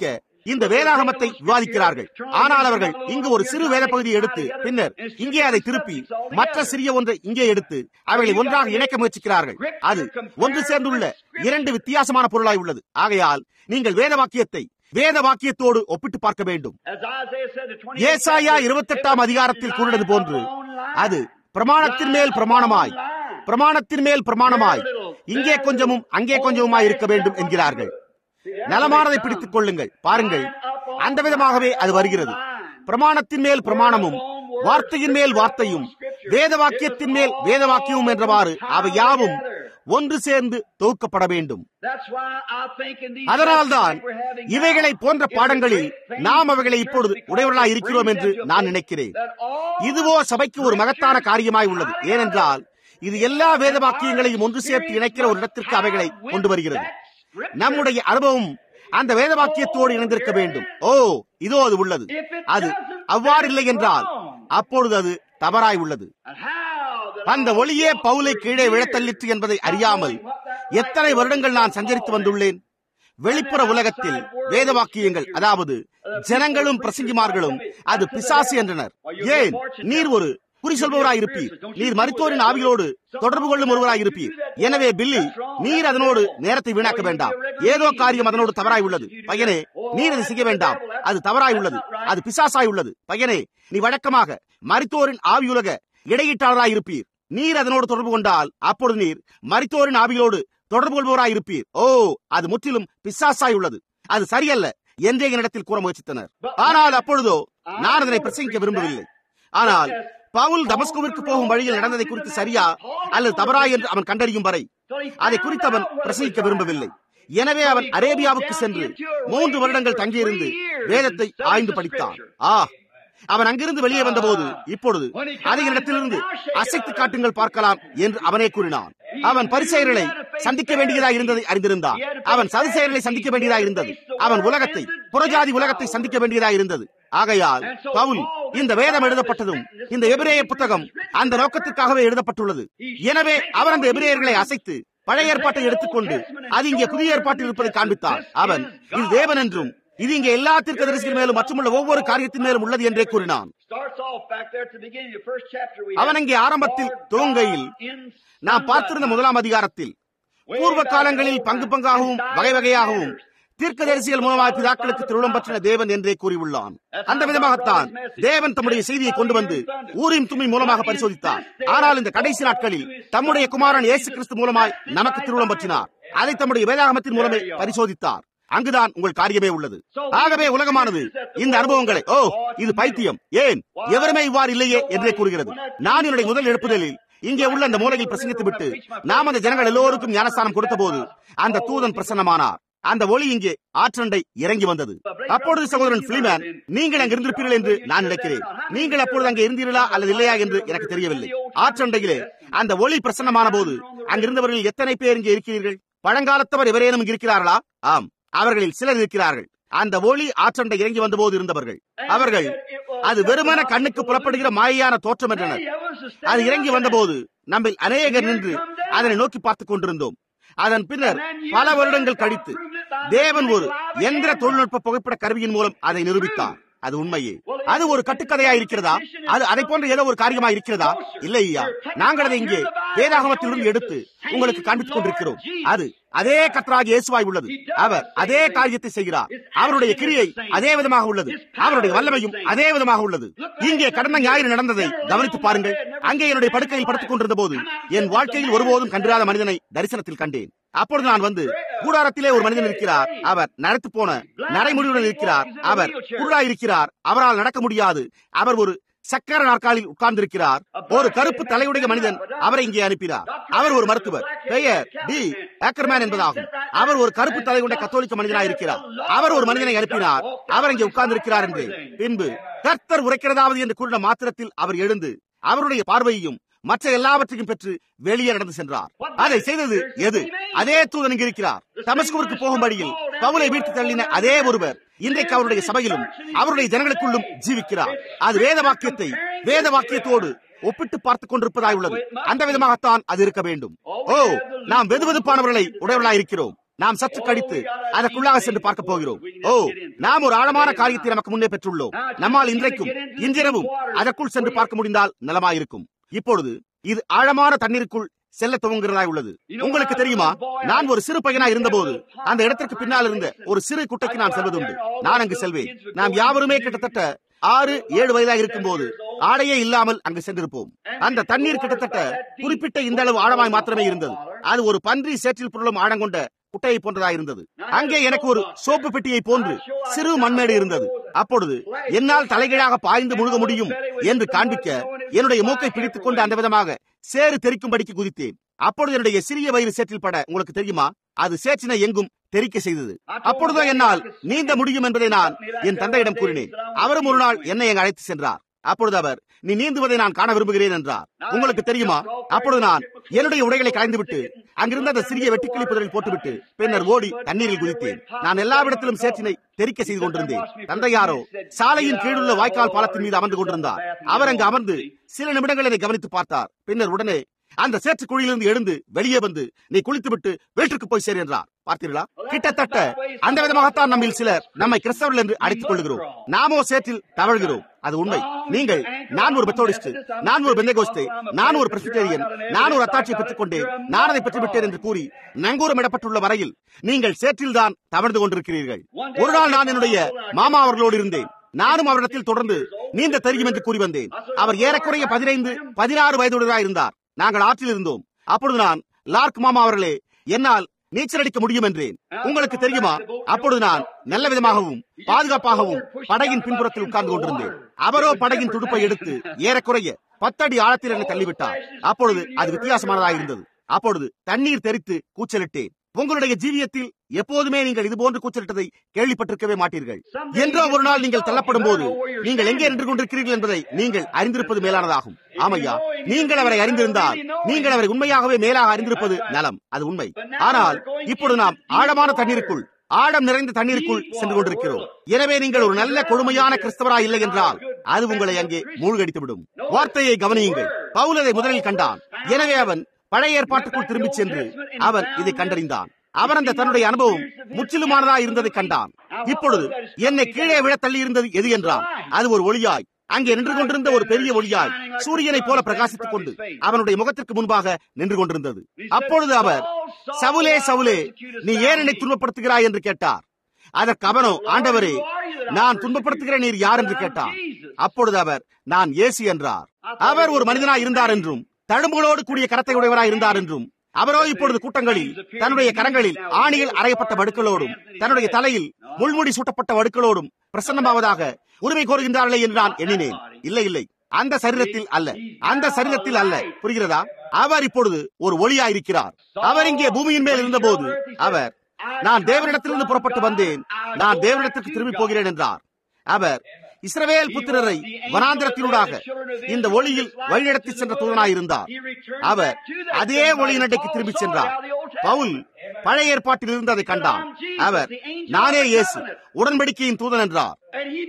இந்த வேதாகமத்தை விவாதிக்கிறார்கள் ஆனால் அவர்கள் இங்கு ஒரு சிறு வேத பகுதியை எடுத்து பின்னர் இங்கே அதை திருப்பி மற்ற சிறிய ஒன்றை இங்கே எடுத்து அவைகளை ஒன்றாக இணைக்க முயற்சிக்கிறார்கள் அது ஒன்று சேர்ந்துள்ள இரண்டு வித்தியாசமான பொருளாய் உள்ளது ஆகையால் நீங்கள் வேத வாக்கியத்தை வேத வாக்கியத்தோடு ஒப்பிட்டு பார்க்க வேண்டும் ஏசாயா இருபத்தெட்டாம் அதிகாரத்தில் கூறினது போன்று அது பிரமாணத்தின் மேல் பிரமாணமாய் பிரமாணத்தின் மேல் பிரமாணமாய் இங்கே கொஞ்சமும் அங்கே கொஞ்சமுமாய் இருக்க வேண்டும் என்கிறார்கள் நலமானதை பிடித்துக் கொள்ளுங்கள் பாருங்கள் அந்த விதமாகவே அது வருகிறது பிரமாணத்தின் மேல் பிரமாணமும் வார்த்தையின் மேல் வார்த்தையும் வேத வாக்கியத்தின் மேல் வேத வாக்கியமும் என்றவாறு அவை யாவும் ஒன்று சேர்ந்து தொகுக்கப்பட வேண்டும் அதனால்தான் இவைகளை போன்ற பாடங்களில் நாம் அவைகளை இப்பொழுது உடையவர்களாய் இருக்கிறோம் என்று நான் நினைக்கிறேன் இதுவோ சபைக்கு ஒரு மகத்தான காரியமாய் உள்ளது ஏனென்றால் இது எல்லா வேத வாக்கியங்களையும் ஒன்று சேர்த்து இணைக்கிற ஒரு இடத்திற்கு அவைகளை கொண்டு வருகிறது நம்முடைய அனுபவம் அந்த வேத வாக்கியத்தோடு இணைந்திருக்க வேண்டும் ஓ இதோ அது உள்ளது அது அவ்வாறு இல்லை என்றால் அப்பொழுது அது தவறாய் உள்ளது அந்த ஒளியே பவுலை கீழே விழத்தள்ளிற்று என்பதை அறியாமல் எத்தனை வருடங்கள் நான் சஞ்சரித்து வந்துள்ளேன் வெளிப்புற உலகத்தில் வேத வாக்கியங்கள் அதாவது ஜனங்களும் பிரசங்கிமார்களும் அது பிசாசு என்றனர் ஏன் நீர் ஒரு குறி சொல்பவராயிருப்பீர் நீர் மருத்துவரின் ஆவியோடு தொடர்பு கொள்ளும் ஒருவராயிருப்பீர் எனவே பில்லி நீர் அதனோடு நேரத்தை வீணாக்க வேண்டாம் ஏதோ காரியம் அதனோடு தவறாய் உள்ளது பையனே நீர் அதை செய்ய வேண்டாம் அது தவறாய் உள்ளது அது பிசாசாய் உள்ளது பையனே நீ வழக்கமாக மருத்துவரின் ஆவியுலக இடையீட்டாளராய் இருப்பீர் நீர் அதனோடு தொடர்பு கொண்டால் அப்பொழுது நீர் மருத்துவரின் ஆவியோடு தொடர்பு கொள்பவராய் இருப்பீர் ஓ அது முற்றிலும் பிசாசாய் உள்ளது அது சரியல்ல என்றே என்னிடத்தில் கூற முயற்சித்தனர் ஆனால் அப்பொழுதோ நான் அதனை பிரசங்கிக்க விரும்பவில்லை ஆனால் பவுல் தமஸ்கோவிற்கு போகும் வழியில் நடந்ததை குறித்து சரியா அல்லது தவறா என்று அவன் கண்டறியும் வரை அதை குறித்து அவன் பிரசங்கிக்க விரும்பவில்லை எனவே அவன் அரேபியாவுக்கு சென்று மூன்று வருடங்கள் தங்கியிருந்து வேதத்தை ஆய்ந்து படித்தான் ஆ அவன் அங்கிருந்து வெளியே வந்தபோது இப்பொழுது அதை இடத்திலிருந்து அசைத்து காட்டுங்கள் பார்க்கலாம் என்று அவனே கூறினான் அவன் பரிசெயர்களை சந்திக்க வேண்டியதா இருந்ததை அறிந்திருந்தான் அவன் சதிசெயர்களை சந்திக்க வேண்டியதா இருந்தது அவன் உலகத்தை புறஜாதி உலகத்தை சந்திக்க வேண்டியதா இருந்தது ஆகையால் பவுல் இந்த வேதம் எழுதப்பட்டதும் இந்த எபிரேய புத்தகம் அந்த நோக்கத்திற்காகவே எழுதப்பட்டுள்ளது எனவே அவர் அந்த எபிரேயர்களை அசைத்து பழைய ஏற்பாட்டை எடுத்துக்கொண்டு அது இங்கே புதிய ஏற்பாட்டில் இருப்பதை காண்பித்தார் அவன் இது தேவன் என்றும் இது இங்கே எல்லா தீர்க்கதரிசிகள் மேலும் மற்றுமுள்ள ஒவ்வொரு காரியத்தின் மேலும் உள்ளது என்றே கூறினான் அவன் அங்கே ஆரம்பத்தில் துவங்கையில் நாம் பார்த்திருந்த முதலாம் அதிகாரத்தில் பூர்வ காலங்களில் பங்கு பங்காகவும் வகை வகையாகவும் தீர்க்கதரிசிகள் மூலமாக பிதாக்களுக்கு திருவிழம் பற்றின தேவன் என்றே கூறியுள்ளான் அந்த விதமாகத்தான் தேவன் தம்முடைய செய்தியை கொண்டு வந்து ஊரின் தும்மி மூலமாக பரிசோதித்தார் ஆனால் இந்த கடைசி நாட்களில் தம்முடைய குமாரன் இயேசு கிறிஸ்து மூலமாய் நமக்கு திருவிழம் பற்றினார் அதை தம்முடைய வேதாகமத்தின் மூலமே பரிசோதித்தார் அங்குதான் உங்கள் காரியமே உள்ளது ஆகவே உலகமானது இந்த அனுபவங்களை ஓ இது பைத்தியம் ஏன் எவருமே இவ்வாறு இல்லையே என்றே கூறுகிறது நான் என்னுடைய முதல் எழுப்புதலில் இங்கே உள்ள அந்த மூலையில் பிரசங்கித்து விட்டு நாம் அந்த ஜனங்கள் எல்லோருக்கும் ஞானஸ்தானம் கொடுத்த போது அந்த தூதன் பிரசன்னமானார் அந்த ஒளி இங்கே ஆற்றண்டை இறங்கி வந்தது அப்பொழுது சகோதரன் பிலிமேன் நீங்கள் அங்கு இருந்திருப்பீர்கள் என்று நான் நினைக்கிறேன் நீங்கள் அப்பொழுது அங்கே இருந்தீர்களா அல்லது இல்லையா என்று எனக்கு தெரியவில்லை ஆற்றண்டையிலே அந்த ஒளி பிரசன்னமான போது அங்கிருந்தவர்கள் எத்தனை பேர் இங்கே இருக்கிறீர்கள் பழங்காலத்தவர் எவரேனும் இங்கு இருக்கிறார்களா ஆம் அவர்களில் சிலர் இருக்கிறார்கள் அந்த ஒளி ஆற்றண்டை இறங்கி வந்தபோது இருந்தவர்கள் அவர்கள் அது வெறுமன கண்ணுக்கு புலப்படுகிற மாயான தோற்றம் என்றனர் அது இறங்கி வந்தபோது நம்மில் அநேகர் நின்று அதனை நோக்கி பார்த்துக் கொண்டிருந்தோம் அதன் பின்னர் பல வருடங்கள் கழித்து தேவன் ஒரு எந்திர தொழில்நுட்ப புகைப்பட கருவியின் மூலம் அதை நிரூபித்தார் அது உண்மையே அது ஒரு கட்டுக்கதையா இருக்கிறதா அது அதை போன்ற ஏதோ ஒரு காரியமா இருக்கிறதா இல்லை ஐயா நாங்கள் அதை இங்கே வேதாகமத்திலிருந்து எடுத்து உங்களுக்கு காண்பித்துக் கொண்டிருக்கிறோம் அது அதே கத்தராக இயேசுவாய் உள்ளது அவர் அதே காரியத்தை செய்கிறார் அவருடைய கிரியை அதே விதமாக உள்ளது அவருடைய வல்லமையும் அதே விதமாக உள்ளது இங்கே கடந்த ஞாயிறு நடந்ததை கவனித்து பாருங்கள் அங்கே என்னுடைய படுக்கையில் படுத்துக் கொண்டிருந்த போது என் வாழ்க்கையில் ஒருபோதும் கண்டிராத மனிதனை தரிசனத்தில் கண்டேன் அப்பொழுது நான் வந்து கூடாரத்திலே ஒரு மனிதன் இருக்கிறார் அவர் நடத்து போன நடைமுடிவுடன் இருக்கிறார் அவர் குருடாயிருக்கிறார் அவரால் நடக்க முடியாது அவர் ஒரு சக்கர நாற்காலில் உட்கார்ந்திருக்கிறார் ஒரு கருப்பு தலையுடைய மனிதன் அவரை இங்கே அனுப்பினார் அவர் ஒரு மருத்துவர் பெயர் டி ஏக்கர்மேன் என்பதாகும் அவர் ஒரு கருப்பு தலை கொண்ட கத்தோலிக்க மனிதனாக இருக்கிறார் அவர் ஒரு மனிதனை அனுப்பினார் அவர் இங்கே உட்கார்ந்திருக்கிறார் என்று பின்பு கர்த்தர் உரைக்கிறதாவது என்று கூறின மாத்திரத்தில் அவர் எழுந்து அவருடைய பார்வையையும் மற்ற எல்லாவற்றையும் பெற்று வெளியே நடந்து சென்றார் அதை செய்தது எது அதே தூதன் இங்கு இருக்கிறார் தமஸ்குவிற்கு போகும் வழியில் பவுலை வீட்டு தள்ளின அதே ஒருவர் இன்றைக்கு அவருடைய சபையிலும் அவருடைய ஜனங்களுக்குள்ளும் ஜீவிக்கிறார் அது வேத வாக்கியத்தை வேத வாக்கியத்தோடு ஒப்பிட்டு பார்த்துக் கொண்டிருப்பதாய் உள்ளது அந்த விதமாகத்தான் அது இருக்க வேண்டும் ஓ நாம் வெது வெதுப்பானவர்களை உடையவர்களாய் இருக்கிறோம் நாம் சற்று கழித்து அதற்குள்ளாக சென்று பார்க்க போகிறோம் ஓ நாம் ஒரு ஆழமான காரியத்தை நமக்கு முன்னே பெற்றுள்ளோம் நம்மால் இன்றைக்கும் இன்றிரவும் அதற்குள் சென்று பார்க்க முடிந்தால் நலமாயிருக்கும் இப்பொழுது இது ஆழமான தண்ணீருக்குள் செல்ல துவங்குகிறதாய் உள்ளது உங்களுக்கு தெரியுமா நான் ஒரு சிறு பையனா இருந்தபோது அந்த இடத்திற்கு பின்னால் இருந்த ஒரு சிறு குட்டைக்கு நான் செல்வதுண்டு நான் அங்கு செல்வேன் நாம் யாவருமே கிட்டத்தட்ட ஆறு ஏழு வயதாக இருக்கும் போது ஆடையே இல்லாமல் அங்கு சென்றிருப்போம் அந்த தண்ணீர் கிட்டத்தட்ட குறிப்பிட்ட இந்த அளவு ஆழமாய் மாத்திரமே இருந்தது அது ஒரு பன்றி சேற்றில் புரளும் ஆழம் கொண்ட குட்டையை போன்றதா இருந்தது அங்கே எனக்கு ஒரு சோப்பு பெட்டியை போன்று சிறு மண்மேடு இருந்தது அப்பொழுது என்னால் தலைகீழாக பாய்ந்து முழுக முடியும் என்று காண்பிக்க என்னுடைய மூக்கை பிடித்துக் கொண்டு அந்த விதமாக சேறு தெரிக்கும்படிக்கு குதித்தேன் அப்பொழுது என்னுடைய சிறிய வயிறு சேற்றில் பட உங்களுக்கு தெரியுமா அது சேற்றினை எங்கும் தெரிக்க செய்தது அப்பொழுதோ என்னால் நீந்த முடியும் என்பதை நான் என் தந்தையிடம் கூறினேன் அவரும் ஒரு நாள் என்னை எங்க அழைத்து சென்றார் அப்பொழுது அவர் நீ நீந்துவதை நான் காண விரும்புகிறேன் என்றார் உங்களுக்கு தெரியுமா அப்பொழுது நான் என்னுடைய உடைகளை கலைந்துவிட்டு அங்கிருந்த அந்த சிறிய வெட்டுக்கிளி புதரில் போட்டுவிட்டு பின்னர் ஓடி தண்ணீரில் குதித்தேன் நான் எல்லாவிடத்திலும் சேற்றினை தெரிக்க செய்து கொண்டிருந்தேன் தந்தையாரோ சாலையின் கீழுள்ள வாய்க்கால் பாலத்தின் மீது அமர்ந்து கொண்டிருந்தார் அவர் அங்கு அமர்ந்து சில நிமிடங்கள் என்னை கவனித்து பார்த்தார் பின்னர் உடனே அந்த சேற்று குழியிலிருந்து எழுந்து வெளியே வந்து நீ குளித்துவிட்டு வீட்டிற்கு போய் சேர் என்றார் பார்த்தீர்களா கிட்டத்தட்ட அந்த விதமாகத்தான் நம்மில் சிலர் நம்மை கிறிஸ்தவர்கள் என்று அழைத்துக் கொள்கிறோம் நாமோ சேற்றில் தவழ்கிறோம் அது உண்மை நீங்கள் நான் ஒரு மெத்தோடிஸ்ட் நான் ஒரு பெந்தகோஸ்தே நான் ஒரு பிரசிடேரியன் நான் ஒரு அத்தாட்சியை பெற்றுக் கொண்டேன் நான் அதை பெற்றுவிட்டேன் என்று கூறி நங்கூரமிடப்பட்டுள்ள வரையில் நீங்கள் சேற்றில் தான் தவழ்ந்து கொண்டிருக்கிறீர்கள் ஒரு நாள் நான் என்னுடைய மாமா அவர்களோடு இருந்தேன் நானும் அவரிடத்தில் தொடர்ந்து நீந்த தெரியும் என்று கூறி வந்தேன் அவர் ஏறக்குறைய பதினைந்து பதினாறு வயதுடையதாக இருந்தார் நாங்கள் ஆற்றில் இருந்தோம் அப்பொழுது நான் லார்க் மாமா அவர்களே என்னால் நீச்சல் அடிக்க முடியும் என்றேன் உங்களுக்கு தெரியுமா அப்பொழுது நான் நல்ல விதமாகவும் பாதுகாப்பாகவும் படகின் பின்புறத்தில் உட்கார்ந்து கொண்டிருந்தேன் அவரோ படகின் துடுப்பை எடுத்து ஏறக்குறைய பத்தடி ஆழத்தில் என்னை தள்ளிவிட்டார் அப்பொழுது அது வித்தியாசமானதாக இருந்தது அப்பொழுது தண்ணீர் தெரித்து கூச்சலிட்டேன் உங்களுடைய ஜீவியத்தில் எப்போதுமே நீங்கள் இதுபோன்று கூச்சலிட்டதை கேள்விப்பட்டிருக்கவே மாட்டீர்கள் என்றோ ஒரு நாள் நீங்கள் தள்ளப்படும் போது நீங்கள் எங்கே நின்று கொண்டிருக்கிறீர்கள் என்பதை நீங்கள் அறிந்திருப்பது மேலானதாகும் ஆமையா நீங்கள் அவரை அறிந்திருந்தால் நீங்கள் அவரை உண்மையாகவே மேலாக அறிந்திருப்பது நலம் அது உண்மை ஆனால் இப்பொழுது நாம் ஆழமான தண்ணீருக்குள் ஆழம் நிறைந்த தண்ணீருக்குள் சென்று கொண்டிருக்கிறோம் எனவே நீங்கள் ஒரு நல்ல கொடுமையான கிறிஸ்தவரா இல்லை என்றால் அது உங்களை அங்கே மூழ்கடித்துவிடும் வார்த்தையை கவனியுங்கள் பவுல் அதை முதலில் கண்டான் எனவே அவன் பழைய ஏற்பாட்டுக்குள் திரும்பிச் சென்று அவன் இதை கண்டறிந்தான் அவன் அந்த தன்னுடைய அனுபவம் முற்றிலுமானதா இருந்ததை கண்டான் இப்பொழுது என்னை கீழே விழ தள்ளி இருந்தது எது என்றான் அது ஒரு ஒளியாய் அங்கே நின்று கொண்டிருந்த ஒரு பெரிய ஒளியாய் சூரியனை போல பிரகாசித்துக் கொண்டு அவனுடைய முகத்திற்கு முன்பாக நின்று கொண்டிருந்தது அப்பொழுது அவர் சவுலே சவுலே நீ ஏன் என்னை துன்பப்படுத்துகிறாய் என்று கேட்டார் அதற்கு அவனோ ஆண்டவரே நான் துன்பப்படுத்துகிற நீர் யார் என்று கேட்டான் அப்பொழுது அவர் நான் ஏசி என்றார் அவர் ஒரு மனிதனாய் இருந்தார் என்றும் தழும்புகளோடு கூடிய கரத்தை உடையவராய் இருந்தார் என்றும் அவரோ இப்பொழுது கூட்டங்களில் தன்னுடைய கரங்களில் ஆணியில் அறையப்பட்ட வடுக்களோடும் தன்னுடைய தலையில் முள்முடி சூட்டப்பட்ட வடுக்களோடும் பிரசன்னமாவதாக உரிமை கோருகின்றார்களே என்று நான் எண்ணினேன் இல்லை இல்லை அந்த சரீரத்தில் அல்ல அந்த சரீரத்தில் அல்ல புரிகிறதா அவர் இப்பொழுது ஒரு ஒளியாயிருக்கிறார் அவர் இங்கே பூமியின் மேல் இருந்தபோது அவர் நான் தேவனிடத்திலிருந்து புறப்பட்டு வந்தேன் நான் தேவனிடத்திற்கு திரும்பி போகிறேன் என்றார் அவர் இஸ்ரவேல் புத்திரரை வனாந்திரத்தினூடாக இந்த ஒளியில் வழிநடத்தி சென்ற தூதனாயிருந்தார் அவர் அதே ஒளியினடைக்கு திரும்பி சென்றார் பவுல் பழைய ஏற்பாட்டில் இருந்து அதை கண்டான் அவர் நானே இயேசு உடன்படிக்கையின் தூதன் என்றார்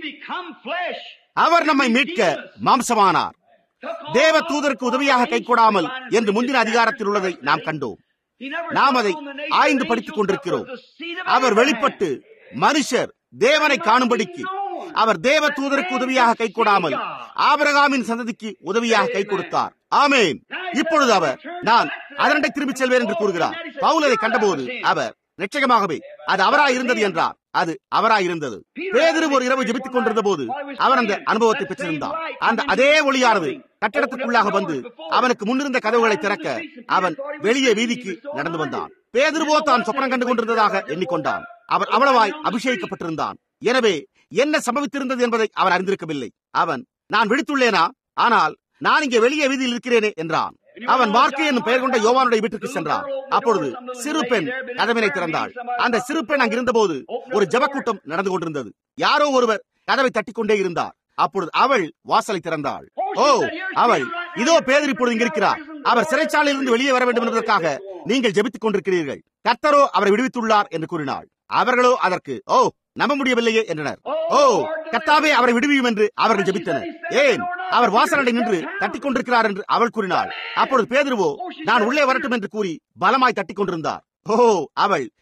அவர் நம்மை மீட்க மாம்சமானார் தேவ தூதருக்கு உதவியாக கை கொடாமல் என்று முந்தின அதிகாரத்தில் உள்ளதை நாம் கண்டோம் நாம் அதை ஆய்ந்து படித்துக் கொண்டிருக்கிறோம் அவர் வெளிப்பட்டு மனுஷர் தேவனை காணும்படிக்கு அவர் தேவ தூதருக்கு உதவியாக கை கொடாமல் ஆபரகாமின் சந்ததிக்கு உதவியாக கை கொடுத்தார் ஆமேன் இப்பொழுது அவர் நான் அதனடை திரும்பிச் செல்வேன் என்று கூறுகிறார் பவுல் அதை கண்டபோது அவர் நிச்சயமாகவே அது அவராய் இருந்தது என்றார் அது அவராய் இருந்தது பேதிரு ஒரு இரவு ஜெபித்துக் கொண்டிருந்த போது அவர் அந்த அனுபவத்தை பெற்றிருந்தார் அந்த அதே ஒளியானது கட்டடத்துக்குள்ளாக வந்து அவனுக்கு முன்னிருந்த கதவுகளை திறக்க அவன் வெளியே வீதிக்கு நடந்து வந்தான் பேதிருவோ தான் சொப்பனம் கண்டு கொண்டிருந்ததாக எண்ணிக்கொண்டான் அவர் அவ்வளவாய் அபிஷேகிக்கப்பட்டிருந்தான் எனவே என்ன சம்பவித்திருந்தது என்பதை அவன் அறிந்திருக்கவில்லை அவன் நான் விழித்துள்ளேனா ஆனால் நான் இங்கே வெளியே வீதியில் இருக்கிறேனே என்றான் அவன் மார்க்கு என்னும் பெயர் கொண்ட யோவானுடைய வீட்டுக்கு சென்றான் அப்பொழுது சிறு பெண் கதவினை திறந்தாள் அந்த சிறு பெண் அங்கிருந்த போது ஒரு ஜபக்கூட்டம் நடந்து கொண்டிருந்தது யாரோ ஒருவர் கதவை தட்டிக்கொண்டே இருந்தார் அப்பொழுது அவள் வாசலை திறந்தாள் ஓ அவள் இதோ பேதர் இப்பொழுது இங்கிருக்கிறார் அவர் சிறைச்சாலையிலிருந்து வெளியே வர வேண்டும் என்பதற்காக நீங்கள் ஜெபித்துக் கொண்டிருக்கிறீர்கள் கர்த்தரோ அவரை விடுவித்துள்ளார் என்று கூறினாள் அவர்களோ அதற்கு ஓ நம்ப முடியவில்லையே என்றனர் ஓ கத்தாவே அவரை விடுவியும் என்று அவர்கள் ஜெபித்தனர் ஏன் அவர் வாசலடை நின்று தட்டிக் கொண்டிருக்கிறார் என்று அவள் கூறினாள் அப்பொழுது பேதுருவோ நான் உள்ளே வரட்டும் என்று கூறி பலமாய் தட்டிக் கொண்டிருந்தார் ஓ அவள்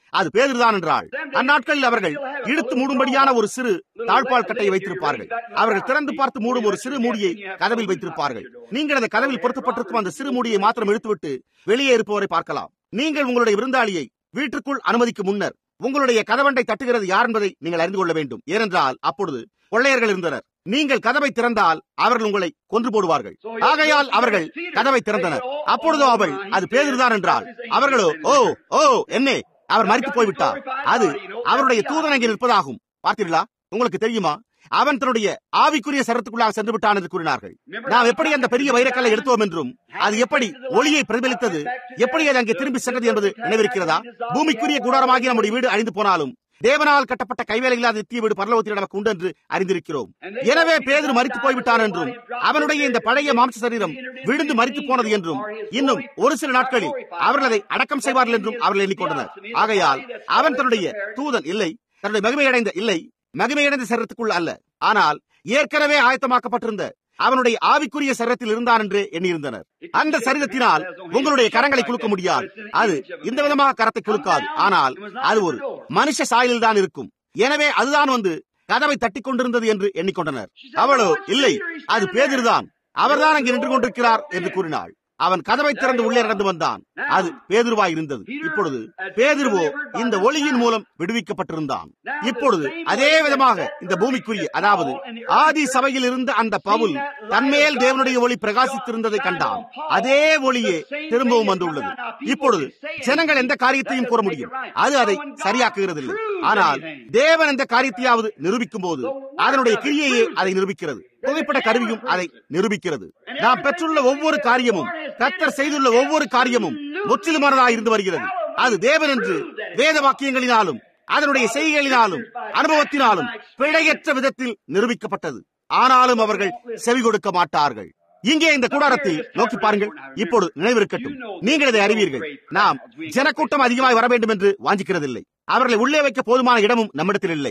அது பேதுதான் என்றாள் அந்நாட்களில் அவர்கள் இழுத்து மூடும்படியான ஒரு சிறு தாழ்பால் கட்டையை வைத்திருப்பார்கள் அவர்கள் திறந்து பார்த்து மூடும் ஒரு சிறு மூடியை கதவில் வைத்திருப்பார்கள் நீங்கள் அந்த கதவில் பொருத்தப்பட்டிருக்கும் அந்த சிறு மூடியை மாத்திரம் இழுத்துவிட்டு வெளியே இருப்பவரை பார்க்கலாம் நீங்கள் உங்களுடைய விருந்தாளியை வீட்டுக்குள் அனுமதிக்கும் முன்னர் உங்களுடைய கதவண்டை தட்டுகிறது யார் என்பதை நீங்கள் அறிந்து கொள்ள வேண்டும் ஏனென்றால் அப்பொழுது கொள்ளையர்கள் இருந்தனர் நீங்கள் கதவை திறந்தால் அவர்கள் உங்களை கொன்று போடுவார்கள் ஆகையால் அவர்கள் கதவை திறந்தனர் அப்பொழுதோ அவள் அது பேதிருதான் என்றால் அவர்களோ ஓ ஓ என்னே அவர் மறித்து போய்விட்டார் அது அவருடைய தூதன் அங்கே நிற்பதாகும் பார்த்தீர்களா உங்களுக்கு தெரியுமா அவன் தன்னுடைய ஆவிக்குரிய சரத்துக்குள்ளாக சென்று விட்டான் என்று கூறினார்கள் நாம் எப்படி அந்த பெரிய வைரக்கல்லை எடுத்தோம் என்றும் அது எப்படி ஒளியை பிரதிபலித்தது எப்படி அது அங்கே திரும்பி சென்றது என்பது நினைவிருக்கிறதா பூமிக்குரிய கூடாரமாகி நம்முடைய வீடு அழிந்து போனாலும் தேவனால் கட்டப்பட்ட கைவேலை இல்லாத நித்திய வீடு பரலோகத்தில் நமக்கு உண்டு என்று அறிந்திருக்கிறோம் எனவே பேதர் மறித்து போய்விட்டான் என்றும் அவனுடைய இந்த பழைய மாம்ச சரீரம் விழுந்து மறித்து போனது என்றும் இன்னும் ஒரு சில நாட்களில் அவர்கள் அதை அடக்கம் செய்வார்கள் என்றும் அவர்கள் எண்ணிக்கொண்டனர் ஆகையால் அவன் தன்னுடைய தூதன் இல்லை தன்னுடைய மகிமையடைந்த இல்லை மகிமையடைந்த சரீரத்துக்குள் அல்ல ஆனால் ஏற்கனவே ஆயத்தமாக்கப்பட்டிருந்த அவனுடைய ஆவிக்குரிய சரீரத்தில் இருந்தான் என்று எண்ணியிருந்தனர் அந்த சரீரத்தினால் உங்களுடைய கரங்களை குலுக்க முடியாது அது இந்த விதமாக கரத்தை குலுக்காது ஆனால் அது ஒரு மனுஷ சாயலில் தான் இருக்கும் எனவே அதுதான் வந்து கதவை தட்டி கொண்டிருந்தது என்று எண்ணிக்கொண்டனர் அவளோ இல்லை அது பேதிருதான் அவர்தான் அங்கே நின்று கொண்டிருக்கிறார் என்று கூறினாள் அவன் கதவை திறந்து உள்ளே நடந்து வந்தான் அது பேதுருவாய் இருந்தது இப்பொழுது பேதுருவோ இந்த ஒளியின் மூலம் விடுவிக்கப்பட்டிருந்தான் இப்பொழுது அதே விதமாக இந்த பூமிக்குரிய அதாவது ஆதி சபையில் இருந்த அந்த பவுல் தன்மேல் தேவனுடைய ஒளி பிரகாசித்திருந்ததை கண்டான் அதே ஒளியே திரும்பவும் வந்துள்ளது இப்பொழுது ஜனங்கள் எந்த காரியத்தையும் கூற முடியும் அது அதை சரியாக்குகிறது இல்லை ஆனால் தேவன் எந்த காரியத்தையாவது நிரூபிக்கும் போது அதனுடைய கிரியையே அதை நிரூபிக்கிறது புகைப்பட கருவியும் அதை நிரூபிக்கிறது நாம் பெற்றுள்ள ஒவ்வொரு காரியமும் கத்தர் செய்துள்ள ஒவ்வொரு காரியமும் முற்றிலுமானதாக இருந்து வருகிறது அது தேவன் என்று வேத வாக்கியங்களினாலும் அதனுடைய செய்கைகளினாலும் அனுபவத்தினாலும் பிழையற்ற விதத்தில் நிரூபிக்கப்பட்டது ஆனாலும் அவர்கள் செவி கொடுக்க மாட்டார்கள் இங்கே இந்த கூடாரத்தில் நோக்கி பாருங்கள் இப்பொழுது நினைவிருக்கட்டும் நீங்கள் இதை அறிவீர்கள் நாம் ஜனக்கூட்டம் அதிகமாய் வர வேண்டும் என்று வாஞ்சிக்கிறதில்லை அவர்களை உள்ளே வைக்க போதுமான இடமும் நம்மிடத்தில் இல்லை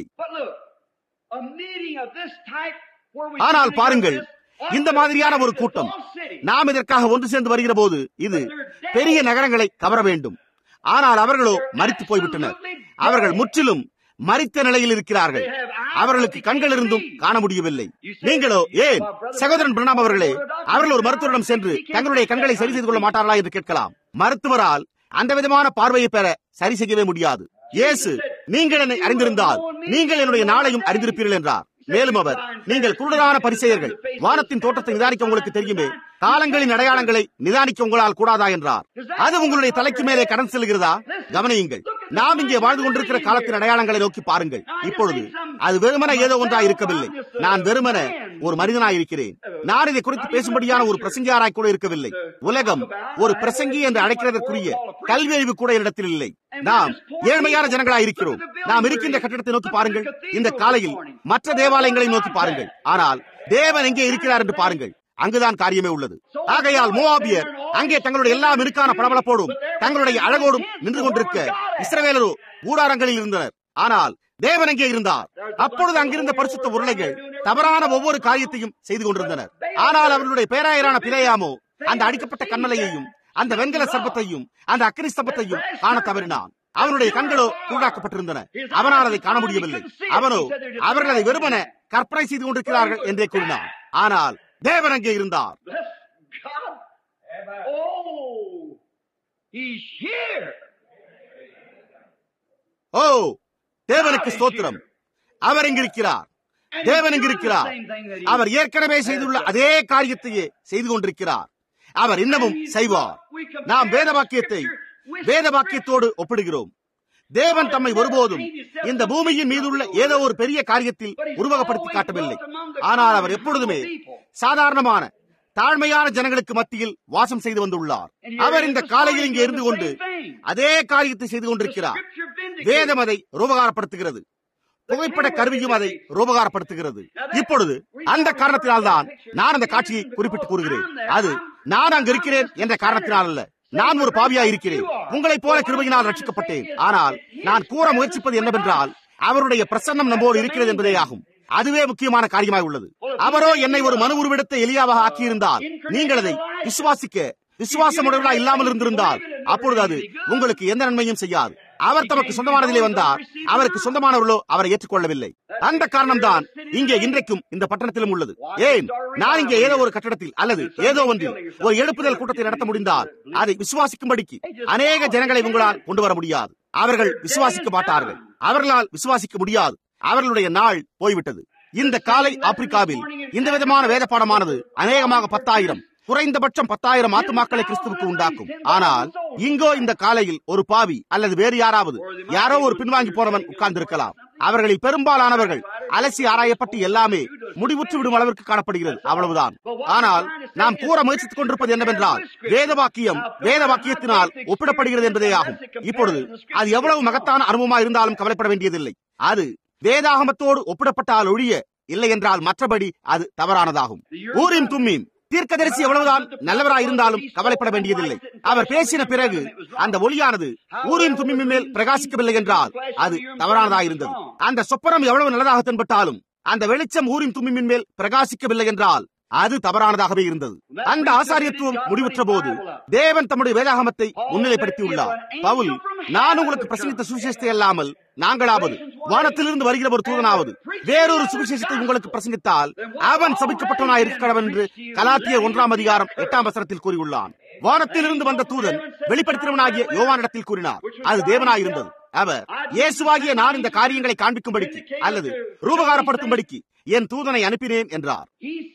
ஆனால் பாருங்கள் இந்த மாதிரியான ஒரு கூட்டம் நாம் இதற்காக ஒன்று சேர்ந்து வருகிற போது இது பெரிய நகரங்களை கவர வேண்டும் ஆனால் அவர்களோ மறித்து போய்விட்டனர் அவர்கள் முற்றிலும் மறித்த நிலையில் இருக்கிறார்கள் அவர்களுக்கு கண்கள் இருந்தும் காண முடியவில்லை நீங்களோ ஏன் சகோதரன் பிரணாம் அவர்களே அவர்கள் ஒரு மருத்துவரிடம் சென்று தங்களுடைய கண்களை சரி செய்து கொள்ள மாட்டார்களா என்று கேட்கலாம் மருத்துவரால் அந்த விதமான பார்வையை பெற சரி செய்யவே முடியாது இயேசு நீங்கள் என்னை அறிந்திருந்தால் நீங்கள் என்னுடைய நாளையும் அறிந்திருப்பீர்கள் என்றார் மேலும் அவர் நீங்கள் குருடரான பரிசெயர்கள் வானத்தின் தோட்டத்தை நிதானிக்க உங்களுக்கு தெரியுமே காலங்களின் அடையாளங்களை நிதானிக்க உங்களால் கூடாதா என்றார் அது உங்களுடைய தலைக்கு மேலே கடன் செல்கிறதா கவனியுங்கள் நாம் இங்கே வாழ்ந்து கொண்டிருக்கிற காலத்தின் அடையாளங்களை நோக்கி பாருங்கள் இப்பொழுது அது வெறுமன ஏதோ ஒன்றா இருக்கவில்லை நான் வெறுமன ஒரு மனிதனாய் இருக்கிறேன் நான் இதை குறித்து பேசும்படியான ஒரு பிரசங்கியாராய் கூட இருக்கவில்லை உலகம் ஒரு பிரசங்கி என்று அழைக்கிறதற்குரிய கல்வி அறிவு கூட இடத்தில் இல்லை நாம் ஏழ்மையான ஜனங்களாய் இருக்கிறோம் நாம் இருக்கின்ற கட்டிடத்தை நோக்கி பாருங்கள் இந்த காலையில் மற்ற தேவாலயங்களை நோக்கி பாருங்கள் ஆனால் தேவன் எங்கே இருக்கிறார் என்று பாருங்கள் அங்குதான் காரியமே உள்ளது ஆகையால் மோவாபியர் அங்கே தங்களுடைய எல்லா மினுக்கான பளபளப்போடும் தங்களுடைய அழகோடும் நின்று கொண்டிருக்க இஸ்ரவேலரோ ஊடாரங்களில் இருந்தனர் ஆனால் தேவன் அங்கே இருந்தார் அப்பொழுது அங்கிருந்த பரிசுத்த உருளைகள் தவறான ஒவ்வொரு காரியத்தையும் செய்து கொண்டிருந்தனர் ஆனால் அவர்களுடைய பேராயரான பிழையாமோ அந்த அடிக்கப்பட்ட கண்மலையையும் அந்த வெண்கல சர்ப்பத்தையும் அந்த அக்னி ஸ்தம்பத்தையும் காண தவறினான் அவனுடைய கண்களோ குருடாக்கப்பட்டிருந்தன அவனால் அதை காண முடியவில்லை அவனோ அவர்கள் அதை வெறுமன கற்பனை செய்து கொண்டிருக்கிறார்கள் என்றே கூறினான் ஆனால் தேவன் அங்கே இருந்தார் ஓ தேவனுக்கு ஸ்தோத்திரம் அவர் எங்கிருக்கிறார் தேவன் எங்கிருக்கிறார் அவர் ஏற்கனவே செய்துள்ள அதே காரியத்தையே செய்து கொண்டிருக்கிறார் அவர் இன்னமும் செய்வார் நாம் வேத வாக்கியத்தை வேத வாக்கியத்தோடு ஒப்பிடுகிறோம் தேவன் தம்மை ஒருபோதும் இந்த பூமியின் மீதுள்ள ஏதோ ஒரு பெரிய காரியத்தில் உருவகப்படுத்தி காட்டவில்லை ஆனால் அவர் எப்பொழுதுமே சாதாரணமான தாழ்மையான ஜனங்களுக்கு மத்தியில் வாசம் செய்து வந்துள்ளார் அவர் இந்த காலையில் இங்கே இருந்து கொண்டு அதே காரியத்தை செய்து கொண்டிருக்கிறார் வேதம் அதை ரூபகாரப்படுத்துகிறது புகைப்பட கருவியும் அதை ரூபகாரப்படுத்துகிறது இப்பொழுது அந்த காரணத்தினால்தான் நான் அந்த காட்சியை குறிப்பிட்டு கூறுகிறேன் அது நான் அங்கு இருக்கிறேன் என்ற காரணத்தினால் அல்ல நான் ஒரு பாவியா இருக்கிறேன் உங்களைப் போல கிருபையினால் ரட்சிக்கப்பட்டேன் ஆனால் நான் கூற முயற்சிப்பது என்னவென்றால் அவருடைய பிரசன்னம் நம்மோடு இருக்கிறது என்பதே ஆகும் அதுவே முக்கியமான காரியமாக உள்ளது அவரோ என்னை ஒரு மனு உருவெடுத்த எலியாவாக ஆக்கியிருந்தால் நீங்கள் அதை விசுவாசிக்க விசுவாசமுடையவர்களா இல்லாமல் இருந்திருந்தால் அப்பொழுது அது உங்களுக்கு எந்த நன்மையும் செய்யாது அவர் தமக்கு சொந்தமானதிலே வந்தார் அவருக்கு சொந்தமானவர்களோ அவரை ஏற்றுக்கொள்ளவில்லை அந்த காரணம்தான் இங்கே இன்றைக்கும் இந்த பட்டணத்திலும் உள்ளது ஏன் நான் இங்கே ஏதோ ஒரு கட்டடத்தில் அல்லது ஏதோ ஒன்றில் ஒரு எழுப்புதல் கூட்டத்தை நடத்த முடிந்தால் அதை விசுவாசிக்கும்படிக்கு அநேக ஜனங்களை உங்களால் கொண்டு வர முடியாது அவர்கள் விசுவாசிக்க மாட்டார்கள் அவர்களால் விசுவாசிக்க முடியாது அவர்களுடைய நாள் போய்விட்டது இந்த காலை ஆப்பிரிக்காவில் இந்த விதமான வேத பாடமானது அநேகமாக பத்தாயிரம் குறைந்தபட்சம் பத்தாயிரம் ஆத்துமாக்களை கிறிஸ்துவுக்கு உண்டாக்கும் ஆனால் இங்கோ இந்த காலையில் ஒரு பாவி அல்லது வேறு யாராவது யாரோ ஒரு பின்வாங்கி போனவன் உட்கார்ந்து இருக்கலாம் அவர்களில் பெரும்பாலானவர்கள் அலசி ஆராயப்பட்டு எல்லாமே முடிவுற்று விடும் அளவிற்கு காணப்படுகிறது அவ்வளவுதான் ஆனால் நாம் கூற முயற்சித்துக் கொண்டிருப்பது என்னவென்றால் வேத வாக்கியம் வேத வாக்கியத்தினால் ஒப்பிடப்படுகிறது என்பதே ஆகும் இப்பொழுது அது எவ்வளவு மகத்தான அனுபவமா இருந்தாலும் கவலைப்பட வேண்டியதில்லை அது வேதாகமத்தோடு ஒப்பிடப்பட்டால் ஒழிய இல்லை என்றால் மற்றபடி அது தவறானதாகும் ஊரின் தும்மீன் தீர்க்கதரிசி எவ்வளவுதான் நல்லவராய் இருந்தாலும் கவலைப்பட வேண்டியதில்லை அவர் பேசின பிறகு அந்த ஒளியானது ஊரின் தும்மின் மேல் பிரகாசிக்கவில்லை என்றால் அது தவறானதாயிருந்தது அந்த சொப்பனம் எவ்வளவு நல்லதாக தென்பட்டாலும் அந்த வெளிச்சம் ஊரின் தும்மின் மேல் பிரகாசிக்கவில்லை என்றால் அது தவறானதாகவே இருந்தது அந்த ஆசாரியத்துவம் முடிவுற்ற போது தேவன் தம்முடைய வேதாகமத்தை முன்னிலைப்படுத்தியுள்ளார் பவுல் நான் உங்களுக்கு பிரசங்கித்த சுவிசேஷத்தை அல்லாமல் நாங்களாவது வானத்திலிருந்து வருகிற ஒரு தூதனாவது வேறொரு சுவிசேஷத்தை உங்களுக்கு பிரசங்கித்தால் அவன் சபிக்கப்பட்டவனாய் இருக்கடவன் என்று கலாத்திய ஒன்றாம் அதிகாரம் எட்டாம் வசனத்தில் கூறியுள்ளான் வானத்திலிருந்து வந்த தூதன் வெளிப்படுத்தினவனாகிய யோவானிடத்தில் கூறினார் அது தேவனாயிருந்தது அவர் இயேசுவாகிய நான் இந்த காரியங்களை காண்பிக்கும்படிக்கு அல்லது ரூபகாரப்படுத்தும்படிக்கு என் தூதனை அனுப்பினேன் என்றார்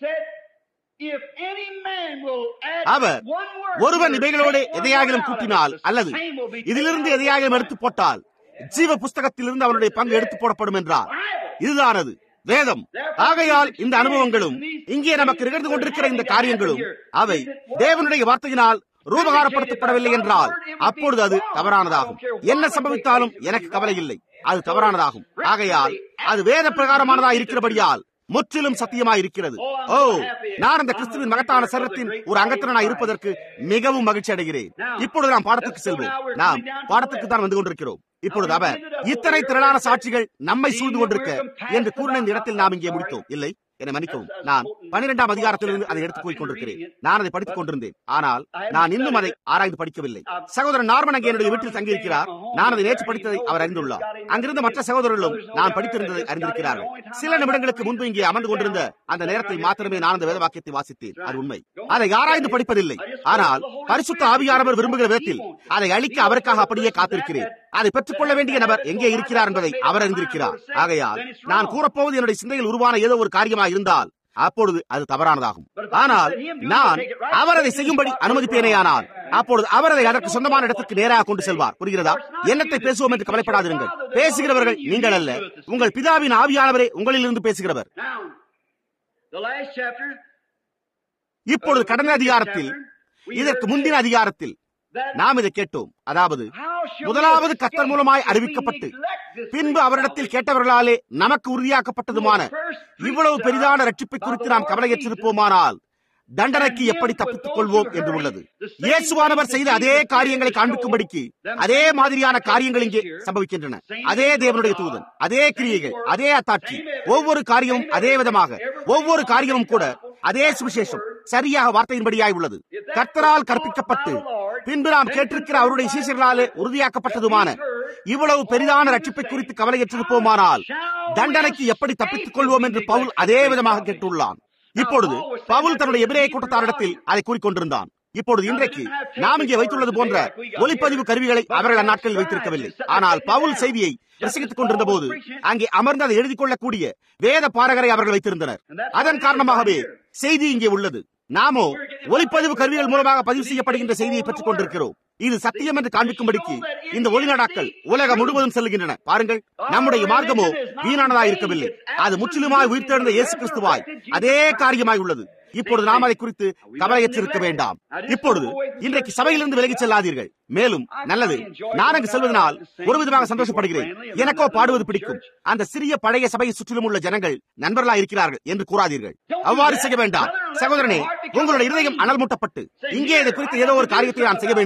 அவர் ஒருவன் இவைகளோடு எதையாகிலும் கூட்டினால் அல்லது இதிலிருந்து எதையாகிலும் எடுத்து போட்டால் ஜீவ புஸ்தகத்திலிருந்து அவனுடைய பங்கு எடுத்து போடப்படும் என்றார் இதுதானது வேதம் ஆகையால் இந்த அனுபவங்களும் இங்கே நமக்கு நிகழ்ந்து கொண்டிருக்கிற இந்த காரியங்களும் அவை தேவனுடைய வார்த்தையினால் ரூபகாரப்படுத்தப்படவில்லை என்றால் அப்பொழுது அது தவறானதாகும் என்ன சம்பவித்தாலும் எனக்கு கவலை இல்லை அது தவறானதாகும் ஆகையால் அது வேத பிரகாரமானதா இருக்கிறபடியால் முற்றிலும் சத்தியமாய் இருக்கிறது ஓ நான் அந்த கிறிஸ்துவின் மகத்தான சரத்தின் ஒரு அங்கத்தினனாய் இருப்பதற்கு மிகவும் மகிழ்ச்சி அடைகிறேன் இப்பொழுது நாம் பாடத்துக்கு செல்வோம் நாம் பாடத்துக்கு தான் வந்து கொண்டிருக்கிறோம் இப்பொழுது அவர் இத்தனை திரளான சாட்சிகள் நம்மை சூழ்ந்து கொண்டிருக்க என்று கூறின இந்த இடத்தில் நாம் இங்கே முடித்தோம் இல்லை என்னை மன்னிக்கவும் நான் பனிரெண்டாம் அதிகாரத்திலிருந்து அதை எடுத்துக் போய் கொண்டிருக்கிறேன் நான் அதை படித்துக் கொண்டிருந்தேன் ஆனால் நான் இன்னும் அதை ஆராய்ந்து படிக்கவில்லை சகோதரன் நார்மன் அங்கே என்னுடைய வீட்டில் தங்கியிருக்கிறார் நான் அதை நேற்று படித்ததை அவர் அறிந்துள்ளார் அங்கிருந்த மற்ற சகோதரர்களும் நான் படித்திருந்ததை அறிந்திருக்கிறார்கள் சில நிமிடங்களுக்கு முன்பு இங்கே அமர்ந்து கொண்டிருந்த அந்த நேரத்தில் மாத்திரமே நான் அந்த வேத வாக்கியத்தை வாசித்தேன் அது உண்மை அதை ஆராய்ந்து படிப்பதில்லை ஆனால் பரிசுத்த ஆவியானவர் விரும்புகிற விதத்தில் அதை அழிக்க அவருக்காக அப்படியே காத்திருக்கிறேன் அதை பெற்றுக்கொள்ள வேண்டிய நபர் எங்கே இருக்கிறார் என்பதை அவர் அறிந்திருக்கிறார் ஆகையால் நான் கூறப்போவது என்னுடைய சிந்தையில் உருவான ஏதோ ஒரு காரியமாக இருந்தால் அப்பொழுது அது தவறானதாகும் ஆனால் நான் அவர் அதை செய்யும்படி அனுமதிப்பேனேயானால் அப்பொழுது அவர் அதை அதற்கு சொந்தமான இடத்துக்கு நேராக கொண்டு செல்வார் புரிகிறதா என்னத்தை பேசுவோம் என்று கவலைப்படாதிருங்கள் பேசுகிறவர்கள் நீங்கள் அல்ல உங்கள் பிதாவின் ஆவியானவரே உங்களில் இருந்து பேசுகிறவர் இப்பொழுது கடந்த அதிகாரத்தில் இதற்கு முந்தின அதிகாரத்தில் நாம் இதை கேட்டோம் அதாவது முதலாவது கத்தர் மூலமாய் அறிவிக்கப்பட்டு பின்பு அவரிடத்தில் கேட்டவர்களாலே நமக்கு உறுதியாக்கப்பட்டதுமான இவ்வளவு பெரிதான ரட்சிப்பை குறித்து நாம் கவலையற்றிருப்போமானால் தண்டனைக்கு எப்படி தப்பித்துக் கொள்வோம் என்று உள்ளது இயேசுவானவர் செய்த அதே காரியங்களை காண்பிக்கும்படிக்கு அதே மாதிரியான காரியங்கள் இங்கே சம்பவிக்கின்றன அதே தேவனுடைய தூதன் அதே கிரியைகள் அதே அத்தாட்சி ஒவ்வொரு காரியமும் அதே விதமாக ஒவ்வொரு காரியமும் கூட அதே சுவிசேஷம் சரியாக வார்த்தையின்படியாய் உள்ளது கர்த்தரால் கற்பிக்கப்பட்டு பின்பு நாம் கேட்டிருக்கிற அவருடைய சீசர்களாலே உறுதியாக்கப்பட்டதுமான இவ்வளவு பெரிதான ரட்சிப்பை குறித்து கவலையற்றிருப்போமானால் தண்டனைக்கு எப்படி தப்பித்துக் கொள்வோம் என்று பவுல் அதே விதமாக கேட்டுள்ளான் இப்பொழுது பவுல் தன்னுடைய எபிரேய கூட்டத்தாரிடத்தில் அதை கூறிக்கொண்டிருந்தான் இப்பொழுது இன்றைக்கு நாம் இங்கே வைத்துள்ளது போன்ற ஒலிப்பதிவு கருவிகளை அவர்கள் அந்நாட்களில் வைத்திருக்கவில்லை ஆனால் பவுல் செய்தியை பிரசங்கித்துக் கொண்டிருந்த போது அங்கே அமர்ந்து அதை எழுதிக் கொள்ளக்கூடிய வேத பாரகரை அவர்கள் வைத்திருந்தனர் அதன் காரணமாகவே செய்தி இங்கே உள்ளது நாமோ ஒலிப்பதிவு கருவிகள் மூலமாக பதிவு செய்யப்படுகின்ற செய்தியை பெற்றுக் கொண்டிருக்கிறோம் இது சத்தியம் என்று காண்பிக்கும்படிக்கு இந்த ஒளிநடாக்கள் உலகம் முழுவதும் செல்கின்றன பாருங்கள் நம்முடைய மார்க்கமோ வீணானதாய் இருக்கவில்லை அது முற்றிலுமாய் உயிர்த்தெழுந்த இயேசு கிறிஸ்துவாய் அதே காரியமாய் உள்ளது இப்பொழுது நாம் அதை குறித்து கவலையற்றிருக்க வேண்டாம் இப்பொழுது இன்றைக்கு சபையிலிருந்து விலகிச் செல்லாதீர்கள் மேலும் நல்லது நான் அங்கு செல்வதனால் ஒரு விதமாக சந்தோஷப்படுகிறேன் எனக்கோ பாடுவது பிடிக்கும் அந்த சிறிய பழைய சபையை சுற்றிலும் உள்ள ஜனங்கள் நண்பர்களா இருக்கிறார்கள் என்று கூறாதீர்கள் அவ்வாறு செய்ய வேண்டாம் சகோதரனே உங்களுடைய இருதயம் அனல் மூட்டப்பட்டு இங்கே இதை குறித்து ஏதோ ஒரு காரியத்தை நான் செய்ய வேண்டும்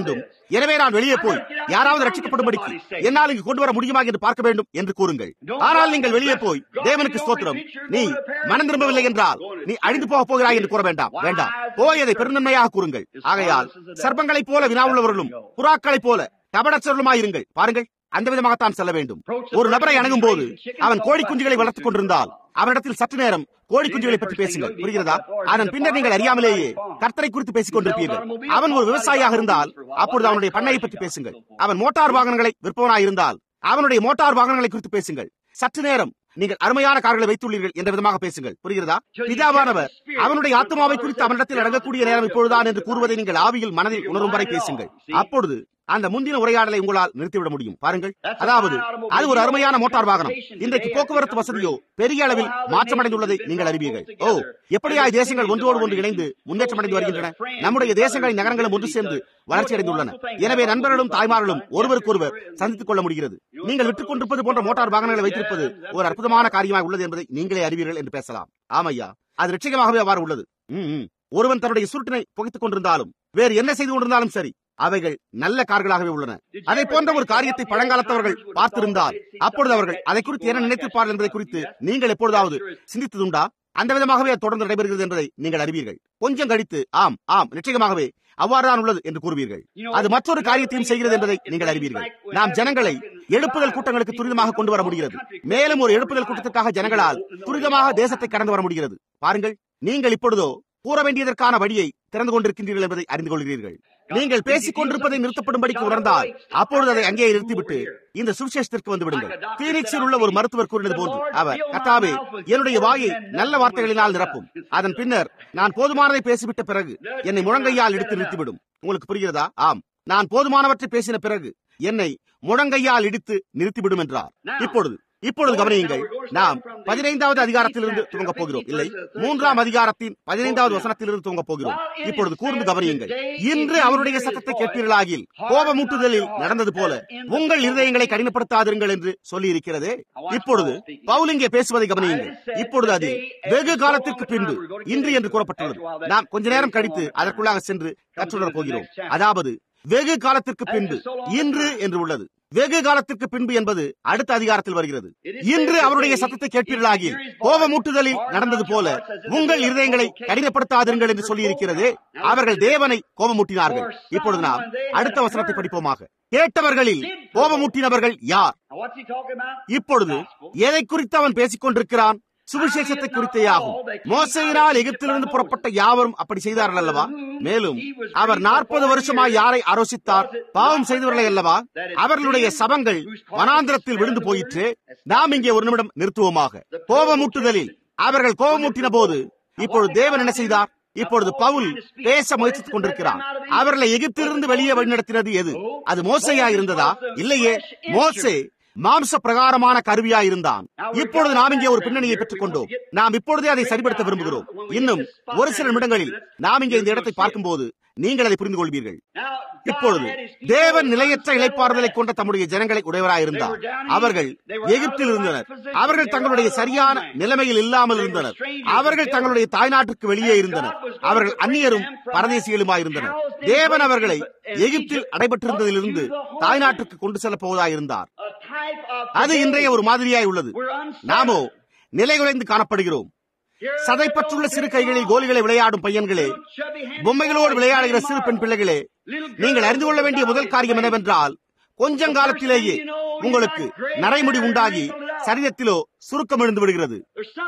எனவே நான் வெளியே போய் யாராவது ரட்சிக்கப்படும்படிக்கு என்னால் இங்கு கொண்டு வர முடியுமா என்று பார்க்க வேண்டும் என்று கூறுங்கள் ஆனால் நீங்கள் வெளியே போய் தேவனுக்கு ஸ்தோத்திரம் நீ மனம் திரும்பவில்லை என்றால் நீ அழிந்து போக போகிறாய் என்று கூற வேண்டாம் வேண்டாம் போய் அதை பெருந்தன்மையாக கூறுங்கள் ஆகையால் சர்ப்பங்களைப் போல வினாவுள்ளவர்களும் புறாக்களைப் போல கபடச்சொல்லுமாயிருங்கள் பாருங்கள் அந்த விதமாகத்தான் செல்ல வேண்டும் ஒரு நபரை அணுகும் போது அவன் கோழி குஞ்சுகளை வளர்த்துக் கொண்டிருந்தால் அவனிடத்தில் சற்று நேரம் கோழி குஞ்சுகளை பற்றி பேசுங்கள் புரிகிறதா அதன் பின்னர் நீங்கள் அறியாமலேயே கர்த்தரை குறித்து பேசிக் கொண்டிருப்பீர்கள் அவன் ஒரு விவசாயியாக இருந்தால் அப்பொழுது அவனுடைய பண்ணையை பற்றி பேசுங்கள் அவன் மோட்டார் வாகனங்களை விற்பவனாய் இருந்தால் அவனுடைய மோட்டார் வாகனங்களை குறித்து பேசுங்கள் சற்று நேரம் நீங்கள் அருமையான கார்களை வைத்துள்ளீர்கள் என்ற விதமாக பேசுங்கள் புரிகிறதா பிதாவானவர் அவனுடைய ஆத்மாவை குறித்து அவனிடத்தில் அடங்கக்கூடிய நேரம் இப்பொழுதுதான் என்று கூறுவதை நீங்கள் ஆவியில் மனதில் உணரும் வரை பேசுங்கள் அப்பொழுது அந்த முந்தின உரையாடலை உங்களால் நிறுத்திவிட முடியும் பாருங்கள் அதாவது அது ஒரு அருமையான மோட்டார் வாகனம் இன்றைக்கு போக்குவரத்து வசதியோ பெரிய அளவில் மாற்றமடைந்துள்ளதை நீங்கள் அறிவீர்கள் ஓ எப்படியாய் தேசங்கள் ஒன்றோடு ஒன்று இணைந்து முன்னேற்றமடைந்து வருகின்றன நம்முடைய தேசங்களின் நகரங்களும் ஒன்று சேர்ந்து வளர்ச்சி அடைந்துள்ளன எனவே நண்பர்களும் தாய்மார்களும் ஒருவருக்கொருவர் சந்தித்துக் கொள்ள முடிகிறது நீங்கள் விட்டுக் கொண்டிருப்பது போன்ற மோட்டார் வாகனங்களை வைத்திருப்பது ஒரு அற்புதமான காரியமாக உள்ளது என்பதை நீங்களே அறிவீர்கள் என்று பேசலாம் ஆமையா அது நிச்சயமாகவே அவ்வாறு உள்ளது ஒருவன் தன்னுடைய சுருட்டினை புகைத்துக் கொண்டிருந்தாலும் வேறு என்ன செய்து கொண்டிருந்தாலும் சரி அவைகள் நல்ல கார்களாகவே உள்ளன அதை போன்ற ஒரு காரியத்தை பழங்காலத்தவர்கள் பார்த்திருந்தால் அப்பொழுது அவர்கள் அதை குறித்து என்ன நினைத்திருப்பார்கள் என்பதை குறித்து நீங்கள் எப்பொழுதாவது சிந்தித்ததுண்டா அந்த விதமாகவே அது தொடர்ந்து நடைபெறுகிறது என்பதை நீங்கள் அறிவீர்கள் கொஞ்சம் கழித்து ஆம் ஆம் நிச்சயமாகவே அவ்வாறுதான் உள்ளது என்று கூறுவீர்கள் அது மற்றொரு காரியத்தையும் செய்கிறது என்பதை நீங்கள் அறிவீர்கள் நாம் ஜனங்களை எழுப்புதல் கூட்டங்களுக்கு துரிதமாக கொண்டு வர முடிகிறது மேலும் ஒரு எழுப்புதல் கூட்டத்திற்காக ஜனங்களால் துரிதமாக தேசத்தை கடந்து வர முடிகிறது பாருங்கள் நீங்கள் இப்பொழுதோ கூற வேண்டியதற்கான வழியை திறந்து கொண்டிருக்கின்றீர்கள் என்பதை அறிந்து கொள்கிறீர்கள் நீங்கள் பேசிக் கொண்டிருப்பதை நிறுத்தப்படும்படிக்கு உணர்ந்தால் அப்பொழுது அதை அங்கேயே நிறுத்திவிட்டு இந்த சுவிசேஷத்திற்கு வந்து விடுங்கள் பீனிக்ஸில் உள்ள ஒரு மருத்துவர் கூறினது போன்று அவர் கத்தாவே என்னுடைய வாயை நல்ல வார்த்தைகளினால் நிரப்பும் அதன் பின்னர் நான் போதுமானதை பேசிவிட்ட பிறகு என்னை முழங்கையால் எடுத்து நிறுத்திவிடும் உங்களுக்கு புரிகிறதா ஆம் நான் போதுமானவற்றை பேசின பிறகு என்னை முழங்கையால் இடித்து நிறுத்திவிடும் என்றார் இப்பொழுது இப்பொழுது கவனியுங்கள் நாம் பதினைந்தாவது அதிகாரத்திலிருந்து துவங்க போகிறோம் இல்லை மூன்றாம் அதிகாரத்தின் பதினைந்தாவது வசனத்திலிருந்து துவங்க போகிறோம் இப்பொழுது கூர்ந்து கவனியுங்கள் இன்று அவருடைய சத்தத்தை கேட்பீர்களாகில் கோபமூட்டுதலில் நடந்தது போல உங்கள் இருதயங்களை கடினப்படுத்தாதிருங்கள் என்று சொல்லி இருக்கிறதே இப்பொழுது பவுல் இங்கே பேசுவதை கவனியுங்கள் இப்பொழுது அது வெகு காலத்திற்கு பின்பு இன்று என்று கூறப்பட்டுள்ளது நாம் கொஞ்ச நேரம் கழித்து அதற்குள்ளாக சென்று கற்றுணரப் போகிறோம் அதாவது வெகு காலத்திற்கு பின்பு இன்று என்று உள்ளது வெகு காலத்திற்கு பின்பு என்பது அடுத்த அதிகாரத்தில் வருகிறது இன்று அவருடைய சத்தத்தை கேட்பீர்களாகி கோபமூட்டுதலில் நடந்தது போல உங்கள் இருதயங்களை கடினப்படுத்தாதீர்கள் என்று சொல்லி இருக்கிறது அவர்கள் தேவனை கோபமூட்டினார்கள் இப்பொழுது நாம் அடுத்த வசனத்தை படிப்போமாக கேட்டவர்களில் கோபமூட்டினவர்கள் யார் இப்பொழுது எதை குறித்து அவன் பேசிக் கொண்டிருக்கிறான் சுவிசேஷத்தை குறித்தே ஆகும் மோசையினால் எகிப்திலிருந்து புறப்பட்ட யாவரும் அப்படி செய்தார்கள் அல்லவா மேலும் அவர் நாற்பது வருஷமாய் யாரை ஆலோசித்தார் பாவம் செய்தவர்களை அல்லவா அவர்களுடைய சபங்கள் வனாந்திரத்தில் விழுந்து போயிற்று நாம் இங்கே ஒரு நிமிடம் நிறுத்துவோமாக கோபமூட்டுதலில் அவர்கள் கோபமூட்டின போது இப்பொழுது தேவன் என்ன செய்தார் இப்பொழுது பவுல் பேச முயற்சித்துக் கொண்டிருக்கிறார் அவர்களை எகிப்திலிருந்து வெளியே வழிநடத்தினது எது அது மோசையா இருந்ததா இல்லையே மோசே மாம்ச பிரகாரமான கருவியா இருந்தான் இப்பொழுது நாம் இங்கே ஒரு பின்னணியை பெற்றுக் கொண்டோம் நாம் இப்பொழுதே அதை சரிபடுத்த விரும்புகிறோம் இன்னும் ஒரு சில நிமிடங்களில் நாம் இங்கே இந்த இடத்தை பார்க்கும்போது நீங்கள் அதை புரிந்து கொள்வீர்கள் இப்பொழுது தேவன் நிலையற்ற இழைப்பாறுதலை கொண்ட தம்முடைய ஜனங்களை உடையவராயிருந்தார் அவர்கள் எகிப்தில் இருந்தனர் அவர்கள் தங்களுடைய சரியான நிலைமையில் இல்லாமல் இருந்தனர் அவர்கள் தங்களுடைய தாய்நாட்டுக்கு வெளியே இருந்தனர் அவர்கள் அந்நியரும் பரதேசிகளுமாயிருந்தனர் தேவன் அவர்களை எகிப்தில் அடைபட்டிருந்ததிலிருந்து தாய்நாட்டுக்கு கொண்டு செல்ல போவதாயிருந்தார் அது இன்றைய ஒரு மாதிரியாய் உள்ளது நாமோ நிலைகுலைந்து காணப்படுகிறோம் சதைப்பற்றுள்ள சிறு கைகளில் கோலிகளை விளையாடும் பையன்களே பொம்மைகளோடு விளையாடுகிற சிறு பெண் பிள்ளைகளே நீங்கள் அறிந்து கொள்ள வேண்டிய முதல் காரியம் என்னவென்றால் கொஞ்சம் காலத்திலேயே உங்களுக்கு நரைமுடி உண்டாகி சரீரத்திலோ சுருக்கம் எழுந்து விடுகிறது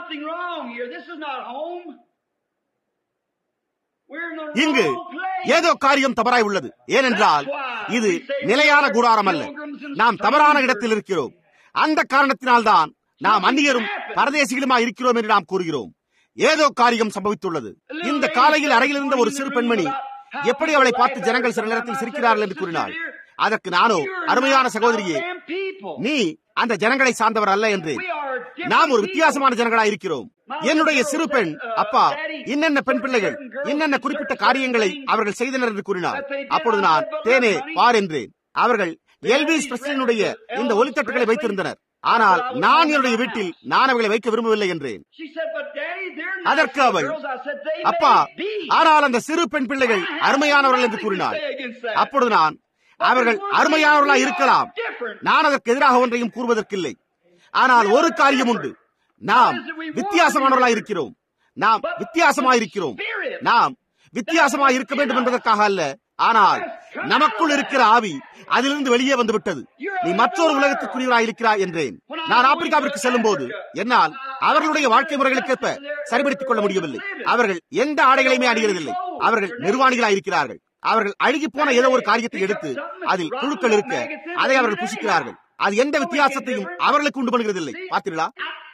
இங்கு ஏதோ காரியம் தவறாய் உள்ளது ஏனென்றால் இது நிலையான கூடாரம் அல்ல நாம் தவறான இடத்தில் இருக்கிறோம் அந்த காரணத்தினால்தான் நாம் அந்நியரும் பரதேசிகளுமா இருக்கிறோம் என்று நாம் கூறுகிறோம் ஏதோ காரியம் சம்பவித்துள்ளது இந்த காலையில் அறையில் இருந்த ஒரு சிறு பெண்மணி எப்படி அவளை பார்த்து ஜனங்கள் சில நேரத்தில் சிரிக்கிறார்கள் என்று கூறினாள் அதற்கு நானோ அருமையான சகோதரியே நீ அந்த ஜனங்களை சார்ந்தவர் அல்ல என்று நாம் ஒரு வித்தியாசமான ஜனங்களா இருக்கிறோம் என்னுடைய சிறு பெண் அப்பா இன்னென்ன பெண் பிள்ளைகள் இன்னென்ன குறிப்பிட்ட காரியங்களை அவர்கள் செய்தனர் என்று கூறினார் அப்பொழுது நான் தேனே பார் என்றேன் அவர்கள் எல்விஸ் பிரசிடனுடைய இந்த ஒலித்தட்டுகளை வைத்திருந்தனர் ஆனால் நான் என்னுடைய வீட்டில் நான் அவர்களை வைக்க விரும்பவில்லை என்றேன் அதற்கு அவள் அப்பா ஆனால் அந்த சிறு பெண் பிள்ளைகள் அருமையானவர்கள் என்று கூறினாள் அப்பொழுது நான் அவர்கள் அருமையானவர்களாக இருக்கலாம் நான் அதற்கு எதிராக ஒன்றையும் கூறுவதற்கில்லை ஆனால் ஒரு காரியம் உண்டு நாம் வித்தியாசமானவர்களாக இருக்கிறோம் நாம் வித்தியாசமாக இருக்கிறோம் நாம் வித்தியாசமாக இருக்க வேண்டும் என்பதற்காக அல்ல ஆனால் நமக்குள் இருக்கிற ஆவி அதிலிருந்து வெளியே வந்து விட்டது நீ மற்றொரு உலகத்துக்குரியவராக இருக்கிறாய் என்றேன் நான் ஆப்பிரிக்காவிற்கு செல்லும் போது என்னால் அவர்களுடைய வாழ்க்கை முறைகளுக்கேற்ப சரிபடுத்திக் கொள்ள முடியவில்லை அவர்கள் எந்த ஆடைகளையுமே அணிகிறதில்லை அவர்கள் நிர்வாணிகளாக இருக்கிறார்கள் அவர்கள் அழுகி போன ஏதோ ஒரு காரியத்தை எடுத்து அதில் புழுக்கள் இருக்க அதை அவர்கள் புசிக்கிறார்கள் அது எந்த வித்தியாசத்தையும் அவர்களுக்கு உண்டு பண்ணுகிறதில்லை பார்த்தீர்களா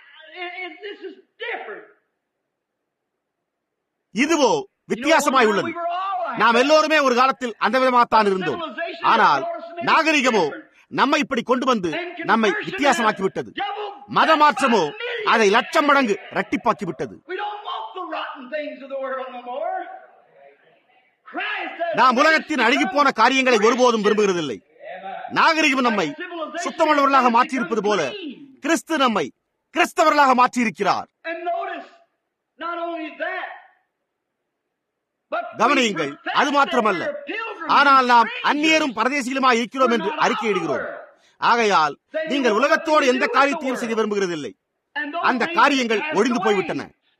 இதுவோ வித்தியாசமாய் உள்ளது நாம் எல்லோருமே ஒரு காலத்தில் அந்த விதமாகத்தான் இருந்தோம் ஆனால் நாகரிகமோ நம்மை இப்படி கொண்டு வந்து நம்மை வித்தியாசமாக்கி விட்டது மத மாற்றமோ அதை லட்சம் மடங்கு ரட்டிப்பாக்கி விட்டது நாம் உலகத்தின் அழுகி போன காரியங்களை ஒருபோதும் விரும்புகிறதில்லை நாகரிகம் நம்மை சுத்தமுள்ளவர்களாக மாற்றியிருப்பது போல கிறிஸ்து நம்மை கிறிஸ்தவர்களாக மாற்றியிருக்கிறார் கவனியுங்கள் அது மாத்திரமல்ல ஆனால் நாம் அந்நியரும் பரதேசிகளுமாய் இருக்கிறோம் என்று அறிக்கையிடுகிறோம் ஆகையால் நீங்கள் உலகத்தோடு எந்த காரியத்தையும் செய்ய விரும்புகிறதில்லை அந்த காரியங்கள் ஒழிந்து போய்விட்டன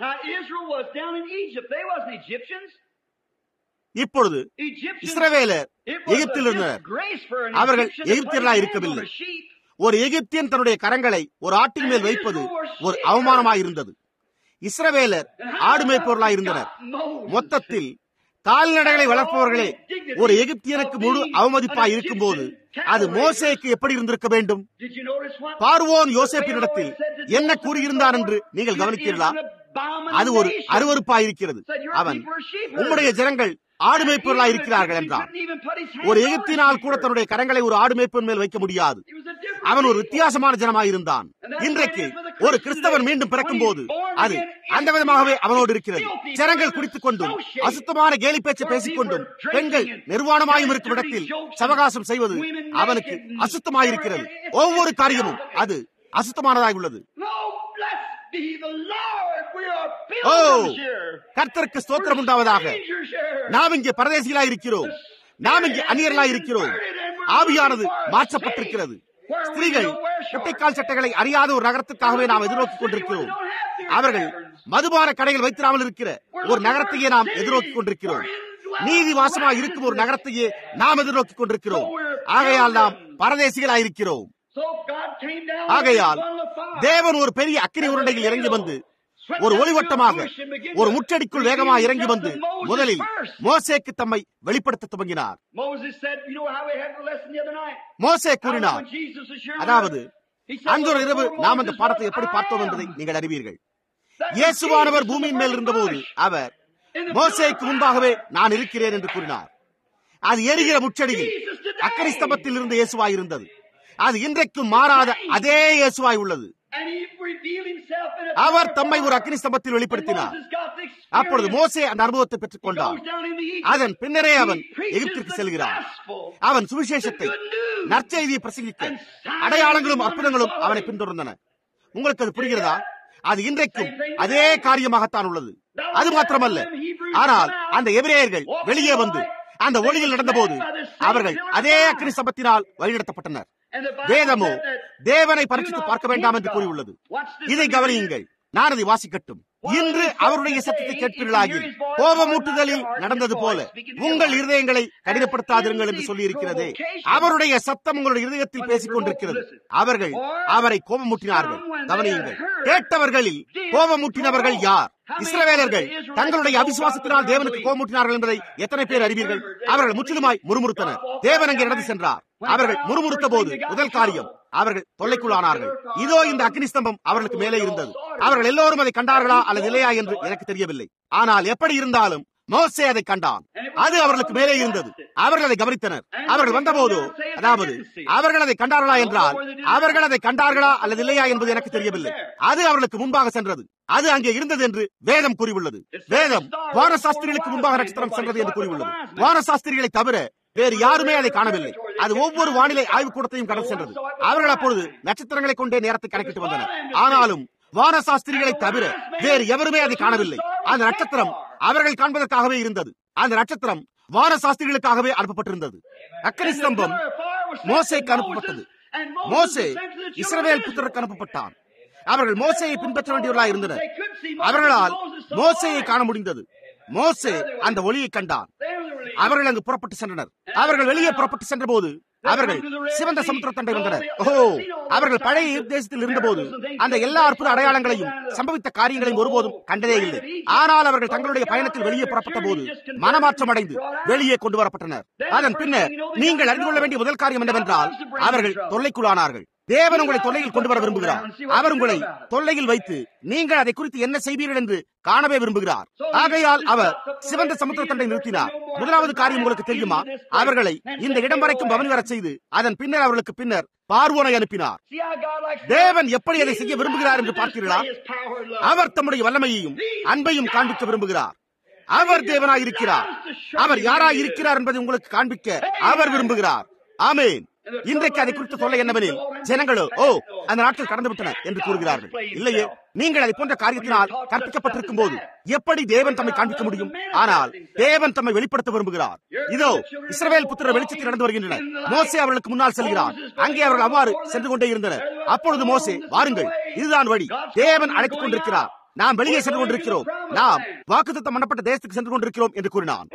இப்பொழுது இஸ்ரவேலர் எகிப்தில் இருந்தனர் அவர்கள் எகிப்தியர்களாக இருக்கவில்லை ஒரு எகிப்தியன் தன்னுடைய கரங்களை ஒரு ஆட்டின் மேல் வைப்பது ஒரு அவமானமாய் இருந்தது இஸ்ரவேலர் ஆடு மேய்ப்பவர்களாய் இருந்தனர் மொத்தத்தில் கால்நடைகளை வளர்ப்பவர்களே ஒரு எகிப்தியனுக்கு முழு அவமதிப்பாய் இருக்கும் போது அது மோசேக்கு எப்படி இருந்திருக்க வேண்டும் பார்வோன் யோசேப்பினிடத்தில் என்ன கூறியிருந்தான் என்று நீங்கள் கவனித்தீர்களா அது ஒரு அருவறுப்பாயிருக்கிறது அவன் உம்முடைய ஜனங்கள் ஆடு மேய்ப்பவர்களாக இருக்கிறார்கள் என்றான் ஒரு எகிப்தினால் கூட தன்னுடைய கரங்களை ஒரு ஆடு மேய்ப்பன் மேல் வைக்க முடியாது அவன் ஒரு வித்தியாசமான ஜனமாக இருந்தான் இன்றைக்கு ஒரு கிறிஸ்தவன் மீண்டும் பிறக்கும் போது அது அந்த விதமாகவே அவனோடு இருக்கிறது ஜனங்கள் குடித்துக் கொண்டும் அசுத்தமான கேலி பேச்சு பேசிக் கொண்டும் பெண்கள் நிர்வாணமாயும் இருக்கும் இடத்தில் சவகாசம் செய்வது அவனுக்கு அசுத்தமாயிருக்கிறது ஒவ்வொரு காரியமும் அது அசுத்தமானதாக உள்ளது ஓ கர்த்தருக்கு ஸ்தோத்திரம் உண்டாவதாக நாம் இங்கே பரதேசிகளாய் இருக்கிறோம் நாம் இங்கே அந்நியர்களாய் இருக்கிறோம் ஆவியானது மாற்றப்பட்டிருக்கிறது ஸ்திரீகள் குட்டைக்கால் சட்டைகளை அறியாத ஒரு நகரத்துக்காகவே நாம் எதிர்நோக்கிக் கொண்டிருக்கிறோம் அவர்கள் மதுபான கடைகள் வைத்திராமல் இருக்கிற ஒரு நகரத்தையே நாம் எதிர்நோக்கிக் கொண்டிருக்கிறோம் நீதி வாசமாக இருக்கும் ஒரு நகரத்தையே நாம் எதிர்நோக்கிக் கொண்டிருக்கிறோம் ஆகையால் நாம் பரதேசிகளாயிருக்கிறோம் ஆகையால் தேவன் ஒரு பெரிய அக்கினி உருண்டையில் இறங்கி வந்து ஒரு ஒளிவட்டமாக ஒரு முச்சடிக்குள் வேகமாக இறங்கி வந்து முதலில் மோசேக்கு தம்மை வெளிப்படுத்த துவங்கினார் மோசே கூறினார் அதாவது அன்றொரு இரவு நாம் அந்த பாடத்தை எப்படி பார்த்தோம் என்பதை நீங்கள் அறிவீர்கள் இயேசுவானவர் பூமியின் மேல் இருந்தபோது அவர் மோசேக்கு முன்பாகவே நான் இருக்கிறேன் என்று கூறினார் அது எரிகிற முச்சடியில் அக்கறை ஸ்தம்பத்தில் இருந்த இயேசுவாய் இருந்தது அது இன்றைக்கும் மாறாத அதே இயேசுவாய் உள்ளது அவர் தம்மை ஒரு அக்னி ஸ்தம்பத்தில் வெளிப்படுத்தினார் அப்பொழுது மோசே அந்த அனுபவத்தை பெற்றுக் கொண்டார் அதன் பின்னரே அவன் எகிப்திற்கு செல்கிறார் அவன் சுவிசேஷத்தை நற்செய்தியை பிரசங்கிக்க அடையாளங்களும் அற்புதங்களும் அவனை பின்தொடர்ந்தன உங்களுக்கு அது புரிகிறதா அது இன்றைக்கும் அதே காரியமாகத்தான் உள்ளது அது மாத்திரமல்ல ஆனால் அந்த எபிரேயர்கள் வெளியே வந்து அந்த ஒளியில் நடந்தபோது அவர்கள் அதே அக்னி சம்பத்தினால் வழிநடத்தப்பட்டனர் வேதமோ தேவனை பரிசித்து பார்க்க வேண்டாம் என்று கூறியுள்ளது இதை கவனியுங்கள் நான் அதை வாசிக்கட்டும் இன்று அவருடைய சத்தத்தை கேட்பீர்களாகி கோபமூட்டுதலில் நடந்தது போல உங்கள் இருதயங்களை கடினப்படுத்தாதிருங்கள் என்று சொல்லி இருக்கிறதே அவருடைய சத்தம் உங்களுடைய இருதயத்தில் பேசிக் கொண்டிருக்கிறது அவர்கள் அவரை கோபமூட்டினார்கள் கவனியுங்கள் கேட்டவர்களில் கோபமூட்டினவர்கள் யார் இஸ்ரவேலர்கள் தங்களுடைய அவிசுவாசத்தினால் தேவனுக்கு கோபமூட்டினார்கள் என்பதை எத்தனை பேர் அறிவீர்கள் அவர்கள் முற்றிலுமாய் முறுமுறுத்தனர் தேவன் அங்கே நடந்து சென்றார் அவர்கள் முறுமுறுத்த போது முதல் காரியம் அவர்கள் தொல்லைக்குள்ளானார்கள் இதோ இந்த அக்னி ஸ்தம்பம் அவர்களுக்கு மேலே இருந்தது அவர்கள் எல்லோரும் அதை கண்டார்களா அல்லது இல்லையா என்று எனக்கு தெரியவில்லை ஆனால் எப்படி இருந்தாலும் மோசே அதை கண்டான் அது அவர்களுக்கு மேலே இருந்தது அவர்கள் அதை கவனித்தனர் அவர்கள் வந்தபோது அதாவது அவர்கள் அதை கண்டார்களா என்றால் அவர்கள் அதை கண்டார்களா அல்லது இல்லையா என்பது எனக்கு தெரியவில்லை அது அவர்களுக்கு முன்பாக சென்றது அது அங்கே இருந்தது என்று வேதம் கூறியுள்ளது வேதம் வானசாஸ்திரிகளுக்கு முன்பாக நட்சத்திரம் சென்றது என்று கூறியுள்ளது வானசாஸ்திரிகளை தவிர வேறு யாருமே அதை காணவில்லை அது ஒவ்வொரு வானிலை ஆய்வுக்கூடத்தையும் கடந்து சென்றது அவர்கள் அப்பொழுது நட்சத்திரங்களை கொண்டே நேரத்தை கணக்கிட்டு வந்தனர் ஆனாலும் வானசாஸ்திரிகளை தவிர வேறு எவருமே அதை காணவில்லை அந்த நட்சத்திரம் அவர்கள் காண்பதற்காகவே இருந்தது அந்த நட்சத்திரம் வான சாஸ்திரிகளுக்காகவே அனுப்பப்பட்டிருந்தது அக்கனி ஸ்தம்பம் மோசேக்கு அனுப்பப்பட்டது மோசே இஸ்ரவேல் புத்திரருக்கு அனுப்பப்பட்டான் அவர்கள் மோசையை பின்பற்ற வேண்டியவர்களாக இருந்தனர் அவர்களால் மோசையை காண முடிந்தது மோசே அந்த ஒளியை கண்டான் அவர்கள் அங்கு புறப்பட்டு சென்றனர் அவர்கள் வெளியே புறப்பட்டு சென்ற போது அவர்கள் சிவந்த சமுத்திர தண்டை வந்தனர் ஓ அவர்கள் பழைய தேசத்தில் இருந்தபோது அந்த எல்லா அற்புத அடையாளங்களையும் சம்பவித்த காரியங்களையும் ஒருபோதும் கண்டதே இல்லை ஆனால் அவர்கள் தங்களுடைய பயணத்தில் வெளியே புறப்பட்ட போது மனமாற்றம் அடைந்து வெளியே கொண்டு வரப்பட்டனர் அதன் பின்னர் நீங்கள் அறிந்து கொள்ள வேண்டிய முதல் காரியம் என்னவென்றால் அவர்கள் தொல்லைக்குள்ளானார்கள் தேவன் உங்களை தொல்லையில் கொண்டு வர விரும்புகிறார் அவர் உங்களை தொல்லையில் வைத்து நீங்கள் அதை குறித்து என்ன செய்வீர்கள் என்று காணவே விரும்புகிறார் ஆகையால் அவர் சிவந்த சமுத்திர தண்டை நிறுத்தினார் முதலாவது காரியம் உங்களுக்கு தெரியுமா அவர்களை இந்த இடம் வரைக்கும் பவனி வரச் செய்து அதன் பின்னர் அவர்களுக்கு பின்னர் பார்வோனை அனுப்பினார் தேவன் எப்படி அதை செய்ய விரும்புகிறார் என்று பார்த்தீர்களா அவர் தம்முடைய வல்லமையையும் அன்பையும் காண்பிக்க விரும்புகிறார் அவர் தேவனாய் இருக்கிறார் அவர் யாராய் இருக்கிறார் என்பதை உங்களுக்கு காண்பிக்க அவர் விரும்புகிறார் ஆமேன் இன்றைக்கு அதை குறித்து சொல்ல என்னவெனில் ஜனங்களோ ஓ அந்த நாட்கள் கடந்து விட்டன என்று கூறுகிறார்கள் இல்லையே நீங்கள் அதை போன்ற காரியத்தினால் கற்பிக்கப்பட்டிருக்கும் போது எப்படி தேவன் தம்மை காண்பிக்க முடியும் ஆனால் தேவன் தம்மை வெளிப்படுத்த விரும்புகிறார் இதோ இஸ்ரவேல் புத்திர வெளிச்சத்தில் நடந்து வருகின்றனர் மோசே அவர்களுக்கு முன்னால் செல்கிறார் அங்கே அவர்கள் அவ்வாறு சென்று கொண்டே இருந்தனர் அப்பொழுது மோசே வாருங்கள் இதுதான் வழி தேவன் அழைத்துக் கொண்டிருக்கிறார் நாம் வெளியே சென்று கொண்டிருக்கிறோம் நாம் வாக்குத்தத்தம் பண்ணப்பட்ட தேசத்துக்கு சென்று கொண்டிருக்கிறோம் என்று கூறினான்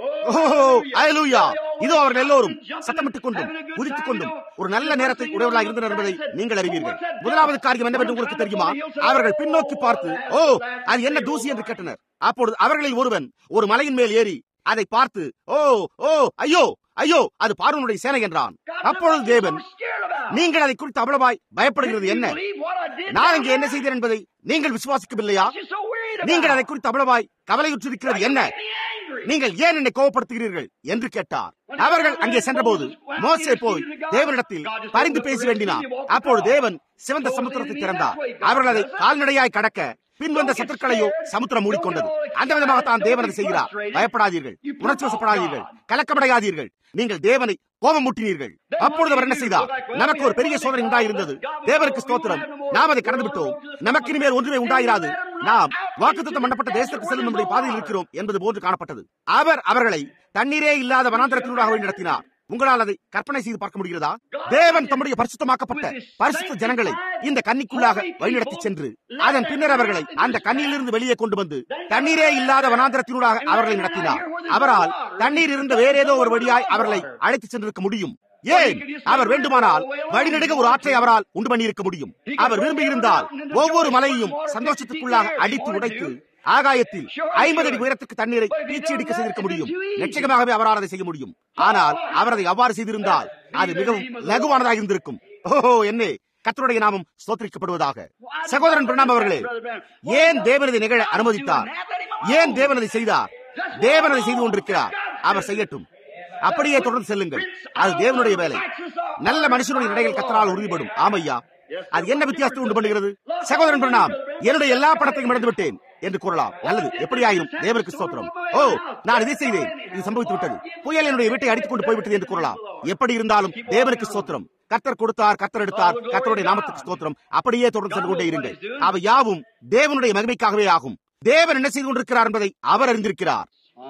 இதோ அவர்கள் எல்லோரும் சத்தமிட்டுக் கொண்டும் குதித்துக் கொண்டும் ஒரு நல்ல நேரத்தை உடையவர்களாக இருந்தனர் என்பதை நீங்கள் அறிவீர்கள் முதலாவது காரியம் என்னவென்று உங்களுக்கு தெரியுமா அவர்கள் பின்னோக்கி பார்த்து ஓ அது என்ன தூசி என்று கேட்டனர் அப்பொழுது அவர்களில் ஒருவன் ஒரு மலையின் மேல் ஏறி அதை பார்த்து ஓ ஓ ஐயோ ஐயோ அது பார்வனுடைய சேனை என்றான் அப்பொழுது தேவன் நீங்கள் அதை குறித்து அவ்வளவாய் பயப்படுகிறது என்ன நான் இங்கே என்ன செய்தேன் என்பதை நீங்கள் விசுவாசிக்கவில்லையா நீங்கள் அதை குறித்து அவ்வளவாய் கவலையுற்றிருக்கிறது என்ன நீங்கள் ஏன் என்னை கோவப்படுத்துகிறீர்கள் என்று கேட்டார் அவர்கள் அங்கே சென்றபோது மோசே போய் தேவனிடத்தில் பரிந்து பேசி வேண்டினார் அப்போது தேவன் சிவந்த சமுத்திரத்தை திறந்தார் அவர்கள் அதை கால்நடையாய் கடக்க பின்வந்த சத்துருக்களையோ சமுத்திரம் மூடிக்கொண்டது அந்த விதமாகத்தான் தேவன் அதை செய்கிறார் பயப்படாதீர்கள் உணர்ச்சி வசப்படாதீர்கள் கலக்கமடையாதீர்கள் நீங்கள் தேவனை கோபம் முட்டினீர்கள் அப்பொழுது அவர் என்ன செய்தார் நமக்கு ஒரு பெரிய சோதனை உண்டாயிருந்தது தேவனுக்கு ஸ்தோத்திரம் நாம் அதை கடந்து விட்டோம் நமக்கு இனிமேல் ஒன்றுமே உண்டாயிராது நாம் வாக்குத்தம் பண்ணப்பட்ட தேசத்துக்கு செல்லும் நம்முடைய பாதையில் இருக்கிறோம் என்பது போன்று காணப்பட்டது அவர் அவர்களை தண்ணீரே இல்லாத வனாந்திரத்தினூடாக வழி நடத்தினார் உங்களால் அதை கற்பனை செய்து பார்க்க முடிகிறதா தேவன் தம்முடைய பரிசுத்தமாக்கப்பட்ட பரிசுத்த ஜனங்களை இந்த கன்னிக்குள்ளாக வழிநடத்தி சென்று அதன் பின்னர் அவர்களை அந்த கண்ணியிலிருந்து வெளியே கொண்டு வந்து தண்ணீரே இல்லாத வனாந்திரத்தினூடாக அவர்களை நடத்தினார் அவரால் தண்ணீர் இருந்த வேற ஏதோ ஒரு வழியாய் அவர்களை அழைத்து சென்றிருக்க முடியும் ஏன் அவர் வேண்டுமானால் வழிநெடுக ஒரு ஆற்றை அவரால் உண்டு பண்ணியிருக்க முடியும் அவர் விரும்பியிருந்தால் ஒவ்வொரு மலையையும் சந்தோஷத்துக்குள்ளாக அடித்து உடைத்து ஆகாயத்தில் ஐம்பது அடி உயரத்துக்கு தண்ணீரை பீச்சி அடிக்க செய்திருக்க முடியும் நிச்சயமாகவே அவரால் அதை செய்ய முடியும் ஆனால் அவர் அதை அவ்வாறு செய்திருந்தால் அது மிகவும் லகுவானதாக இருந்திருக்கும் ஓஹோ என்ன கத்தருடைய நாமம் ஸ்தோத்திரிக்கப்படுவதாக சகோதரன் பிரணாம் அவர்களே ஏன் தேவனதை நிகழ அனுமதித்தார் ஏன் தேவனதை செய்தார் தேவனதை செய்து கொண்டிருக்கிறார் அவர் செய்யட்டும் அப்படியே தொடர்ந்து செல்லுங்கள் அது தேவனுடைய வேலை நல்ல மனுஷனுடைய நடைகள் கத்தரால் உறுதிப்படும் ஆமையா அது என்ன வித்தியாசத்தை உண்டு பண்ணுகிறது சகோதரன் பிரணாம் என்னுடைய எல்லா பணத்தையும் இழந்து விட்டேன் என்று கூறலாம் நல்லது எப்படியாயிரும் தேவனுக்கு ஸ்தோத்திரம் ஓ நான் இதை செய்தேன் இது சம்பவித்து விட்டது புயல் என்னுடைய வீட்டை அடித்துக் கொண்டு போய்விட்டது என்று கூறலாம் எப்படி இருந்தாலும் தேவனுக்கு ஸ்தோத்திரம் கத்தர் கொடுத்தார் கத்தர் எடுத்தார் கத்தருடைய நாமத்துக்கு ஸ்தோத்திரம் அப்படியே தொடர்ந்து சென்று கொண்டே இருங்கள் அவை யாவும் தேவனுடைய மகிமைக்காகவே ஆகும் தேவன் என்ன செய்து கொண்டிருக்கிறார் என்பதை அவர் அறிந்திருக்கிறார்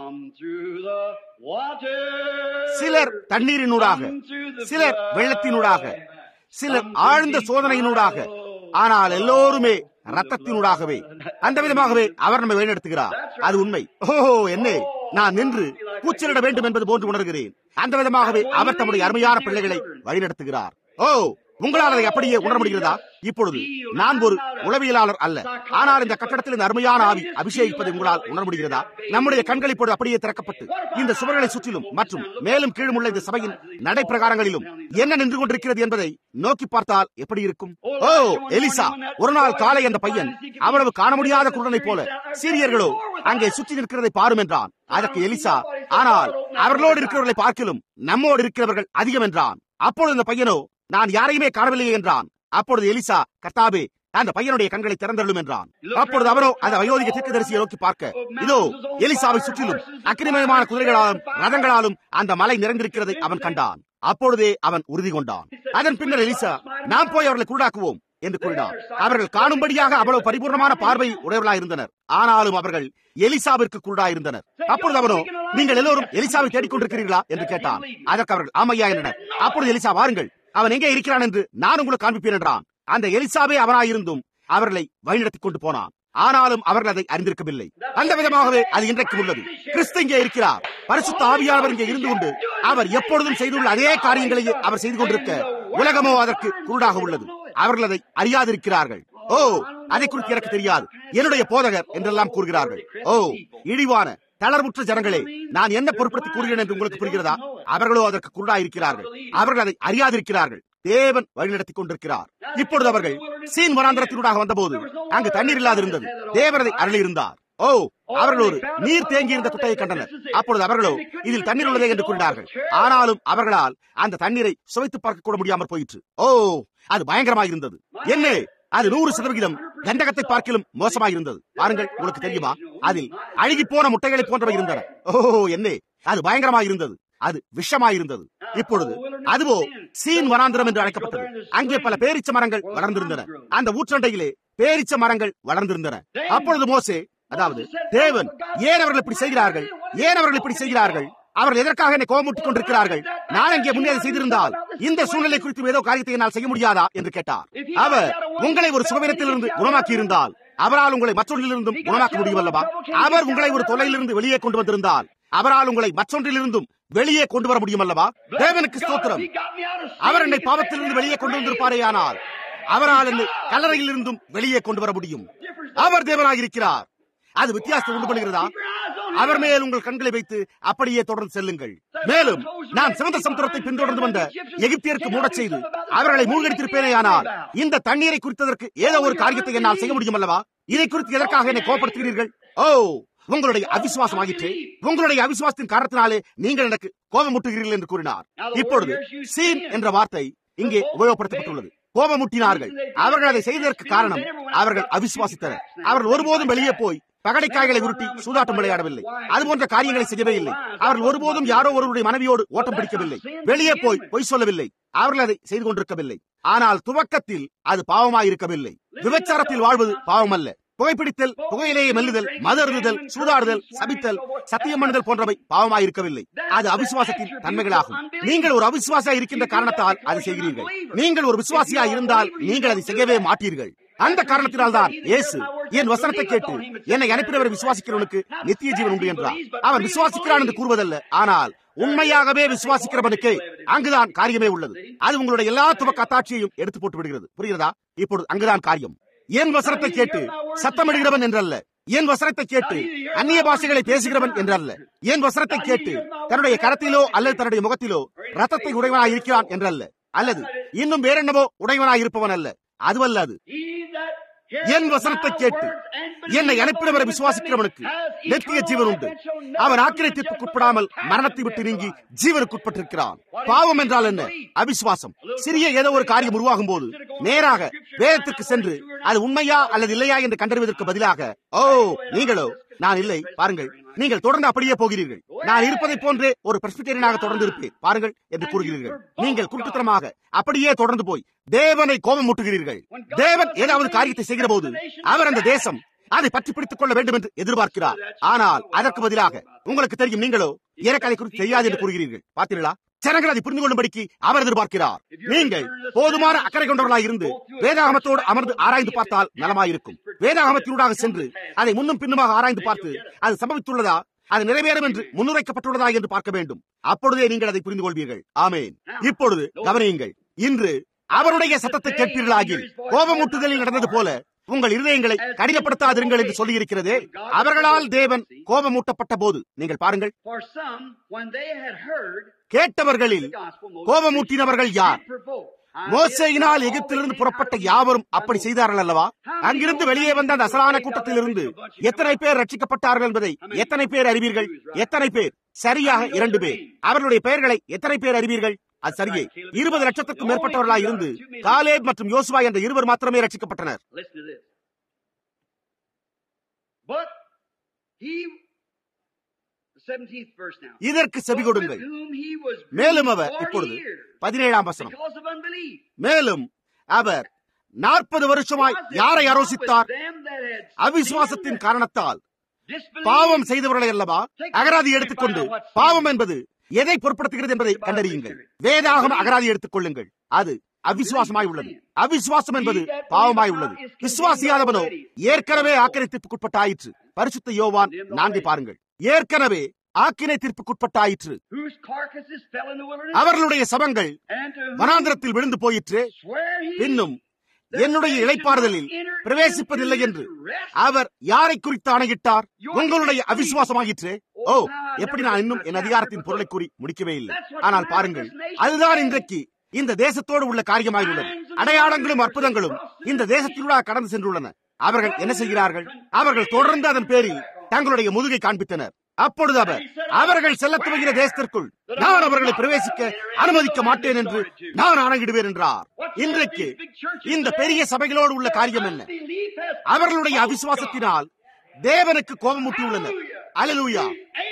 சிலர் தண்ணீரினூடாக சிலர் வெள்ளத்தினூடாக சிலர் ஆழ்ந்த சோதனையினூடாக ஆனால் எல்லோருமே ரத்தத்தினூடாகவே அந்த விதமாகவே அவர் நம்மை வழிநடத்துகிறார் அது உண்மை ஓஹோ என்ன நான் நின்று கூச்சலிட வேண்டும் என்பது போன்று உணர்கிறேன் அந்த விதமாகவே அவர் தம்முடைய அருமையான பிள்ளைகளை வழிநடத்துகிறார் ஓ உங்களால் அதை அப்படியே உணர முடிகிறதா இப்பொழுது நான் ஒரு உளவியலாளர் அல்ல ஆனால் இந்த கட்டடத்தில் இந்த அருமையான ஆவி அபிஷேகிப்பதை உங்களால் உணர முடிகிறதா நம்முடைய கண்கள் இப்பொழுது அப்படியே திறக்கப்பட்டு இந்த சுவர்களை சுற்றிலும் மற்றும் மேலும் கீழும் உள்ள இந்த சபையின் நடைப்பிரகாரங்களிலும் என்ன நின்று கொண்டிருக்கிறது என்பதை நோக்கி பார்த்தால் எப்படி இருக்கும் ஓ எலிசா ஒரு நாள் காலை அந்த பையன் அவ்வளவு காண முடியாத குருடனை போல சீரியர்களோ அங்கே சுற்றி நிற்கிறதை பாரும் என்றான் அதற்கு எலிசா ஆனால் அவர்களோடு இருக்கிறவர்களை பார்க்கிலும் நம்மோடு இருக்கிறவர்கள் அதிகம் என்றான் அப்பொழுது அந்த பையனோ நான் யாரையுமே காணவில்லையே என்றான் அப்பொழுது எலிசா கர்த்தாவே அந்த பையனுடைய கண்களை திறந்தள்ளும் என்றான் அப்பொழுது அவரோ அந்த வயோதிக தீர்க்கதரிசியை நோக்கி பார்க்க இதோ எலிசாவை சுற்றிலும் அக்னிமயமான குதிரைகளாலும் ரதங்களாலும் அந்த மலை நிறைந்திருக்கிறதை அவன் கண்டான் அப்பொழுதே அவன் உறுதி கொண்டான் அதன் பின்னர் எலிசா நாம் போய் அவர்களை குருடாக்குவோம் என்று கூறினார் அவர்கள் காணும்படியாக அவ்வளவு பரிபூர்ணமான பார்வை உடையவர்களாக இருந்தனர் ஆனாலும் அவர்கள் எலிசாவிற்கு குருடாக இருந்தனர் அப்பொழுது அவனோ நீங்கள் எல்லோரும் எலிசாவை தேடிக்கொண்டிருக்கிறீர்களா என்று கேட்டான் அதற்கு அவர்கள் ஆமையா என்றனர் அப்பொழுது எலிசா வாருங்கள் அவன் எங்கே இருக்கிறான் என்று நான் உங்களுக்கு காண்பிப்பேன் என்றான் அந்த எலிசாவே அவனாயிருந்தும் அவர்களை வழிநடத்திக் கொண்டு போனான் ஆனாலும் அவர்கள் அதை அறிந்திருக்கவில்லை அந்த விதமாகவே அது இன்றைக்கு உள்ளது கிறிஸ்து இங்கே இருக்கிறார் பரிசுத்த ஆவியானவர் இங்கே இருந்து கொண்டு அவர் எப்பொழுதும் செய்துள்ள அதே காரியங்களையே அவர் செய்து கொண்டிருக்க உலகமோ அதற்கு குருடாக உள்ளது அவர்கள் அதை அறியாதிருக்கிறார்கள் ஓ அதை குறித்து எனக்கு தெரியாது என்னுடைய போதகர் என்றெல்லாம் கூறுகிறார்கள் ஓ இழிவான தளர்வுற்ற ஜனங்களே நான் என்ன பொருட்படுத்தி கூறுகிறேன் என்று உங்களுக்கு புரிகிறதா அவர்களோ அதற்கு குருடாயிருக்கிறார்கள் அவர்கள் அதை அறியாதிருக்கிறார்கள் தேவன் வழிநடத்திக் கொண்டிருக்கிறார் இப்பொழுது அவர்கள் சீன் வனாந்திரத்தினூடாக வந்தபோது அங்கு தண்ணீர் இல்லாதிருந்தது தேவரதை அருளியிருந்தார் ஓ அவர்கள் ஒரு நீர் தேங்கி இருந்த குட்டையை கண்டனர் அப்பொழுது அவர்களோ இதில் தண்ணீர் உள்ளதே என்று கூறினார்கள் ஆனாலும் அவர்களால் அந்த தண்ணீரை சுவைத்து பார்க்க கூட முடியாமல் போயிற்று ஓ அது பயங்கரமாக இருந்தது என்ன அது நூறு சதவிகிதம் கந்தகத்தை பார்க்கிலும் மோசமாக இருந்தது பாருங்கள் உங்களுக்கு தெரியுமா அதில் அழுகி போன முட்டைகளை போன்றவை இருந்தன ஓ என்ன அது பயங்கரமாக இருந்தது அது விஷமாயிருந்தது இப்பொழுது அதுவோ சீன் வனாந்திரம் என்று அழைக்கப்பட்டது அங்கே பல பேரிச்ச மரங்கள் வளர்ந்திருந்தன அந்த ஊற்றண்டையிலே பேரிச்ச மரங்கள் வளர்ந்திருந்தன அப்பொழுது மோசே அதாவது தேவன் ஏன் அவர்கள் இப்படி செய்கிறார்கள் ஏன் அவர்கள் இப்படி செய்கிறார்கள் அவர்கள் எதற்காக என்னை கோபமுட்டிக் கொண்டிருக்கிறார்கள் நான் அங்கே முன்னே செய்திருந்தால் இந்த சூழ்நிலை குறித்து ஏதோ காரியத்தை என்னால் செய்ய முடியாதா என்று கேட்டார் அவர் உங்களை ஒரு சுகவீனத்திலிருந்து குணமாக்கி இருந்தால் அவரால் உங்களை மற்றொன்றிலிருந்தும் குணமாக்க முடியும் அல்லவா அவர் உங்களை ஒரு தொலையிலிருந்து வெளியே கொண்டு வந்திருந்தால் அவரால் உங்களை மற்றொன்றிலிருந்தும் வெளியே கொண்டு வர முடியும் அல்லவா தேவனுக்கு ஸ்தோத்திரம் அவர் என்னை பாவத்திலிருந்து வெளியே கொண்டு வந்திருப்பாரே ஆனால் அவரால் என்னை கல்லறையிலிருந்தும் வெளியே கொண்டு வர முடியும் அவர் தேவனாக இருக்கிறார் அது வித்தியாசத்தை உண்டு பண்ணுகிறதா அவர் மேல் உங்கள் கண்களை வைத்து அப்படியே தொடர்ந்து செல்லுங்கள் மேலும் நான் சிவந்த சமுத்திரத்தை பின்தொடர்ந்து வந்த எகிப்தியருக்கு மூடச் செய்து அவர்களை மூழ்கடித்திருப்பேனே ஆனால் இந்த தண்ணீரை குறித்ததற்கு ஏதோ ஒரு காரியத்தை என்னால் செய்ய முடியும் அல்லவா இதை குறித்து எதற்காக என்னை கோபப்படுத்துகிறீர்கள் ஓ உங்களுடைய அவிசுவாசம் ஆகிற்று உங்களுடைய அவிசுவாசத்தின் காரணத்தினாலே நீங்கள் எனக்கு கோபமுட்டுகிறீர்கள் என்று கூறினார் இப்பொழுது சீன் என்ற வார்த்தை இங்கே உபயோகப்படுத்தப்பட்டுள்ளது கோபமுட்டினார்கள் அவர்கள் அதை செய்ததற்கு காரணம் அவர்கள் அவிசுவாசித்தனர் அவர்கள் ஒருபோதும் வெளியே போய் பகடைக்காய்களை உருட்டி சூதாட்டம் விளையாடவில்லை அது போன்ற காரியங்களை செய்யவே இல்லை அவர்கள் ஒருபோதும் யாரோ ஒருவருடைய மனைவியோடு ஓட்டம் பிடிக்கவில்லை வெளியே போய் பொய் சொல்லவில்லை அவர்கள் அதை செய்து கொண்டிருக்கவில்லை ஆனால் துவக்கத்தில் அது பாவமாயிருக்கவில்லை விபச்சாரத்தில் வாழ்வது பாவம் அல்ல புகைப்பிடித்தல் புகையிலேயே மெல்லுதல் மது அருந்துதல் சூதாடுதல் சபித்தல் சத்தியம் பண்ணுதல் போன்றவை பாவமாயிருக்கவில்லை அது அவிசுவாசத்தின் தன்மைகளாகும் நீங்கள் ஒரு அவிசுவாசியா இருக்கின்ற காரணத்தால் அதை செய்கிறீர்கள் நீங்கள் ஒரு விசுவாசியா இருந்தால் நீங்கள் அதை செய்யவே மாட்டீர்கள் அந்த காரணத்தினால் தான் இயேசு என் வசனத்தை கேட்டு என்னை அனுப்பினவரை விசுவாசிக்கிறவனுக்கு நித்திய ஜீவன் உண்டு என்றார் அவன் விசுவாசிக்கிறான் என்று கூறுவதல்ல ஆனால் உண்மையாகவே விசுவாசிக்கிறவனுக்கு அங்குதான் காரியமே உள்ளது அது உங்களுடைய எல்லா துவக்க அத்தாட்சியையும் எடுத்து போட்டு விடுகிறது புரிகிறதா இப்பொழுது அங்குதான் காரியம் என் வசனத்தை கேட்டு சத்தமிடுகிறவன் என்றல்ல என் வசனத்தை கேட்டு அந்நிய பாஷைகளை பேசுகிறவன் என்றல்ல என் வசனத்தை கேட்டு தன்னுடைய கரத்திலோ அல்லது தன்னுடைய முகத்திலோ ரத்தத்தை உடையவனாய் இருக்கிறான் என்றல்ல அல்லது இன்னும் வேறென்னவோ உடையவனாய் இருப்பவன் அல்ல அதுவல்ல அது என் வசனத்தை கேட்டு என்னை அனுப்பினவரை விசுவாசிக்கிறவனுக்கு நித்திய ஜீவன் உண்டு அவன் ஆக்கிரை தீர்ப்புக்குட்படாமல் மரணத்தை விட்டு நீங்கி ஜீவனுக்குட்பட்டிருக்கிறான் பாவம் என்றால் என்ன அவிசுவாசம் சிறிய ஏதோ ஒரு காரியம் உருவாகும் போது நேராக வேதத்திற்கு சென்று அது உண்மையா அல்லது இல்லையா என்று கண்டறிவதற்கு பதிலாக ஓ நீங்களோ நான் இல்லை பாருங்கள் நீங்கள் தொடர்ந்து அப்படியே போகிறீர்கள் நான் இருப்பதை போன்றே ஒரு பிரஸ்பிட்டேரியனாக தொடர்ந்து இருப்பேன் பாருங்கள் என்று கூறுகிறீர்கள் நீங்கள் குருட்டுத்தனமாக அப்படியே தொடர்ந்து போய் தேவனை கோபம் முட்டுகிறீர்கள் தேவன் ஏதாவது காரியத்தை செய்கிற போது அவர் அந்த தேசம் அதை பற்றி பிடித்துக் கொள்ள வேண்டும் என்று எதிர்பார்க்கிறார் ஆனால் அதற்கு பதிலாக உங்களுக்கு தெரியும் நீங்களோ எனக்கு அதை குறித்து தெரியாது என்று கூறுகிறீர்கள் பார்த்தீர்களா ஜனங்கள் அதை புரிந்து கொள்ளும்படிக்கு அவர் எதிர்பார்க்கிறார் நீங்கள் போதுமான அக்கறை கொண்டவர்களாக இருந்து வேதாகமத்தோடு அமர்ந்து ஆராய்ந்து பார்த்தால் நலமாயிருக்கும் வேதாகமத்தினூடாக சென்று அதை முன்னும் பின்னுமாக ஆராய்ந்து பார்த்து அது சம்பவித்துள்ளதா அது நிறைவேறும் என்று முன்னுரைக்கப்பட்டுள்ளதா என்று பார்க்க வேண்டும் அப்பொழுதே நீங்கள் அதை புரிந்து கொள்வீர்கள் ஆமேன் இப்பொழுது கவனியுங்கள் இன்று அவருடைய சத்தத்தை கேட்பீர்களாகில் கோபமூட்டுதலில் நடந்தது போல உங்கள் இருதயங்களை கடினப்படுத்தாதிருங்கள் என்று சொல்லியிருக்கிறதே அவர்களால் தேவன் கோபமூட்டப்பட்ட போது நீங்கள் பாருங்கள் கேட்டவர்களில் கோபமூட்டினவர்கள் யார் மோசையினால் எகிப்திலிருந்து புறப்பட்ட யாவரும் அப்படி செய்தார்கள் அல்லவா அங்கிருந்து வெளியே வந்த அந்த அசலான கூட்டத்திலிருந்து எத்தனை பேர் ரட்சிக்கப்பட்டார்கள் என்பதை எத்தனை பேர் அறிவீர்கள் எத்தனை பேர் சரியாக இரண்டு பேர் அவர்களுடைய பெயர்களை எத்தனை பேர் அறிவீர்கள் அது சரியே இருபது லட்சத்திற்கும் மேற்பட்டவர்களாக இருந்து காலேப் மற்றும் யோசுவா என்ற இருவர் மாத்திரமே ரட்சிக்கப்பட்டனர் இதற்கு செவி கொடுங்கள் மேலும் அவர் இப்பொழுது பதினேழாம் வசனம் மேலும் அவர் நாற்பது வருஷமாய் யாரை ஆரோசித்தார் அவிசுவாசத்தின் காரணத்தால் பாவம் செய்தவர்களை அல்லவா அகராதி எடுத்துக்கொண்டு பாவம் என்பது எதை பொருட்படுத்துகிறது என்பதை கண்டறியுங்கள் வேதாகம அகராதி எடுத்துக் கொள்ளுங்கள் அது அவிசுவாசமாய் உள்ளது அவிசுவாசம் என்பது பாவமாய் உள்ளது விசுவாசியாதவனோ ஏற்கனவே ஆக்கிரமிப்புக்குட்பட்ட ஆயிற்று பரிசுத்த யோவான் நான்கை பாருங்கள் ஏற்கனவே ஆக்கினை தீர்ப்புக்குட்பட்டாயிற்று அவர்களுடைய சபங்கள் வனாந்திரத்தில் விழுந்து போயிற்று பின்னும் என்னுடைய இழைப்பாறுதலில் பிரவேசிப்பதில்லை என்று அவர் யாரை குறித்து ஆணையிட்டார் உங்களுடைய அவிசுவாசமாயிற்று ஓ எப்படி நான் இன்னும் என் அதிகாரத்தின் பொருளை கூறி முடிக்கவே இல்லை ஆனால் பாருங்கள் அதுதான் இன்றைக்கு இந்த தேசத்தோடு உள்ள காரியமாக உள்ளது அடையாளங்களும் அற்புதங்களும் இந்த தேசத்திலூடாக கடந்து சென்றுள்ளன அவர்கள் என்ன செய்கிறார்கள் அவர்கள் தொடர்ந்து அதன் பேரில் தங்களுடைய முதுகை காண்பித்தனர் அப்பொழுது அவர் அவர்கள் செல்ல துவங்கின தேசத்திற்குள் நான் அவர்களை பிரவேசிக்க அனுமதிக்க மாட்டேன் என்று நான் ஆணையிடுவேன் என்றார் இன்றைக்கு இந்த பெரிய சபைகளோடு உள்ள காரியம் என்ன அவர்களுடைய அவிசுவாசத்தினால் தேவனுக்கு கோபமூட்டியுள்ளனர் அலலூயா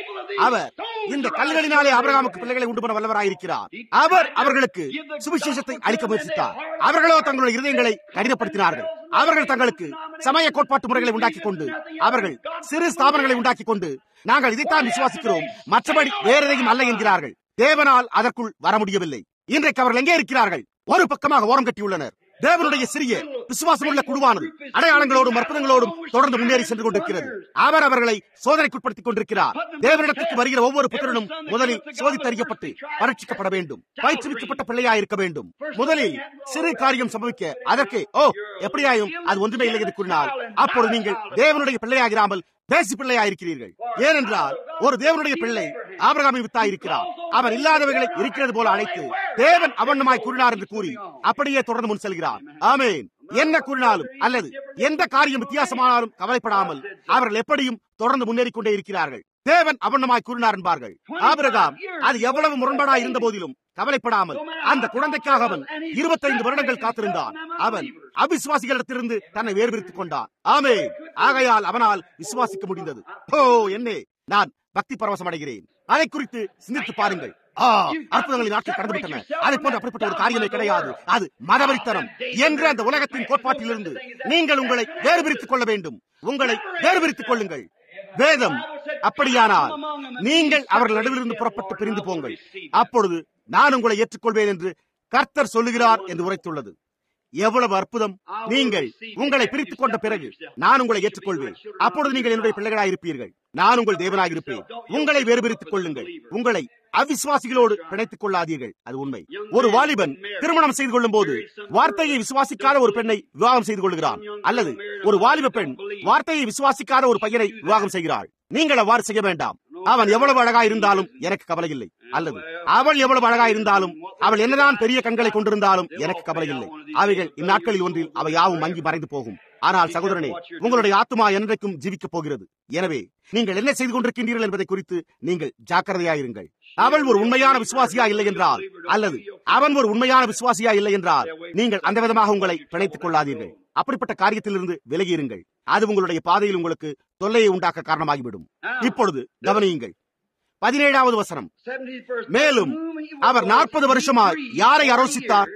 அவர் இந்த கல்களினாலே அபிரகாமுக்கு பிள்ளைகளை உண்டு பண்ண வல்லவராயிருக்கிறார் அவர் அவர்களுக்கு சுவிசேஷத்தை அளிக்க முயற்சித்தார் அவர்களோ தங்களுடைய இருதயங்களை கடினப்படுத்தினார்கள் அவர்கள் தங்களுக்கு சமய கோட்பாட்டு முறைகளை உண்டாக்கிக் கொண்டு அவர்கள் சிறு ஸ்தாபனங்களை உண்டாக்கிக் கொண்டு நாங்கள் இதைத்தான் விசுவாசிக்கிறோம் மற்றபடி வேற எதையும் அல்ல என்கிறார்கள் தேவனால் அதற்குள் வர முடியவில்லை இன்றைக்கு அவர்கள் எங்கே இருக்கிறார்கள் ஒரு பக்கமாக ஓரம் கட்டியுள்ளனர் தேவனுடைய சிறிய விசுவாசமுள்ள குழுவானது அடையாளங்களோடும் அற்புதங்களோடும் தொடர்ந்து முன்னேறி சென்று கொண்டிருக்கிறது அவர் அவர்களை சோதனைக்குட்படுத்திக் கொண்டிருக்கிறார் தேவனிடத்துக்கு வருகிற ஒவ்வொரு புத்திரனும் முதலில் சோதித்தறியப்பட்டு பரீட்சிக்கப்பட வேண்டும் பயிற்றுவிக்கப்பட்ட பிள்ளையா இருக்க வேண்டும் முதலில் சிறு காரியம் சம்பவிக்க அதற்கு ஓ எப்படியாயும் அது ஒன்றுமே இல்லை என்று கூறினால் அப்பொழுது நீங்கள் தேவனுடைய பிள்ளையாகிறாமல் தேசி பிள்ளையாயிருக்கிறீர்கள் ஏனென்றால் ஒரு தேவனுடைய பிள்ளை ஆபரகாமை வித்தாயிருக்கிறார் அவர் இல்லாதவைகளை இருக்கிறது போல அழைத்து தேவன் அவண்ணமாய் கூறினார் என்று கூறி அப்படியே தொடர்ந்து முன் செல்கிறார் ஆமேன் என்ன கூறினாலும் அல்லது எந்த காரியம் வித்தியாசமானாலும் கவலைப்படாமல் அவர்கள் எப்படியும் தொடர்ந்து முன்னேறிக் கொண்டே இருக்கிறார்கள் தேவன் அவண்ணமாய் கூறினார் என்பார்கள் ஆபிரகாம் அது எவ்வளவு முரண்பாடாய் இருந்த போதிலும் கவலைப்படாமல் அந்த குழந்தைக்காக அவன் இருபத்தைந்து வருடங்கள் காத்திருந்தான் அவன் அவிசுவாசிகளிடத்திலிருந்து தன்னை வேர்பிரித்துக் கொண்டான் ஆமே ஆகையால் அவனால் விசுவாசிக்க முடிந்தது ஓ என்னே நான் பக்தி பரவசம் அடைகிறேன் அதை குறித்து சிந்தித்து பாருங்கள் அற்புதங்களின் நாட்கள் கடந்து விட்டன அதை போன்ற அப்படிப்பட்ட ஒரு காரியமே கிடையாது அது மதவரித்தனம் என்ற அந்த உலகத்தின் கோட்பாட்டிலிருந்து நீங்கள் உங்களை வேறுபிரித்துக் கொள்ள வேண்டும் உங்களை வேறுபிரித்துக் கொள்ளுங்கள் வேதம் அப்படியானால் நீங்கள் அவர்கள் நடுவிலிருந்து புறப்பட்டு பிரிந்து போங்கள் அப்பொழுது நான் உங்களை ஏற்றுக்கொள்வேன் என்று கர்த்தர் சொல்லுகிறார் என்று உரைத்துள்ளது எவ்வளவு அற்புதம் நீங்கள் உங்களை பிரித்துக் கொண்ட பிறகு நான் உங்களை ஏற்றுக்கொள்வேன் அப்பொழுது நீங்கள் என்னுடைய பிள்ளைகளாக இருப்பீர்கள் நான் உங்கள் தேவனாக இருப்பேன் உங்களை வேறு பிரித்துக் கொள்ளுங்கள் உங்களை அவிசுவாசிகளோடு பிணைத்துக் கொள்ளாதீர்கள் அது உண்மை ஒரு வாலிபன் திருமணம் செய்து கொள்ளும் போது வார்த்தையை விசுவாசிக்காத ஒரு பெண்ணை விவாகம் செய்து கொள்கிறான் அல்லது ஒரு வாலிப பெண் வார்த்தையை விசுவாசிக்காத ஒரு பையனை விவாகம் செய்கிறாள் நீங்கள் அவ்வாறு செய்ய வேண்டாம் அவன் எவ்வளவு அழகா இருந்தாலும் எனக்கு கவலை இல்லை அல்லது அவள் எவ்வளவு அழகா இருந்தாலும் அவள் என்னதான் பெரிய கண்களை கொண்டிருந்தாலும் எனக்கு கவலை இல்லை அவைகள் இந்நாட்களில் ஒன்றில் அவை யாவும் மங்கி மறைந்து போகும் ஆனால் சகோதரனே உங்களுடைய ஆத்மா என்றைக்கும் ஜீவிக்கப் போகிறது எனவே நீங்கள் என்ன செய்து கொண்டிருக்கின்றீர்கள் என்பதை குறித்து நீங்கள் ஜாக்கிரதையாயிருங்கள் அவள் ஒரு உண்மையான விசுவாசியா இல்லை என்றால் அல்லது அவன் ஒரு உண்மையான விசுவாசியா இல்லை என்றால் நீங்கள் அந்த விதமாக உங்களை பிணைத்துக் கொள்ளாதீர்கள் அப்படிப்பட்ட காரியத்திலிருந்து விலகியிருங்கள் அது உங்களுடைய பாதையில் உங்களுக்கு தொல்லையை உண்டாக்க காரணமாகிவிடும் இப்பொழுது கவனியுங்கள் பதினேழாவது வசனம் மேலும் அவர் நாற்பது வருஷமாய் யாரை ஆரோசித்தார்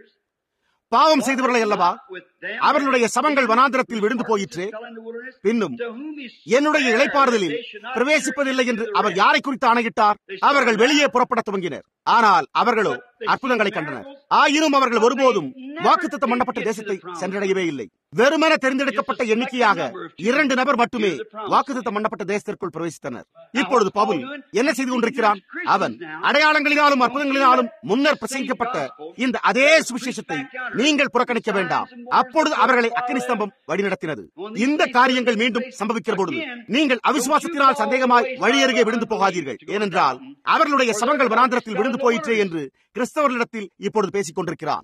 பாவம் செய்தவர்களை அல்லவா அவர்களுடைய சமங்கள் வனாந்திரத்தில் விழுந்து போயிற்று பின்னும் என்னுடைய இழைப்பாறுதலில் பிரவேசிப்பதில்லை என்று அவர் யாரை குறித்து ஆணையிட்டார் அவர்கள் வெளியே புறப்பட துவங்கினர் ஆனால் அவர்களோ அற்புதங்களை கண்டனர் ஆயினும் அவர்கள் ஒருபோதும் வாக்குத்தத்தம் பண்ணப்பட்ட தேசத்தை சென்றடையவே இல்லை வெறுமன தேர்ந்தெடுக்கப்பட்ட எண்ணிக்கையாக இரண்டு நபர் மட்டுமே வாக்குத்தத்தம் பண்ணப்பட்ட தேசத்திற்குள் பிரவேசித்தனர் இப்பொழுது பவுல் என்ன செய்து கொண்டிருக்கிறான் அவன் அடையாளங்களினாலும் அற்புதங்களினாலும் முன்னர் பிரசங்கிக்கப்பட்ட இந்த அதே சுவிசேஷத்தை நீங்கள் புறக்கணிக்க வேண்டாம் அப்பொழுது அவர்களை அக்கினி ஸ்தம்பம் வழிநடத்தினது இந்த காரியங்கள் மீண்டும் சம்பவிக்கிற பொழுது நீங்கள் அவிசுவாசத்தினால் சந்தேகமாய் வழியருகே விழுந்து போகாதீர்கள் ஏனென்றால் அவர்களுடைய சமங்கள் வனாந்திரத்தில் விழுந்து போயிற்றே என்று கிறிஸ்தவர்களிடத்தில் இப்பொழுது பேசிக் கொண்டிருக்கிறான்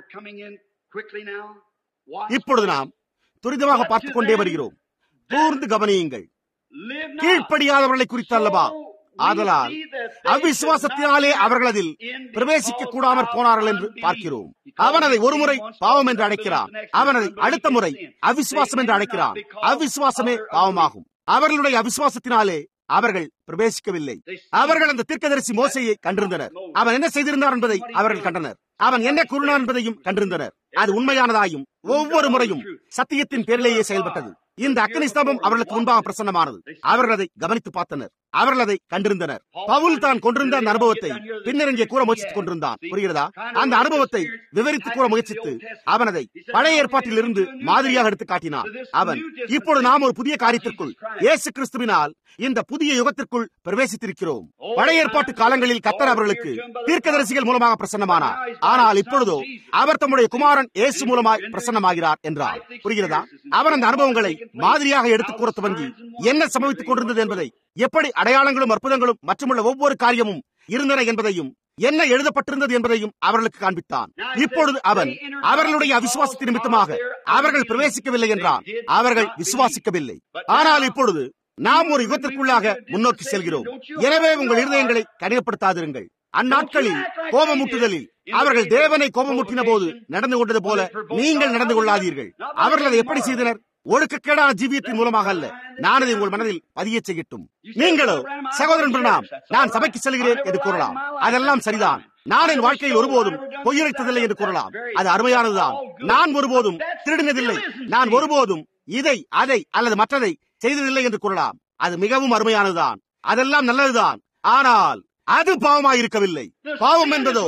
இப்பொழுது நாம் துரிதமாக பார்த்துக் கொண்டே வருகிறோம் கூர்ந்து கவனியுங்கள் கீழ்ப்படியாதவர்களை குறித்து அல்லவா ஆதலால் அவிசுவாசத்தினாலே அவர்கள் அதில் பிரவேசிக்க கூடாமற் போனார்கள் என்று பார்க்கிறோம் அவன் அதை ஒருமுறை பாவம் என்று அழைக்கிறான் அவன் அதை அடுத்த முறை அவிசுவாசம் என்று அழைக்கிறான் அவிசுவாசமே பாவமாகும் அவர்களுடைய அவிசுவாசத்தினாலே அவர்கள் பிரவேசிக்கவில்லை அவர்கள் அந்த தீர்க்கதரிசி மோசையை கண்டிருந்தனர் அவன் என்ன செய்திருந்தார் என்பதை அவர்கள் கண்டனர் அவன் என்ன கூறினார் என்பதையும் கண்டிருந்தனர் அது உண்மையானதாயும் ஒவ்வொரு முறையும் சத்தியத்தின் பேரிலேயே செயல்பட்டது இந்த அக்னி ஸ்தம்பம் அவர்களுக்கு முன்பாக பிரசன்னமானது அவர்கள் அதை கவனித்து பார்த்தனர் அவர்கள் அதை கண்டிருந்தனர் பவுல் தான் கொண்டிருந்த அந்த அனுபவத்தை பின்னர் இங்கே கூற முயற்சித்துக் கொண்டிருந்தான் புரிகிறதா அந்த அனுபவத்தை விவரித்து கூற முயற்சித்து அவன் அதை பழைய ஏற்பாட்டில் இருந்து மாதிரியாக எடுத்து காட்டினான் அவன் இப்பொழுது நாம் ஒரு புதிய காரியத்திற்குள் இயேசு கிறிஸ்துவினால் இந்த புதிய யுகத்திற்குள் பிரவேசித்திருக்கிறோம் பழைய ஏற்பாட்டு காலங்களில் கத்தர் அவர்களுக்கு தீர்க்கதரிசிகள் மூலமாக பிரசன்னமானார் ஆனால் இப்பொழுதோ அவர் தம்முடைய குமாரன் இயேசு மூலமாய் பிரசன்னமாகிறார் என்றார் புரிகிறதா அவர் அந்த அனுபவங்களை மாதிரியாக எடுத்துக் கூற துவங்கி என்ன சம்பவித்துக் கொண்டிருந்தது என்பதை எப்படி அடையாளங்களும் அற்புதங்களும் மற்றுமுள்ள ஒவ்வொரு காரியமும் இருந்தன என்பதையும் என்ன எழுதப்பட்டிருந்தது என்பதையும் அவர்களுக்கு காண்பித்தான் இப்பொழுது அவன் அவர்களுடைய அவிசுவாசத்தின் நிமித்தமாக அவர்கள் பிரவேசிக்கவில்லை என்றார் அவர்கள் விசுவாசிக்கவில்லை ஆனால் இப்பொழுது நாம் ஒரு யுகத்திற்குள்ளாக முன்னோக்கி செல்கிறோம் எனவே உங்கள் இருதயங்களை கடினப்படுத்தாதிருங்கள் அந்நாட்களில் கோபமூட்டுதலில் அவர்கள் தேவனை கோபமூட்டின போது நடந்து கொண்டது போல நீங்கள் நடந்து கொள்ளாதீர்கள் அவர்கள் அதை எப்படி செய்தனர் ஒழுக்கக்கேடான ஜீவியத்தின் மூலமாக அல்ல நான் அதை உங்கள் மனதில் பதிய செய்யட்டும் நீங்களோ சகோதரன் பிரணாம் நான் சபைக்கு செல்கிறேன் என்று கூறலாம் அதெல்லாம் சரிதான் நான் என் வாழ்க்கையில் ஒருபோதும் பொய்யுரைத்ததில்லை என்று கூறலாம் அது அருமையானதுதான் நான் ஒருபோதும் திருடினதில்லை நான் ஒருபோதும் இதை அதை அல்லது மற்றதை செய்ததில்லை என்று கூறலாம் அது மிகவும் அருமையானதுதான் அதெல்லாம் நல்லதுதான் ஆனால் அது பாவமாயிருக்கவில்லை பாவம் என்பதோ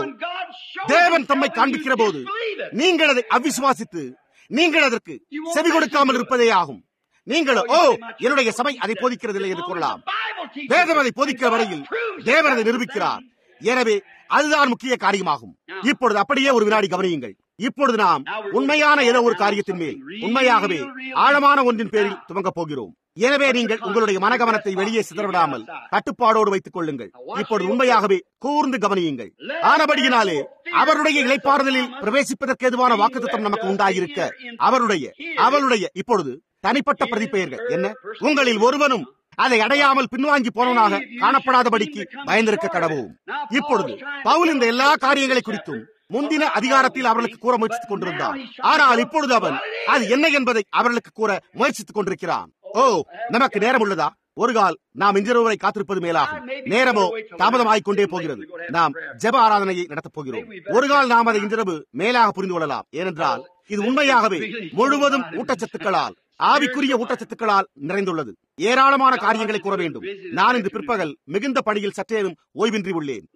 தேவன் தம்மை காண்பிக்கிற போது நீங்கள் அதை அவிசுவாசித்து நீங்கள் அதற்கு செவி கொடுக்காமல் இருப்பதே ஆகும் நீங்கள் ஓ என்னுடைய சபை அதை போதிக்கிறதில்லை என்று கூறலாம் வேதம் அதை போதிக்கிற வரையில் தேவன் அதை நிரூபிக்கிறார் எனவே அதுதான் முக்கிய காரியமாகும் இப்பொழுது அப்படியே ஒரு வினாடி கவனியுங்கள் இப்பொழுது நாம் உண்மையான ஏதோ ஒரு காரியத்தின் மேல் உண்மையாகவே ஆழமான ஒன்றின் பேரில் துவங்கப் போகிறோம் எனவே நீங்கள் உங்களுடைய மனகவனத்தை வெளியே சிதறவிடாமல் கட்டுப்பாடோடு வைத்துக் கொள்ளுங்கள் இப்பொழுது உண்மையாகவே கூர்ந்து கவனியுங்கள் ஆனபடியினாலே அவருடைய இலைப்பாறுதலில் பிரவேசிப்பதற்கு எதுவான வாக்குத்தம் நமக்கு உண்டாயிருக்க அவருடைய அவளுடைய இப்பொழுது தனிப்பட்ட பிரதிப்பெயர்கள் என்ன உங்களில் ஒருவனும் அதை அடையாமல் பின்வாங்கி போனவனாக காணப்படாதபடிக்கு பயந்திருக்க கடவும் இப்பொழுது பவுல் இந்த எல்லா காரியங்களை குறித்தும் முந்தின அதிகாரத்தில் அவர்களுக்கு கூற முயற்சித்துக் கொண்டிருந்தான் ஆனால் இப்பொழுது அவன் அது என்ன என்பதை அவர்களுக்கு கூற முயற்சித்துக் கொண்டிருக்கிறான் ஓ நமக்கு நேரம் உள்ளதா ஒரு கால் நாம் இன்றிரவு காத்திருப்பது மேலாகும் நேரமோ தாமதமாகிக் கொண்டே போகிறது நாம் ஜெப ஆராதனையை நடத்தப் போகிறோம் ஒரு கால் நாம் அதை இன்றிரவு மேலாக புரிந்து கொள்ளலாம் ஏனென்றால் இது உண்மையாகவே முழுவதும் ஊட்டச்சத்துக்களால் ஆவிக்குரிய ஊட்டச்சத்துக்களால் நிறைந்துள்ளது ஏராளமான காரியங்களை கூற வேண்டும் நான் இன்று பிற்பகல் மிகுந்த பணியில் சற்றேனும் ஓய்வின்றி உள்ளேன்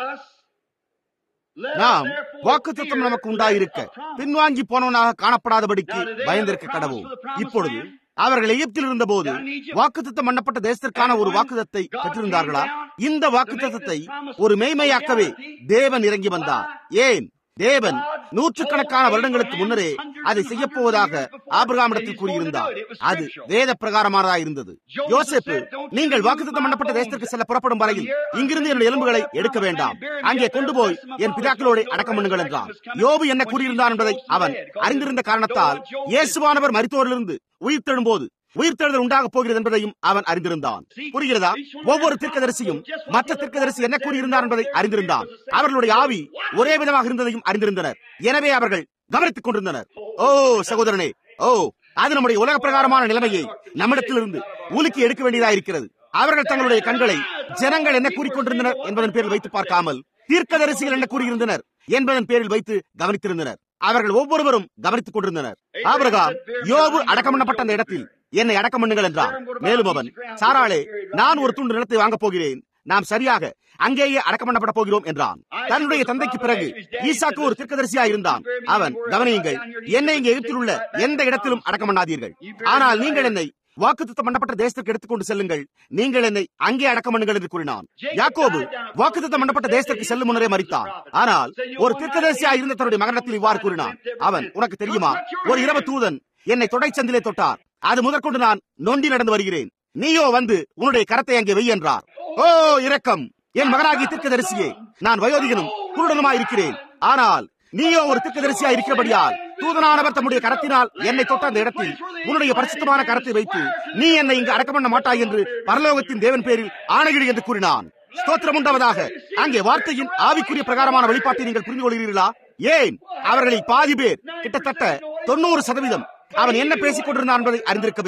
நாம் வாக்குத்தத்தம் நமக்கு உண்டாயிருக்க பின்வாங்கி போனவனாக காணப்படாதபடிக்கு பயந்திருக்க கடவும் இப்பொழுது அவர்கள் எகிப்தில் இருந்த போது வாக்குத்தத்தம் பண்ணப்பட்ட தேசத்திற்கான ஒரு வாக்குத்தத்தை பெற்றிருந்தார்களா இந்த வாக்குத்தத்தை ஒரு மெய்மையாக்கவே தேவன் இறங்கி வந்தார் ஏன் தேவன் நூற்றுக்கணக்கான வருடங்களுக்கு முன்னரே அதை செய்யப் போவதாக ஆபிரகாமிடத்தில் கூறியிருந்தார் அது வேத பிரகாரமானதா இருந்தது யோசேப்பு நீங்கள் வாக்குத்தம் பண்ணப்பட்ட தேசத்திற்கு செல்ல புறப்படும் வரையில் இங்கிருந்து என்னுடைய எலும்புகளை எடுக்க வேண்டாம் அங்கே கொண்டு போய் என் பிதாக்களோடு அடக்கம் பண்ணுங்கள் என்றான் யோபு என்ன கூறியிருந்தான் என்பதை அவன் அறிந்திருந்த காரணத்தால் இயேசுவானவர் மருத்துவரிலிருந்து உயிர்த்தெழும் போது உயிர்த்தெழுதல் உண்டாக போகிறது என்பதையும் அவன் அறிந்திருந்தான் புரிகிறதா ஒவ்வொரு தீர்க்கதரிசியும் மற்ற தீர்க்கதரிசி என்ன கூறியிருந்தார் என்பதை அறிந்திருந்தான் அவர்களுடைய ஆவி ஒரே விதமாக இருந்ததையும் அறிந்திருந்தனர் எனவே அவர்கள் கவனித்துக் கொண்டிருந்தனர் ஓ சகோதரனே ஓ அது நம்முடைய உலக பிரகாரமான நிலைமையை நம்மிடத்திலிருந்து உலுக்கி எடுக்க வேண்டியதாக இருக்கிறது அவர்கள் தங்களுடைய கண்களை ஜனங்கள் என்ன கூறிக்கொண்டிருந்தனர் என்பதன் பேரில் வைத்து பார்க்காமல் தீர்க்கதரிசிகள் என்ன கூறியிருந்தனர் என்பதன் பேரில் வைத்து கவனித்திருந்தனர் அவர்கள் ஒவ்வொருவரும் கவனித்துக் கொண்டிருந்தனர் ஆபிரகாம் யோபு அடக்கம் பண்ணப்பட்ட அந்த இடத்தில் என்னை அடக்கம் பண்ணுங்கள் என்றான் மேலும் அவன் சாராளே நான் ஒரு துண்டு நிலத்தை வாங்கப் போகிறேன் நாம் சரியாக அங்கேயே அடக்கம் பண்ணப்பட போகிறோம் என்றான் தன்னுடைய தந்தைக்கு பிறகு ஈசாக்கு ஒரு தீர்க்கதரிசியா இருந்தான் அவன் கவனியுங்கள் என்னை இங்கே எகிப்தில் உள்ள எந்த இடத்திலும் அடக்கம் பண்ணாதீர்கள் ஆனால் நீங்கள் என்னை வாக்குத்தம் பண்ணப்பட்ட தேசத்திற்கு எடுத்துக்கொண்டு செல்லுங்கள் நீங்கள் என்னை அங்கே அடக்கம் பண்ணுங்கள் என்று கூறினான் யாக்கோபு வாக்குத்தம் பண்ணப்பட்ட தேசத்திற்கு செல்லும் முன்னரே மறித்தான் ஆனால் ஒரு தீர்க்கதரிசியா இருந்த தன்னுடைய மகனத்தில் இவ்வாறு கூறினான் அவன் உனக்கு தெரியுமா ஒரு இரவு தூதன் என்னை தொடைச்சந்திலே தொட்டார் அது முதற்கொண்டு நான் நொண்டி நடந்து வருகிறேன் நீயோ வந்து உன்னுடைய கரத்தை அங்கே வெய் என்றார் ஓ இரக்கம் என் மகனாகிய தீர்க்கதரிசியே நான் வயோதிகனும் குருடனுமாய் இருக்கிறேன் ஆனால் நீயோ ஒரு தீர்க்கதரிசியா இருக்கிறபடியால் தூதனானவர் தம்முடைய கரத்தினால் என்னை தொட்ட அந்த இடத்தில் உன்னுடைய பரிசுத்தமான கரத்தை வைத்து நீ என்னை இங்கு அடக்கம் பண்ண மாட்டாய் என்று பரலோகத்தின் தேவன் பேரில் ஆணையிடு என்று கூறினான் ஸ்தோத்திரம் உண்டாவதாக அங்கே வார்த்தையின் ஆவிக்குரிய பிரகாரமான வெளிப்பாட்டை நீங்கள் புரிந்து கொள்கிறீர்களா ஏன் அவர்களில் பாதி பேர் கிட்டத்தட்ட தொண்ணூறு சதவீதம் அவன் என்ன பேசிக் கொண்டிருந்தான் என்பதை அறிந்திருக்கவில்லை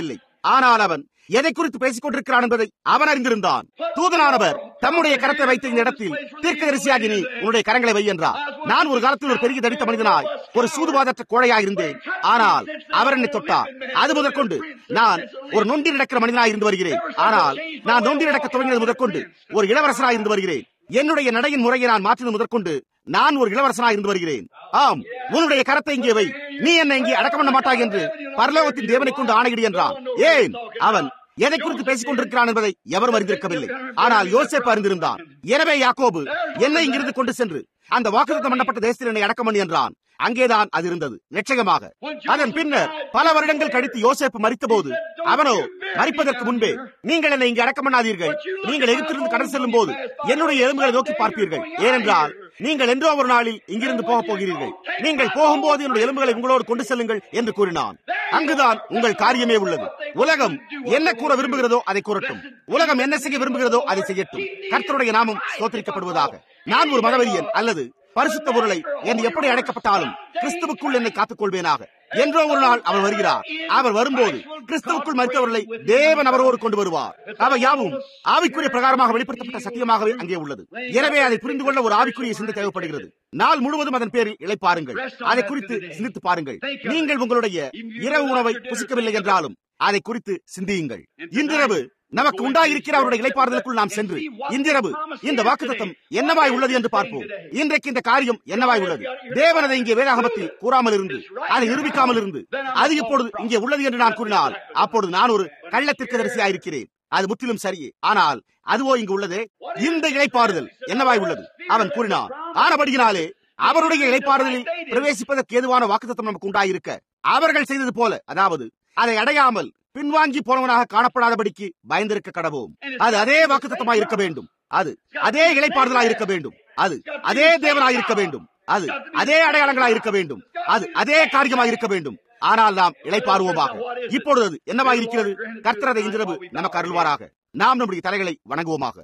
ஆனால் அவன் எதை குறித்து பேசிக் கொண்டிருக்கிறான் என்பதை அவன் அறிந்திருந்தான் தூதனானவர் தம்முடைய கரத்தை வைத்த இந்த இடத்தில் தீர்க்கதரிசியாகி நீ உன்னுடைய கரங்களை வை என்றார் நான் ஒரு காலத்தில் ஒரு பெரிய தடித்த மனிதனாய் ஒரு சூதுவாதற்ற கோழையாய் இருந்தேன் ஆனால் அவர் என்னை தொட்டார் அது முதற்கொண்டு நான் ஒரு நொண்டி நடக்கிற மனிதனாய் இருந்து வருகிறேன் ஆனால் நான் நொண்டி நடக்க துவங்கினது முதற்கொண்டு ஒரு இளவரசனாய் இருந்து வருகிறேன் என்னுடைய நடையின் முறையை நான் மாற்றினது முதற்கொண்டு நான் ஒரு இளவரசனாய் இருந்து வருகிறேன் ஆம் உன்னுடைய கரத்தை இங்கே வை நீ என்னை இங்கே அடக்கம் பண்ண மாட்டாய் என்று பரலோகத்தின் தேவனை கொண்டு ஆணையிடு என்றான் ஏன் அவன் எதை குறித்து பேசிக் கொண்டிருக்கிறான் என்பதை எவரும் அறிந்திருக்கவில்லை ஆனால் யோசேப் அறிந்திருந்தான் எனவே யாக்கோபு என்னை இங்கிருந்து கொண்டு சென்று அந்த வாக்குத்தம் பண்ணப்பட்ட தேசத்தில் என்னை அடக்கம் பண்ணி என்றான் அங்கேதான் அது இருந்தது நிச்சயமாக அதன் பின்னர் பல வருடங்கள் கழித்து யோசேப்பு மறித்த போது அவனோ மறிப்பதற்கு முன்பே நீங்கள் என்னை இங்கு அடக்கம் பண்ணாதீர்கள் நீங்கள் எகிப்திலிருந்து கடல் செல்லும் போது என்னுடைய எலும்புகளை நோக்கி பார்ப்பீர்கள் ஏனென்றால் நீங்கள் என்றோ ஒரு நாளில் இங்கிருந்து போக போகிறீர்கள் நீங்கள் போகும்போது என்னுடைய எலும்புகளை உங்களோடு கொண்டு செல்லுங்கள் என்று கூறினான் அங்குதான் உங்கள் காரியமே உள்ளது உலகம் என்ன கூற விரும்புகிறதோ அதை கூறட்டும் உலகம் என்ன செய்ய விரும்புகிறதோ அதை செய்யட்டும் கர்த்தருடைய நாமம் சோத்தரிக்கப்படுவதாக நான் ஒரு மதவெறியன் அல்லது பரிசுத்த பொருளை என்று எப்படி அழைக்கப்பட்டாலும் கிறிஸ்துவுக்குள் என்னை காத்துக் கொள்வேனாக என்றோ ஒரு நாள் அவர் வருகிறார் அவர் வரும்போது கிறிஸ்துவுக்குள் மறித்தவர்களை தேவன் அவரோடு கொண்டு வருவார் அவை யாவும் ஆவிக்குரிய பிரகாரமாக வெளிப்படுத்தப்பட்ட சத்தியமாகவே அங்கே உள்ளது எனவே அதை புரிந்து கொள்ள ஒரு ஆவிக்குரிய சிந்தை தேவைப்படுகிறது நாள் முழுவதும் அதன் பேரில் இழைப்பாருங்கள் அதை குறித்து சிந்தித்து பாருங்கள் நீங்கள் உங்களுடைய இரவு உணவை புசிக்கவில்லை என்றாலும் அதை குறித்து சிந்தியுங்கள் இன்றிரவு நமக்கு உண்டாயிருக்கிற அவருடைய இலைப்பாறுதலுக்குள் நாம் சென்று இன்றிரவு இந்த வாக்குத்தத்தம் என்னவாய் உள்ளது என்று பார்ப்போம் இன்றைக்கு இந்த காரியம் என்னவாய் உள்ளது தேவனதை இங்கே வேதாகமத்தில் கூறாமல் இருந்து அதை நிரூபிக்காமல் இருந்து அது இப்பொழுது இங்கே உள்ளது என்று நான் கூறினால் அப்பொழுது நான் ஒரு கள்ளத்திற்கு தரிசியாயிருக்கிறேன் அது முற்றிலும் சரியே ஆனால் அதுவோ இங்கு உள்ளதே இந்த இழைப்பாறுதல் என்னவாய் உள்ளது அவன் கூறினான் ஆனபடியினாலே அவருடைய இழைப்பாறுதலில் பிரவேசிப்பதற்கு ஏதுவான வாக்குத்தத்தம் நமக்கு உண்டாயிருக்க அவர்கள் செய்தது போல அதாவது அதை அடையாமல் பின்வாங்கி போனவனாக காணப்படாதபடிக்கு பயந்திருக்க கடவோம் அது அதே வாக்குத்தத்தமாய் இருக்க வேண்டும் அது அதே இழைப்பாறுதலாய் இருக்க வேண்டும் அது அதே தேவனாய் இருக்க வேண்டும் அது அதே அடையாளங்களாய் இருக்க வேண்டும் அது அதே காரியமாய் இருக்க வேண்டும் ஆனால் நாம் இழைப்பாருவோமாக இப்பொழுது அது என்னவாய் இருக்கிறது கர்த்தரதை இன்றிரவு நமக்கு அருள்வாராக நாம் நம்முடைய தலைகளை வணங்குவோமாக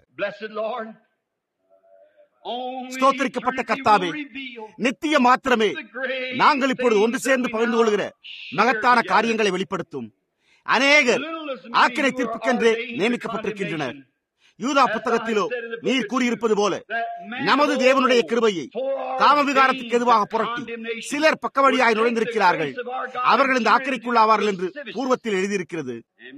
ஸ்தோத்தரிக்கப்பட்ட கர்த்தாவே நித்திய மாத்திரமே நாங்கள் இப்பொழுது ஒன்று சேர்ந்து பகிர்ந்து கொள்கிற மகத்தான காரியங்களை வெளிப்படுத்தும் அநேகர் ஆக்கினை தீர்ப்புக்கென்றே நியமிக்கப்பட்டிருக்கின்றனர் யூதா புத்தகத்திலோ நீர் கூறியிருப்பது போல நமது தேவனுடைய கிருபையை காமவிகாரத்துக்கு எதுவாக புரட்டி சிலர் பக்க வழியாய் நுழைந்திருக்கிறார்கள் அவர்கள் இந்த ஆக்கிரைக்குள்ளாவார்கள் என்று பூர்வத்தில் எழுதியிருக்கிறது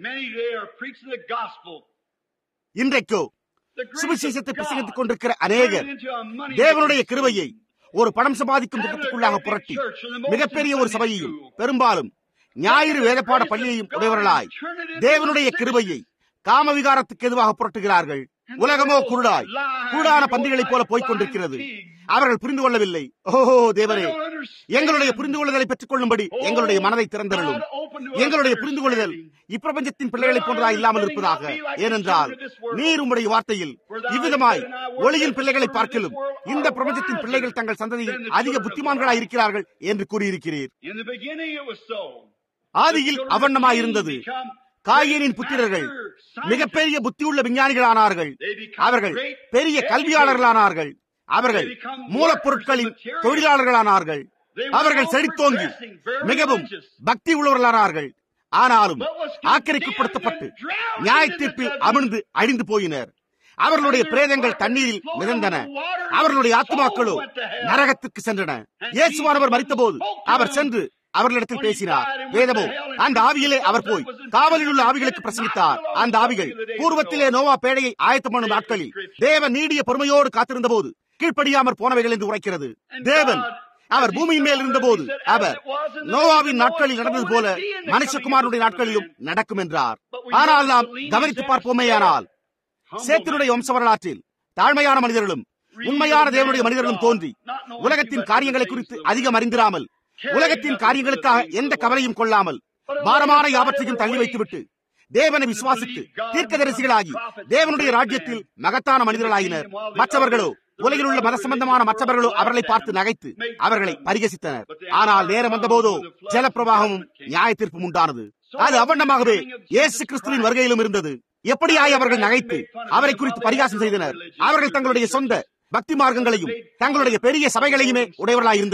இன்றைக்கோ சுவிசேஷத்தை பிரசங்கித்துக் கொண்டிருக்கிற அநேகர் தேவனுடைய கிருபையை ஒரு பணம் சம்பாதிக்கும் திட்டத்துக்குள்ளாக புரட்டி மிகப்பெரிய ஒரு சபையையும் பெரும்பாலும் ஞாயிறு வேதப்பாட பள்ளியையும் உடையவர்களாய் தேவனுடைய கிருபையை காமவிகாரத்துக்கு எதுவாக புரட்டுகிறார்கள் உலகமோ குருடாய் குருடான பந்திகளைப் போல போய்க் கொண்டிருக்கிறது அவர்கள் புரிந்து கொள்ளவில்லை ஓஹோ தேவரே எங்களுடைய புரிந்து கொள்ளுதலை பெற்றுக் கொள்ளும்படி எங்களுடைய மனதை திறந்தருளும் எங்களுடைய புரிந்து கொள்ளுதல் இப்பிரபஞ்சத்தின் பிள்ளைகளைப் போன்றதா இல்லாமல் இருப்பதாக ஏனென்றால் நீர் உம்முடைய வார்த்தையில் இவ்விதமாய் ஒளியின் பிள்ளைகளை பார்க்கலும் இந்த பிரபஞ்சத்தின் பிள்ளைகள் தங்கள் சந்ததியில் அதிக புத்திமான்களாய் இருக்கிறார்கள் என்று கூறியிருக்கிறீர் ஆதியில் அவண்ணமாய் இருந்தது காயினின் புத்திரர்கள் மிகப்பெரிய புத்தியுள்ள விஞ்ஞானிகளானார்கள் அவர்கள் பெரிய கல்வியாளர்களானார்கள் அவர்கள் மூலப்பொருட்களின் தொழிலாளர்களானார்கள் அவர்கள் செழித்தோங்கி மிகவும் பக்தி உள்ளவர்களானார்கள் ஆனாலும் ஆக்கிரிக்கப்படுத்தப்பட்டு நியாய தீர்ப்பில் அமிழ்ந்து அழிந்து போயினர் அவர்களுடைய பிரேதங்கள் தண்ணீரில் மிதந்தன அவர்களுடைய ஆத்மாக்களோ நரகத்துக்கு சென்றன இயேசுவானவர் மறித்தபோது அவர் சென்று அவர்களிடத்தில் பேசினார் வேதமோ அந்த ஆவியிலே அவர் போய் காவலில் உள்ள ஆவிகளுக்கு பிரசங்கித்தார் அந்த ஆவிகள் பூர்வத்திலே நோவா பேடையை ஆயத்தம் பண்ணும் நாட்களில் தேவன் நீடிய பொறுமையோடு காத்திருந்த போது கீழ்ப்படியாமற் போனவைகள் என்று உரைக்கிறது தேவன் அவர் பூமியின் மேல் இருந்தபோது அவர் நோவாவின் நாட்களில் நடந்தது போல மனுஷகுமாரனுடைய நாட்களிலும் நடக்கும் என்றார் ஆனால் நாம் கவனித்து பார்ப்போமேயானால் சேத்தினுடைய வம்ச வரலாற்றில் தாழ்மையான மனிதர்களும் உண்மையான தேவனுடைய மனிதர்களும் தோன்றி உலகத்தின் காரியங்களை குறித்து அதிகம் அறிந்திராமல் உலகத்தின் காரியங்களுக்காக எந்த கவலையும் கொள்ளாமல் பாரமான யாவற்றையும் தள்ளி வைத்துவிட்டு தேவனை விசுவாசித்து தீர்க்கதரிசிகளாகி தேவனுடைய ராஜ்யத்தில் மகத்தான மனிதர்களாயினர் மற்றவர்களோ உலகில் உள்ள மத சம்பந்தமான மற்றவர்களோ அவர்களை பார்த்து நகைத்து அவர்களை பரிகசித்தனர் ஆனால் நேரம் வந்தபோதோ ஜலப்பிரவாகமும் நியாய தீர்ப்பும் உண்டானது அது அவண்ணமாகவே இயேசு கிறிஸ்துவின் வருகையிலும் இருந்தது எப்படியாய் அவர்கள் நகைத்து அவரை குறித்து பரிகாசம் செய்தனர் அவர்கள் தங்களுடைய சொந்த பக்தி மார்க்கங்களையும் தங்களுடைய பெரிய சபைகளையுமே உடையவர்களாய் இருந்தனர்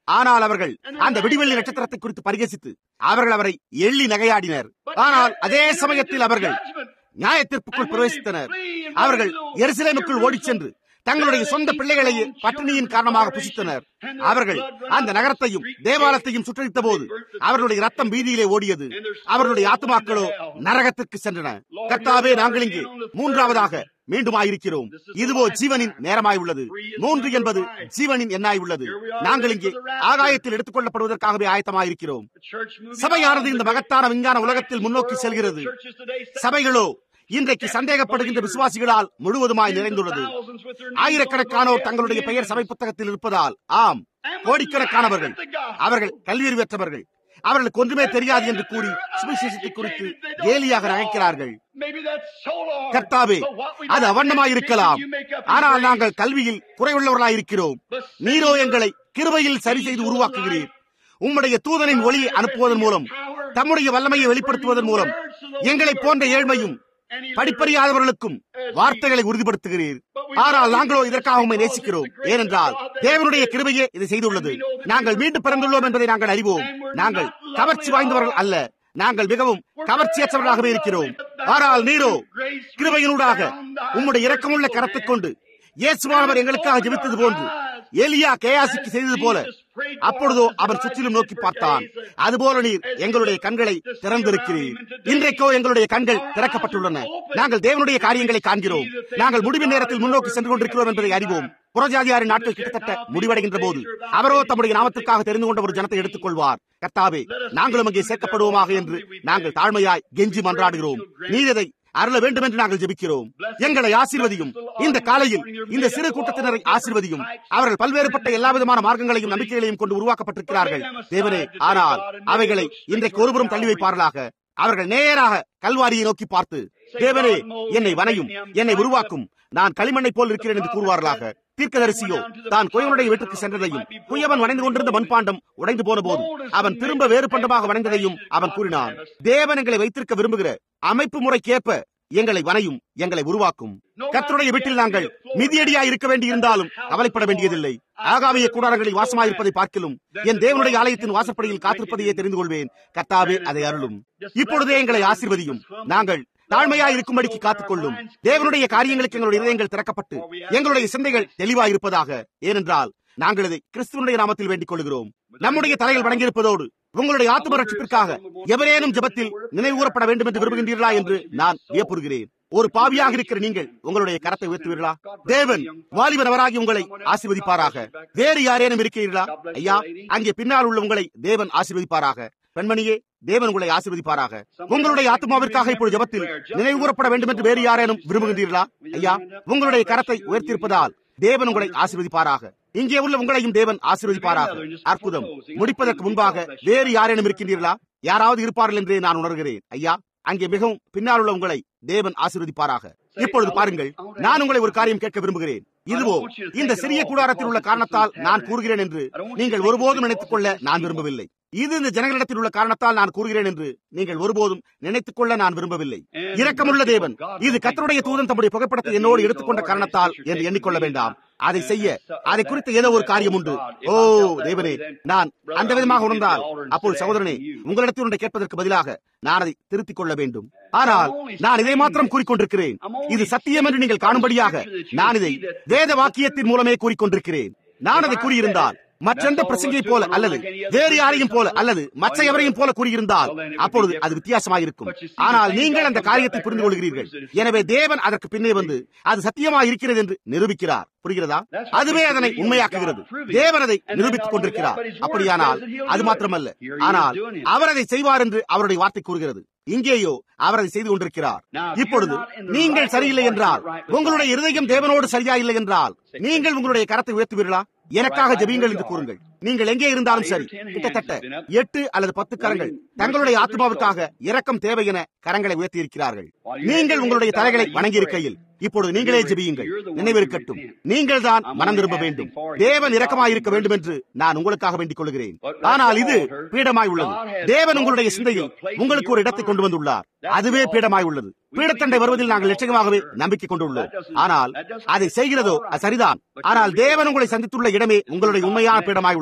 ஆனால் அவர்கள் அந்த விடிவெள்ளி நட்சத்திரத்தை குறித்து பரிகசித்து அவர்கள் அவரை எள்ளி நகையாடினர் ஆனால் அதே சமயத்தில் அவர்கள் நியாயத்திற்குள் பிரவேசித்தனர் அவர்கள் எருசலேமுக்குள் ஓடிச் சென்று தங்களுடைய சொந்த பிள்ளைகளையே பட்டினியின் காரணமாக புசித்தனர் அவர்கள் அந்த நகரத்தையும் தேவாலயத்தையும் சுற்றறித்த போது அவர்களுடைய ரத்தம் வீதியிலே ஓடியது அவர்களுடைய ஆத்மாக்களோ நரகத்திற்கு சென்றன கர்த்தாவே நாங்கள் இங்கே மூன்றாவதாக மீண்டுமாயிருக்கிறோம் இதுவோ ஜீவனின் நேரமாய் உள்ளது மூன்று என்பது ஜீவனின் எண்ணாய் உள்ளது நாங்கள் இங்கே ஆகாயத்தில் எடுத்துக் கொள்ளப்படுவதற்காகவே ஆயத்தமாயிருக்கிறோம் சபையானது இந்த மகத்தான விஞ்ஞான உலகத்தில் முன்னோக்கி செல்கிறது சபைகளோ இன்றைக்கு சந்தேகப்படுகின்ற விசுவாசிகளால் முழுவதுமாய் நிறைந்துள்ளது ஆயிரக்கணக்கானோர் தங்களுடைய பெயர் சபை புத்தகத்தில் இருப்பதால் ஆம் கோடிக்கணக்கானவர்கள் அவர்கள் கல்வியறிவற்றவர்கள் அவர்களுக்கு ஒன்றுமே தெரியாது என்று கூறி சுவிசேஷத்தை குறித்து கேலியாக நகைக்கிறார்கள் கர்த்தாவே அது அவண்ணமாயிருக்கலாம் ஆனால் நாங்கள் கல்வியில் குறைவுள்ளவர்களாயிருக்கிறோம் நீரோ எங்களை கிருபையில் சரி செய்து உருவாக்குகிறீர் உம்முடைய தூதனின் ஒளியை அனுப்புவதன் மூலம் தம்முடைய வல்லமையை வெளிப்படுத்துவதன் மூலம் எங்களை போன்ற ஏழ்மையும் படிப்பறியாதவர்களுக்கும் வார்த்தைகளை உறுதிப்படுத்துகிறீர் ஆனால் நாங்களோ இதற்காக உண்மை நேசிக்கிறோம் ஏனென்றால் தேவனுடைய கிருபையே இதை செய்துள்ளது நாங்கள் மீண்டும் பிறந்துள்ளோம் என்பதை நாங்கள் அறிவோம் நாங்கள் கவர்ச்சி வாய்ந்தவர்கள் அல்ல நாங்கள் மிகவும் கவர்ச்சியற்றவர்களாகவே இருக்கிறோம் ஆனால் நீரோ கிருபையினூடாக உம்முடைய இரக்கமுள்ள கரத்தை கொண்டு இயேசுவானவர் எங்களுக்காக ஜெபித்தது போன்று எலியா கேயாசிக்கு செய்தது போல அப்பொழுதோ அவர் சுற்றிலும் நோக்கி பார்த்தான் அதுபோல நீர் எங்களுடைய கண்களை திறந்திருக்கிறீர் இன்றைக்கோ எங்களுடைய கண்கள் திறக்கப்பட்டுள்ளன நாங்கள் தேவனுடைய காரியங்களை காண்கிறோம் நாங்கள் முடிவின் நேரத்தில் முன்னோக்கி சென்று கொண்டிருக்கிறோம் என்பதை அறிவோம் புறஜாதியாரின் நாட்கள் கிட்டத்தட்ட முடிவடைகின்ற போது அவரோ தம்முடைய நாமத்திற்காக தெரிந்து கொண்ட ஒரு ஜனத்தை எடுத்துக் கொள்வார் கர்த்தாவே நாங்களும் அங்கே சேர்க்கப்படுவோமாக என்று நாங்கள் தாழ்மையாய் கெஞ்சி மன்றாடுகிறோம் நீரதை அருள வேண்டும் என்று நாங்கள் ஜெபிக்கிறோம் எங்களை ஆசீர்வதியும் இந்த காலையில் இந்த சிறு கூட்டத்தினரை ஆசீர்வதியும் அவர்கள் பல்வேறுபட்ட எல்லா விதமான மார்க்கங்களையும் நம்பிக்கைகளையும் கொண்டு உருவாக்கப்பட்டிருக்கிறார்கள் தேவனே ஆனால் அவைகளை இன்றைக்கு ஒருபுறம் தள்ளி வைப்பார்களாக அவர்கள் நேராக கல்வாரியை நோக்கி பார்த்து தேவனே என்னை வனையும் என்னை உருவாக்கும் நான் களிமண்ணை போல் இருக்கிறேன் என்று கூறுவார்களாக தீர்க்கதரிசியோ தான் குயவனுடைய வீட்டுக்கு சென்றதையும் குயவன் வணைந்து கொண்டிருந்த மண்பாண்டம் உடைந்து போன போது அவன் திரும்ப வேறு பண்டமாக வணைந்ததையும் அவன் கூறினான் தேவன் எங்களை வைத்திருக்க விரும்புகிற அமைப்பு முறைக்கேற்ப எங்களை வனையும் எங்களை உருவாக்கும் கத்தருடைய வீட்டில் நாங்கள் மிதியடியா இருக்க வேண்டியிருந்தாலும் கவலைப்பட வேண்டியதில்லை ஆகாவிய கூடாரங்களில் வாசமாயிருப்பதை பார்க்கிலும் என் தேவனுடைய ஆலயத்தின் வாசப்படியில் காத்திருப்பதையே தெரிந்து கொள்வேன் கத்தாவே அதை அருளும் இப்பொழுதே எங்களை ஆசிர்வதியும் நாங்கள் தாழ்மையாய் இருக்கும்படிக்கு காத்துக்கொள்ளும் தேவனுடைய காரியங்களுக்கு எங்களுடைய இதயங்கள் திறக்கப்பட்டு எங்களுடைய சிந்தைகள் தெளிவாயிருப்பதாக ஏனென்றால் நாங்கள் இதை கிறிஸ்துவனுடைய நாமத்தில் வேண்டிக் கொள்கிறோம் நம்முடைய தலையில் வணங்கியிருப்பதோடு உங்களுடைய ஆத்ம ரட்சிப்பிற்காக எவரேனும் ஜபத்தில் நினைவு கூறப்பட வேண்டும் என்று விரும்புகின்றீர்களா என்று நான் வியப்புறுகிறேன் ஒரு பாவியாக இருக்கிற நீங்கள் உங்களுடைய கரத்தை உயர்த்துவீர்களா தேவன் வாலிபனவராகி உங்களை ஆசீர்வதிப்பாராக வேறு யாரேனும் இருக்கிறீர்களா ஐயா அங்கே பின்னால் உள்ள உங்களை தேவன் ஆசீர்வதிப்பாராக பெண்மணியே தேவன் உங்களை ஆசீர்வதிப்பாராக உங்களுடைய ஆத்மாவிற்காக இப்பொழுது ஜபத்தில் நினைவு கூறப்பட வேண்டும் என்று வேறு யாரேனும் விரும்புகின்றீர்களா ஐயா உங்களுடைய கரத்தை உயர்த்தியிருப்பதால் தேவன் உங்களை ஆசீர்வதிப்பாராக இங்கே உள்ள உங்களையும் தேவன் ஆசீர்வதிப்பாராக அற்புதம் முடிப்பதற்கு முன்பாக வேறு யாரேனும் இருக்கின்றீர்களா யாராவது இருப்பார்கள் என்றே நான் உணர்கிறேன் ஐயா அங்கே மிகவும் பின்னால் உள்ள உங்களை தேவன் ஆசீர்வதிப்பாராக இப்பொழுது பாருங்கள் நான் உங்களை ஒரு காரியம் கேட்க விரும்புகிறேன் இதுவோ இந்த சிறிய கூடாரத்தில் உள்ள காரணத்தால் நான் கூறுகிறேன் என்று நீங்கள் ஒருபோதும் நினைத்துக் கொள்ள நான் விரும்பவில்லை இது இந்த ஜனங்களிடத்தில் உள்ள காரணத்தால் நான் கூறுகிறேன் என்று நீங்கள் ஒருபோதும் நினைத்துக் கொள்ள நான் விரும்பவில்லை இரக்கமுள்ள தேவன் இது கத்தருடைய தூதன் தம்முடைய புகைப்படத்தை என்னோடு எடுத்துக்கொண்ட காரணத்தால் என்று எண்ணிக்கொள்ள வேண்டாம் அதை செய்ய அதை குறித்த ஏதோ ஒரு காரியம் உண்டு ஓ தேவனே நான் அந்த விதமாக உணர்ந்தால் அப்போது சகோதரனே உங்களிடத்தில் ஒன்றை கேட்பதற்கு பதிலாக நான் அதை திருத்திக் கொள்ள வேண்டும் ஆனால் நான் இதை மாத்திரம் கூறிக்கொண்டிருக்கிறேன் இது சத்தியம் என்று நீங்கள் காணும்படியாக நான் இதை வேத வாக்கியத்தின் மூலமே கூறிக்கொண்டிருக்கிறேன் நான் அதை கூறியிருந்தால் மற்றெந்த பிரசங்கியை போல அல்லது வேறு யாரையும் போல அல்லது மற்ற எவரையும் போல கூறியிருந்தால் அப்பொழுது அது வித்தியாசமாயிருக்கும் ஆனால் நீங்கள் அந்த காரியத்தை புரிந்து கொள்கிறீர்கள் எனவே தேவன் அதற்கு பின்னே வந்து அது சத்தியமாக இருக்கிறது என்று நிரூபிக்கிறார் புரிகிறதா அதுவே அதனை உண்மையாக்குகிறது தேவன் அதை நிரூபித்துக் கொண்டிருக்கிறார் அப்படியானால் அது மாத்திரமல்ல ஆனால் அவர் அதை செய்வார் என்று அவருடைய வார்த்தை கூறுகிறது இங்கேயோ அவர் அதை செய்து கொண்டிருக்கிறார் இப்பொழுது நீங்கள் சரியில்லை என்றால் உங்களுடைய இருதயம் தேவனோடு சரியா இல்லை என்றால் நீங்கள் உங்களுடைய கரத்தை உயர்த்துவீர்களா எனக்காக ஜெபியுங்கள் என்று கூறுங்கள் நீங்கள் எங்கே இருந்தாலும் சரி கிட்டத்தட்ட எட்டு அல்லது பத்து கரங்கள் தங்களுடைய ஆத்மாவுக்காக இரக்கம் தேவை என கரங்களை உயர்த்தி இருக்கிறார்கள் நீங்கள் உங்களுடைய தலைகளை வணங்கி இருக்கையில் இப்பொழுது நீங்களே ஜெபியுங்கள் நினைவிருக்கட்டும் நீங்கள் தான் மனம் திரும்ப வேண்டும் தேவன் இரக்கமாயிருக்க வேண்டும் என்று நான் உங்களுக்காக வேண்டிக் கொள்கிறேன் ஆனால் இது பீடமாய் உள்ளது தேவன் உங்களுடைய சிந்தையில் உங்களுக்கு ஒரு இடத்தை கொண்டு வந்துள்ளார் அதுவே பீடமாய் உள்ளது பீடத்தண்டை வருவதில் நாங்கள் நிச்சயமாகவே நம்பிக்கை கொண்டுள்ளோம் ஆனால் அதை செய்கிறதோ அது சரிதான் ஆனால் தேவன் உங்களை சந்தித்துள்ள இடமே உங்களுடைய உண்மையான பீடமாய் உள்ளது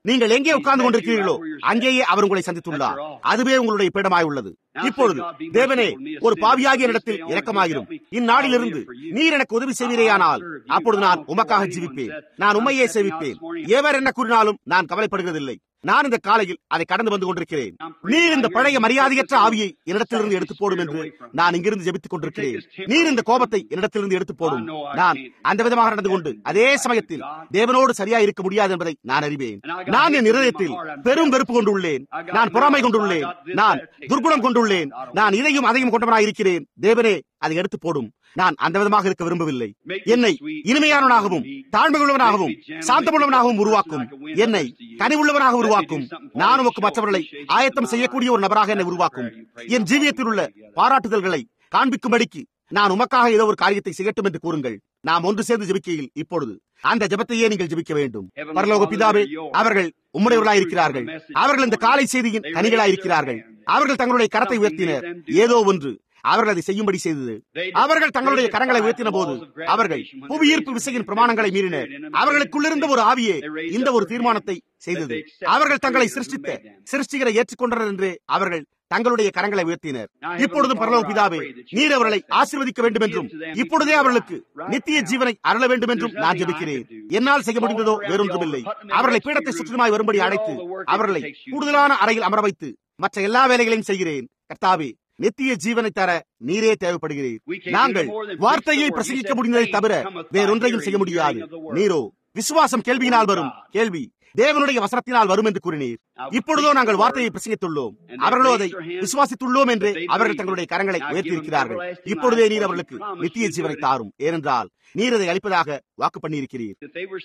நீங்கள் எங்கே உட்கார்ந்து கொண்டிருக்கிறீர்களோ அங்கேயே அவர் உங்களை சந்தித்துள்ளார் அதுவே உங்களுடைய பீடமாய் உள்ளது இப்பொழுது தேவனே ஒரு பாவியாகிய இடத்தில் இரக்கமாகிரும் இந்நாளிலிருந்து நீர் எனக்கு உதவி செய்வீரேயானால் அப்பொழுது நான் உமக்காக ஜீவிப்பேன் நான் உண்மையே சேவிப்பேன் எவர் என்ன கூறினாலும் நான் கவலைப்படுகிறதில்லை நான் இந்த காலையில் அதை கடந்து வந்து கொண்டிருக்கிறேன் நீர் இந்த பழைய மரியாதையற்ற ஆவியை என்னிடத்திலிருந்து எடுத்து போடும் என்று நான் இங்கிருந்து ஜெபித்துக் கொண்டிருக்கிறேன் நீர் இந்த கோபத்தை என்னிடத்திலிருந்து எடுத்து போடும் நான் அந்த விதமாக நடந்து கொண்டு அதே சமயத்தில் தேவனோடு சரியா இருக்க முடியாது என்பதை நான் அறிவேன் நான் என் இருதயத்தில் பெரும் வெறுப்பு கொண்டுள்ளேன் நான் பொறாமை கொண்டுள்ளேன் நான் துர்குணம் கொண்டுள்ளேன் நான் இதையும் அதையும் கொண்டவனாக இருக்கிறேன் தேவனே அதை எடுத்து போடும் நான் அந்த விதமாக இருக்க விரும்பவில்லை என்னை இனிமையானவனாகவும் தாழ்மையுள்ளவனாகவும் சாந்தமுள்ளவனாகவும் உருவாக்கும் என்னை கனிவுள்ளவனாக உருவாக்கும் நான் உமக்கு மற்றவர்களை ஆயத்தம் செய்யக்கூடிய ஒரு நபராக என்னை உருவாக்கும் என் ஜீவியத்தில் உள்ள பாராட்டுதல்களை காண்பிக்கும்படிக்கு நான் உமக்காக ஏதோ ஒரு காரியத்தை செய்யட்டும் என்று கூறுங்கள் நாம் ஒன்று சேர்ந்து ஜெபிக்கையில் இப்பொழுது அந்த ஜெபத்தையே நீங்கள் ஜெபிக்க வேண்டும் பரலோக பிதாவே அவர்கள் உம்முடையவர்களாய் இருக்கிறார்கள் அவர்கள் இந்த காலை செய்தியின் கனிகளாய் இருக்கிறார்கள் அவர்கள் தங்களுடைய கரத்தை உயர்த்தினர் ஏதோ ஒன்று அவர்கள் அதை செய்யும்படி செய்தது அவர்கள் தங்களுடைய கரங்களை உயர்த்தின போது அவர்கள் புவியீர்ப்பு விசையின் பிரமாணங்களை மீறினர் அவர்களுக்குள்ளிருந்த ஒரு ஆவியே இந்த ஒரு தீர்மானத்தை செய்தது அவர்கள் தங்களை சிருஷ்டித்த சிருஷ்டிகரை ஏற்றுக்கொண்டனர் என்று அவர்கள் தங்களுடைய கரங்களை உயர்த்தினர் இப்பொழுதும் பரலோக பிதாவே நீர் அவர்களை ஆசீர்வதிக்க வேண்டும் என்றும் இப்பொழுதே அவர்களுக்கு நித்திய ஜீவனை அருள வேண்டும் என்றும் நான் ஜெபிக்கிறேன் என்னால் செய்ய முடிந்ததோ வேறொன்றுமில்லை அவர்களை பீடத்தை சுற்றுமாய் வரும்படி அழைத்து அவர்களை கூடுதலான அறையில் அமர வைத்து மற்ற எல்லா வேலைகளையும் செய்கிறேன் கர்த்தாவே நித்திய ஜீவனை தர நீரே தேவைப்படுகிறீர் நாங்கள் வார்த்தையை பிரசங்கிக்க முடிந்ததை தவிர வேறொன்றையும் செய்ய முடியாது நீரோ விசுவாசம் கேள்வியினால் வரும் கேள்வி தேவனுடைய வசனத்தினால் வரும் என்று கூறினீர் இப்பொழுதோ நாங்கள் வார்த்தையை பிரசங்கித்துள்ளோம் அவர்களோ அதை விசுவாசித்துள்ளோம் என்று அவர்கள் தங்களுடைய கரங்களை உயர்த்தியிருக்கிறார்கள் இப்பொழுதே நீர் அவர்களுக்கு நித்திய ஜீவனை தாரும் ஏனென்றால் நீர் அதை அளிப்பதாக வாக்கு பண்ணியிருக்கிறீர்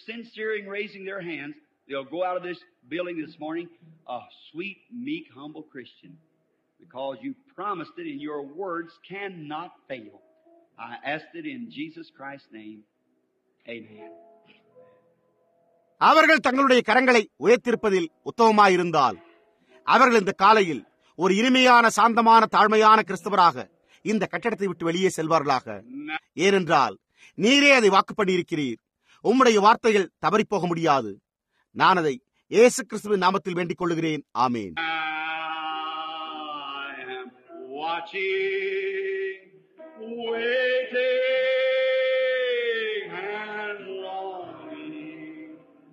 They'll go out of this building this morning a sweet, meek, humble Christian. because you promised it and your words cannot fail. I asked it in Jesus Christ's name. Amen. அவர்கள் தங்களுடைய கரங்களை உயர்த்திருப்பதில் உத்தமமாயிருந்தால் அவர்கள் இந்த காலையில் ஒரு இனிமையான சாந்தமான தாழ்மையான கிறிஸ்தவராக இந்த கட்டடத்தை விட்டு வெளியே செல்வார்களாக ஏனென்றால் நீரே அதை வாக்கு பண்ணியிருக்கிறீர் உம்முடைய வார்த்தைகள் தவறிப்போக முடியாது நான் அதை இயேசு கிறிஸ்துவின் நாமத்தில் வேண்டிக் கொள்ளுகிறேன் ஆமேன் watching, waiting, and longing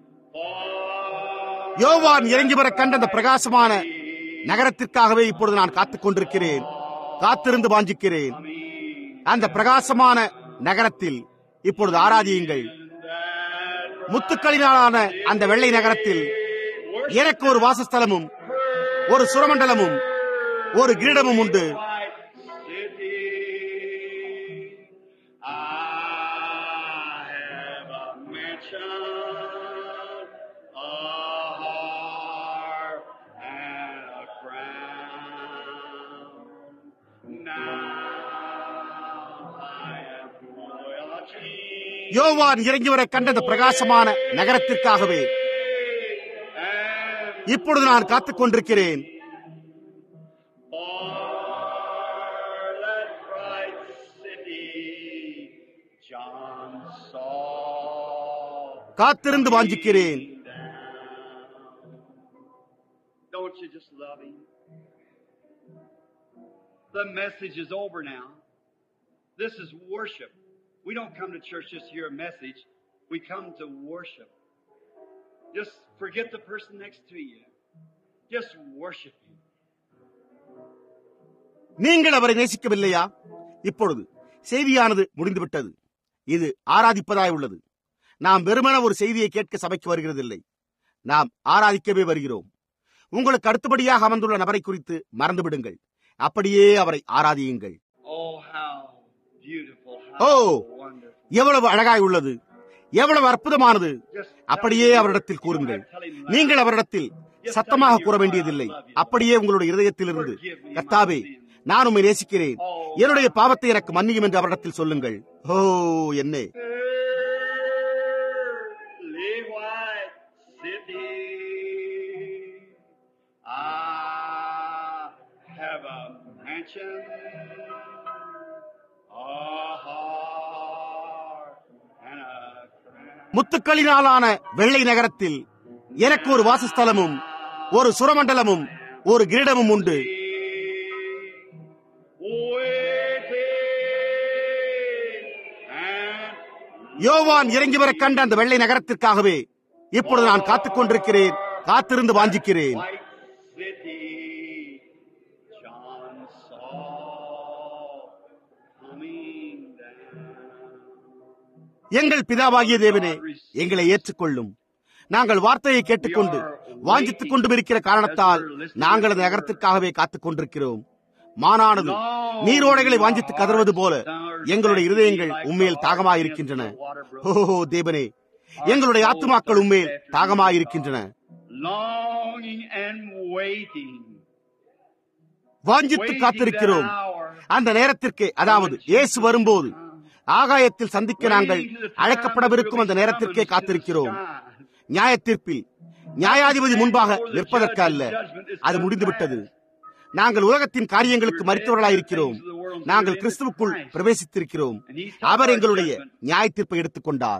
for யோவான் இறங்கி வர கண்ட அந்த பிரகாசமான நகரத்திற்காகவே இப்பொழுது நான் காத்துக் கொண்டிருக்கிறேன் காத்திருந்து வாஞ்சிக்கிறேன் அந்த பிரகாசமான நகரத்தில் இப்பொழுது ஆராதியுங்கள் முத்துக்களினாலான அந்த வெள்ளை நகரத்தில் எனக்கு ஒரு வாசஸ்தலமும் ஒரு சுரமண்டலமும் ஒரு கிரீடமும் உண்டு யோவான் இறங்கி வர கண்ட பிரகாசமான நகரத்திற்காகவே இப்பொழுது நான் காத்துக் கொண்டிருக்கிறேன் காத்திருந்து வாஞ்சிக்கிறேன் Don't you just love him? The message is over now. This is worship. We don't come to church just to hear a message. We come to worship. Just forget the person next to you. Just worship him. நீங்கள் அவரை நேசிக்கவில்லையா இப்பொழுது செய்தியானது முடிந்துவிட்டது இது ஆராதிப்பதாய் உள்ளது நாம் வெறுமன ஒரு செய்தியை கேட்க சபைக்கு வருகிறதில்லை நாம் ஆராதிக்கவே வருகிறோம் உங்களுக்கு அடுத்தபடியாக அமர்ந்துள்ள நபரை குறித்து மறந்துவிடுங்கள் அப்படியே அவரை ஆராதியுங்கள் Oh, how beautiful, O how wonderful. எவ்வளவு அழகாய் உள்ளது எவ்வளவு அற்புதமானது அப்படியே அவரிடத்தில் கூறுங்கள் நீங்கள் அவரிடத்தில் சத்தமாக கூற வேண்டியதில்லை அப்படியே உங்களுடைய இருதயத்திலிருந்து கர்த்தாவே நான் உம்மை நேசிக்கிறேன் என்னுடைய பாவத்தை எனக்கு மன்னியும் என்று அவரிடத்தில் சொல்லுங்கள் ஓ என்னே Early white city, I have a mansion, a heart, and a crown. முத்துக்களினாலான வெள்ளை நகரத்தில் எனக்கு ஒரு வாசஸ்தலமும் ஒரு சுரமண்டலமும் ஒரு கிரீடமும் உண்டு யோவான் இறங்கி வர கண்ட அந்த வெள்ளை நகரத்திற்காகவே இப்பொழுது நான் காத்துக் கொண்டிருக்கிறேன் காத்திருந்து வாஞ்சிக்கிறேன் எங்கள் பிதாவாகிய தேவனே எங்களை ஏற்றுக்கொள்ளும் நாங்கள் வார்த்தையை கேட்டுக்கொண்டு வாஞ்சித்துக் கொண்டும் இருக்கிற காரணத்தால் நாங்கள் அந்த நகரத்திற்காகவே காத்துக் கொண்டிருக்கிறோம் மானானது நீரோடைகளை வாஞ்சித்து கதறுவது போல எங்களுடைய இருதயங்கள் உண்மையில் தாகமாயிருக்கின்றன ஓஹோ தேவனே எங்களுடைய ஆத்துமாக்கள் உண்மையில் தாகமாயிருக்கின்றன வாஞ்சித்து காத்திருக்கிறோம் அந்த நேரத்திற்கு அதாவது இயேசு வரும்போது ஆகாயத்தில் சந்திக்க நாங்கள் அழைக்கப்படவிருக்கும் அந்த நேரத்திற்கே காத்திருக்கிறோம் நியாயத்தீர்ப்பில் நியாயாதிபதி முன்பாக நிற்பதற்கு அல்ல அது முடிந்துவிட்டது நாங்கள் உலகத்தின் காரியங்களுக்கு மறித்தவர்களாயிருக்கிறோம் நாங்கள் கிறிஸ்துவுக்குள் பிரவேசித்திருக்கிறோம் அவர் எங்களுடைய நியாய தீர்ப்பை எடுத்துக்கொண்டார்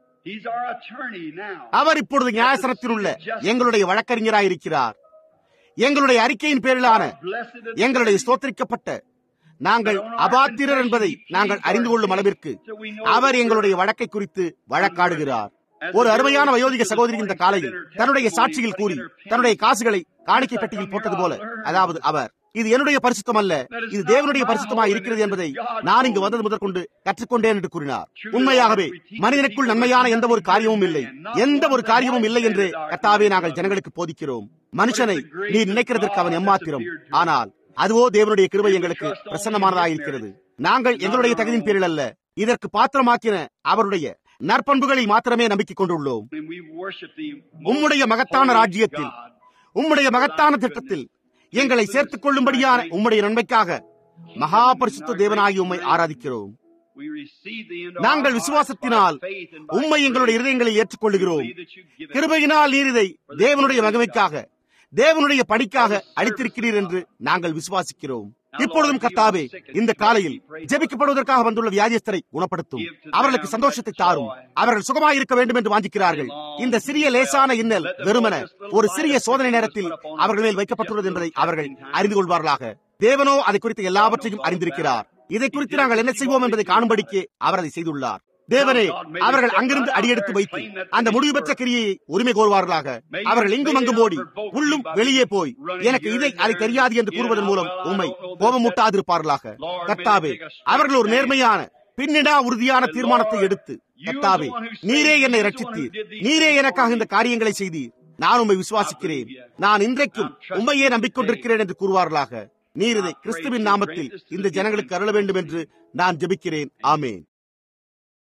அவர் இப்பொழுது நியாயசனத்தில் உள்ள எங்களுடைய வழக்கறிஞராயிருக்கிறார் எங்களுடைய அறிக்கையின் பேரிலான எங்களுடைய ஸ்தோத்தரிக்கப்பட்ட நாங்கள் அபாத்திரர் என்பதை நாங்கள் அறிந்து கொள்ளும் அளவிற்கு அவர் எங்களுடைய வழக்கை குறித்து வழக்காடுகிறார் ஒரு அருமையான வயோதிக சகோதரி இந்த காலையில் தன்னுடைய சாட்சியில் கூறி தன்னுடைய காசுகளை காணிக்கை பெட்டியில் போட்டது போல அதாவது அவர் இது என்னுடைய பரிசுத்தம் அல்ல இது தேவனுடைய பரிசுத்தமாக இருக்கிறது என்பதை நான் இங்கு வந்தது முதற்கொண்டு கற்றுக்கொண்டேன் என்று கூறினார் உண்மையாகவே மனிதனுக்குள் நன்மையான எந்த ஒரு காரியமும் இல்லை எந்த ஒரு காரியமும் இல்லை என்று கத்தாவே நாங்கள் ஜனங்களுக்கு போதிக்கிறோம் மனுஷனை நீ நினைக்கிறதற்கு அவன் எம்மாத்திரம் ஆனால் அதுவோ தேவனுடைய கிருபை எங்களுக்கு பிரசன்னமானதாயிருக்கிறது நாங்கள் எங்களுடைய தகுதியின் பேரில் அல்ல இதற்கு பாத்திரமாக்கின அவருடைய நற்பண்புகளை மாத்திரமே நம்பிக்கை கொண்டுள்ளோம் உம்முடைய மகத்தான ராஜ்யத்தில் உம்முடைய மகத்தான திட்டத்தில் எங்களை சேர்த்துக் கொள்ளும்படியான உம்முடைய நன்மைக்காக மகா பரிசுத்த தேவனாகி உம்மை ஆராதிக்கிறோம் நாங்கள் விசுவாசத்தினால் உண்மை எங்களுடைய இருதயங்களை ஏற்றுக்கொள்கிறோம் கிருபையினால் நீர் இதை தேவனுடைய மகிமைக்காக தேவனுடைய பணிக்காக அளித்திருக்கிறீர் என்று நாங்கள் விசுவாசிக்கிறோம் இப்பொழுதும் கத்தாவே இந்த காலையில் ஜெபிக்கப்படுவதற்காக வந்துள்ள வியாதியஸ்தரை குணப்படுத்தும் அவர்களுக்கு சந்தோஷத்தை தாரும் அவர்கள் சுகமாயிருக்க வேண்டும் என்று வாஞ்சிக்கிறார்கள் இந்த சிறிய லேசான இன்னல் வெறுமன ஒரு சிறிய சோதனை நேரத்தில் அவர்கள் மேல் வைக்கப்பட்டுள்ளது என்பதை அவர்கள் அறிந்து கொள்வார்களாக தேவனோ அதை குறித்து எல்லாவற்றையும் அறிந்திருக்கிறார் இதை குறித்து நாங்கள் என்ன செய்வோம் என்பதை காணும்படிக்கு அவர் அதை செய்துள்ளார் தேவனே அவர்கள் அங்கிருந்து அடியெடுத்து வைத்து அந்த முடிவு பெற்ற கிரியை உரிமை கோருவார்களாக அவர்கள் இங்கும் அங்கும் ஓடி உள்ளும் வெளியே போய் எனக்கு இதை அதை தெரியாது என்று கூறுவதன் மூலம் உண்மை கோபமூட்டாதிருப்பார்களாக கத்தாவே அவர்கள் ஒரு நேர்மையான பின்னிடா உறுதியான தீர்மானத்தை எடுத்து கத்தாவே நீரே என்னை ரட்சித்தீர் நீரே எனக்காக இந்த காரியங்களை செய்தீர் நான் உண்மை விசுவாசிக்கிறேன் நான் இன்றைக்கும் உண்மையே நம்பிக்கொண்டிருக்கிறேன் என்று கூறுவார்களாக நீர் இதை கிறிஸ்துவின் நாமத்தில் இந்த ஜனங்களுக்கு அருள வேண்டும் என்று நான் ஜெபிக்கிறேன் ஆமேன்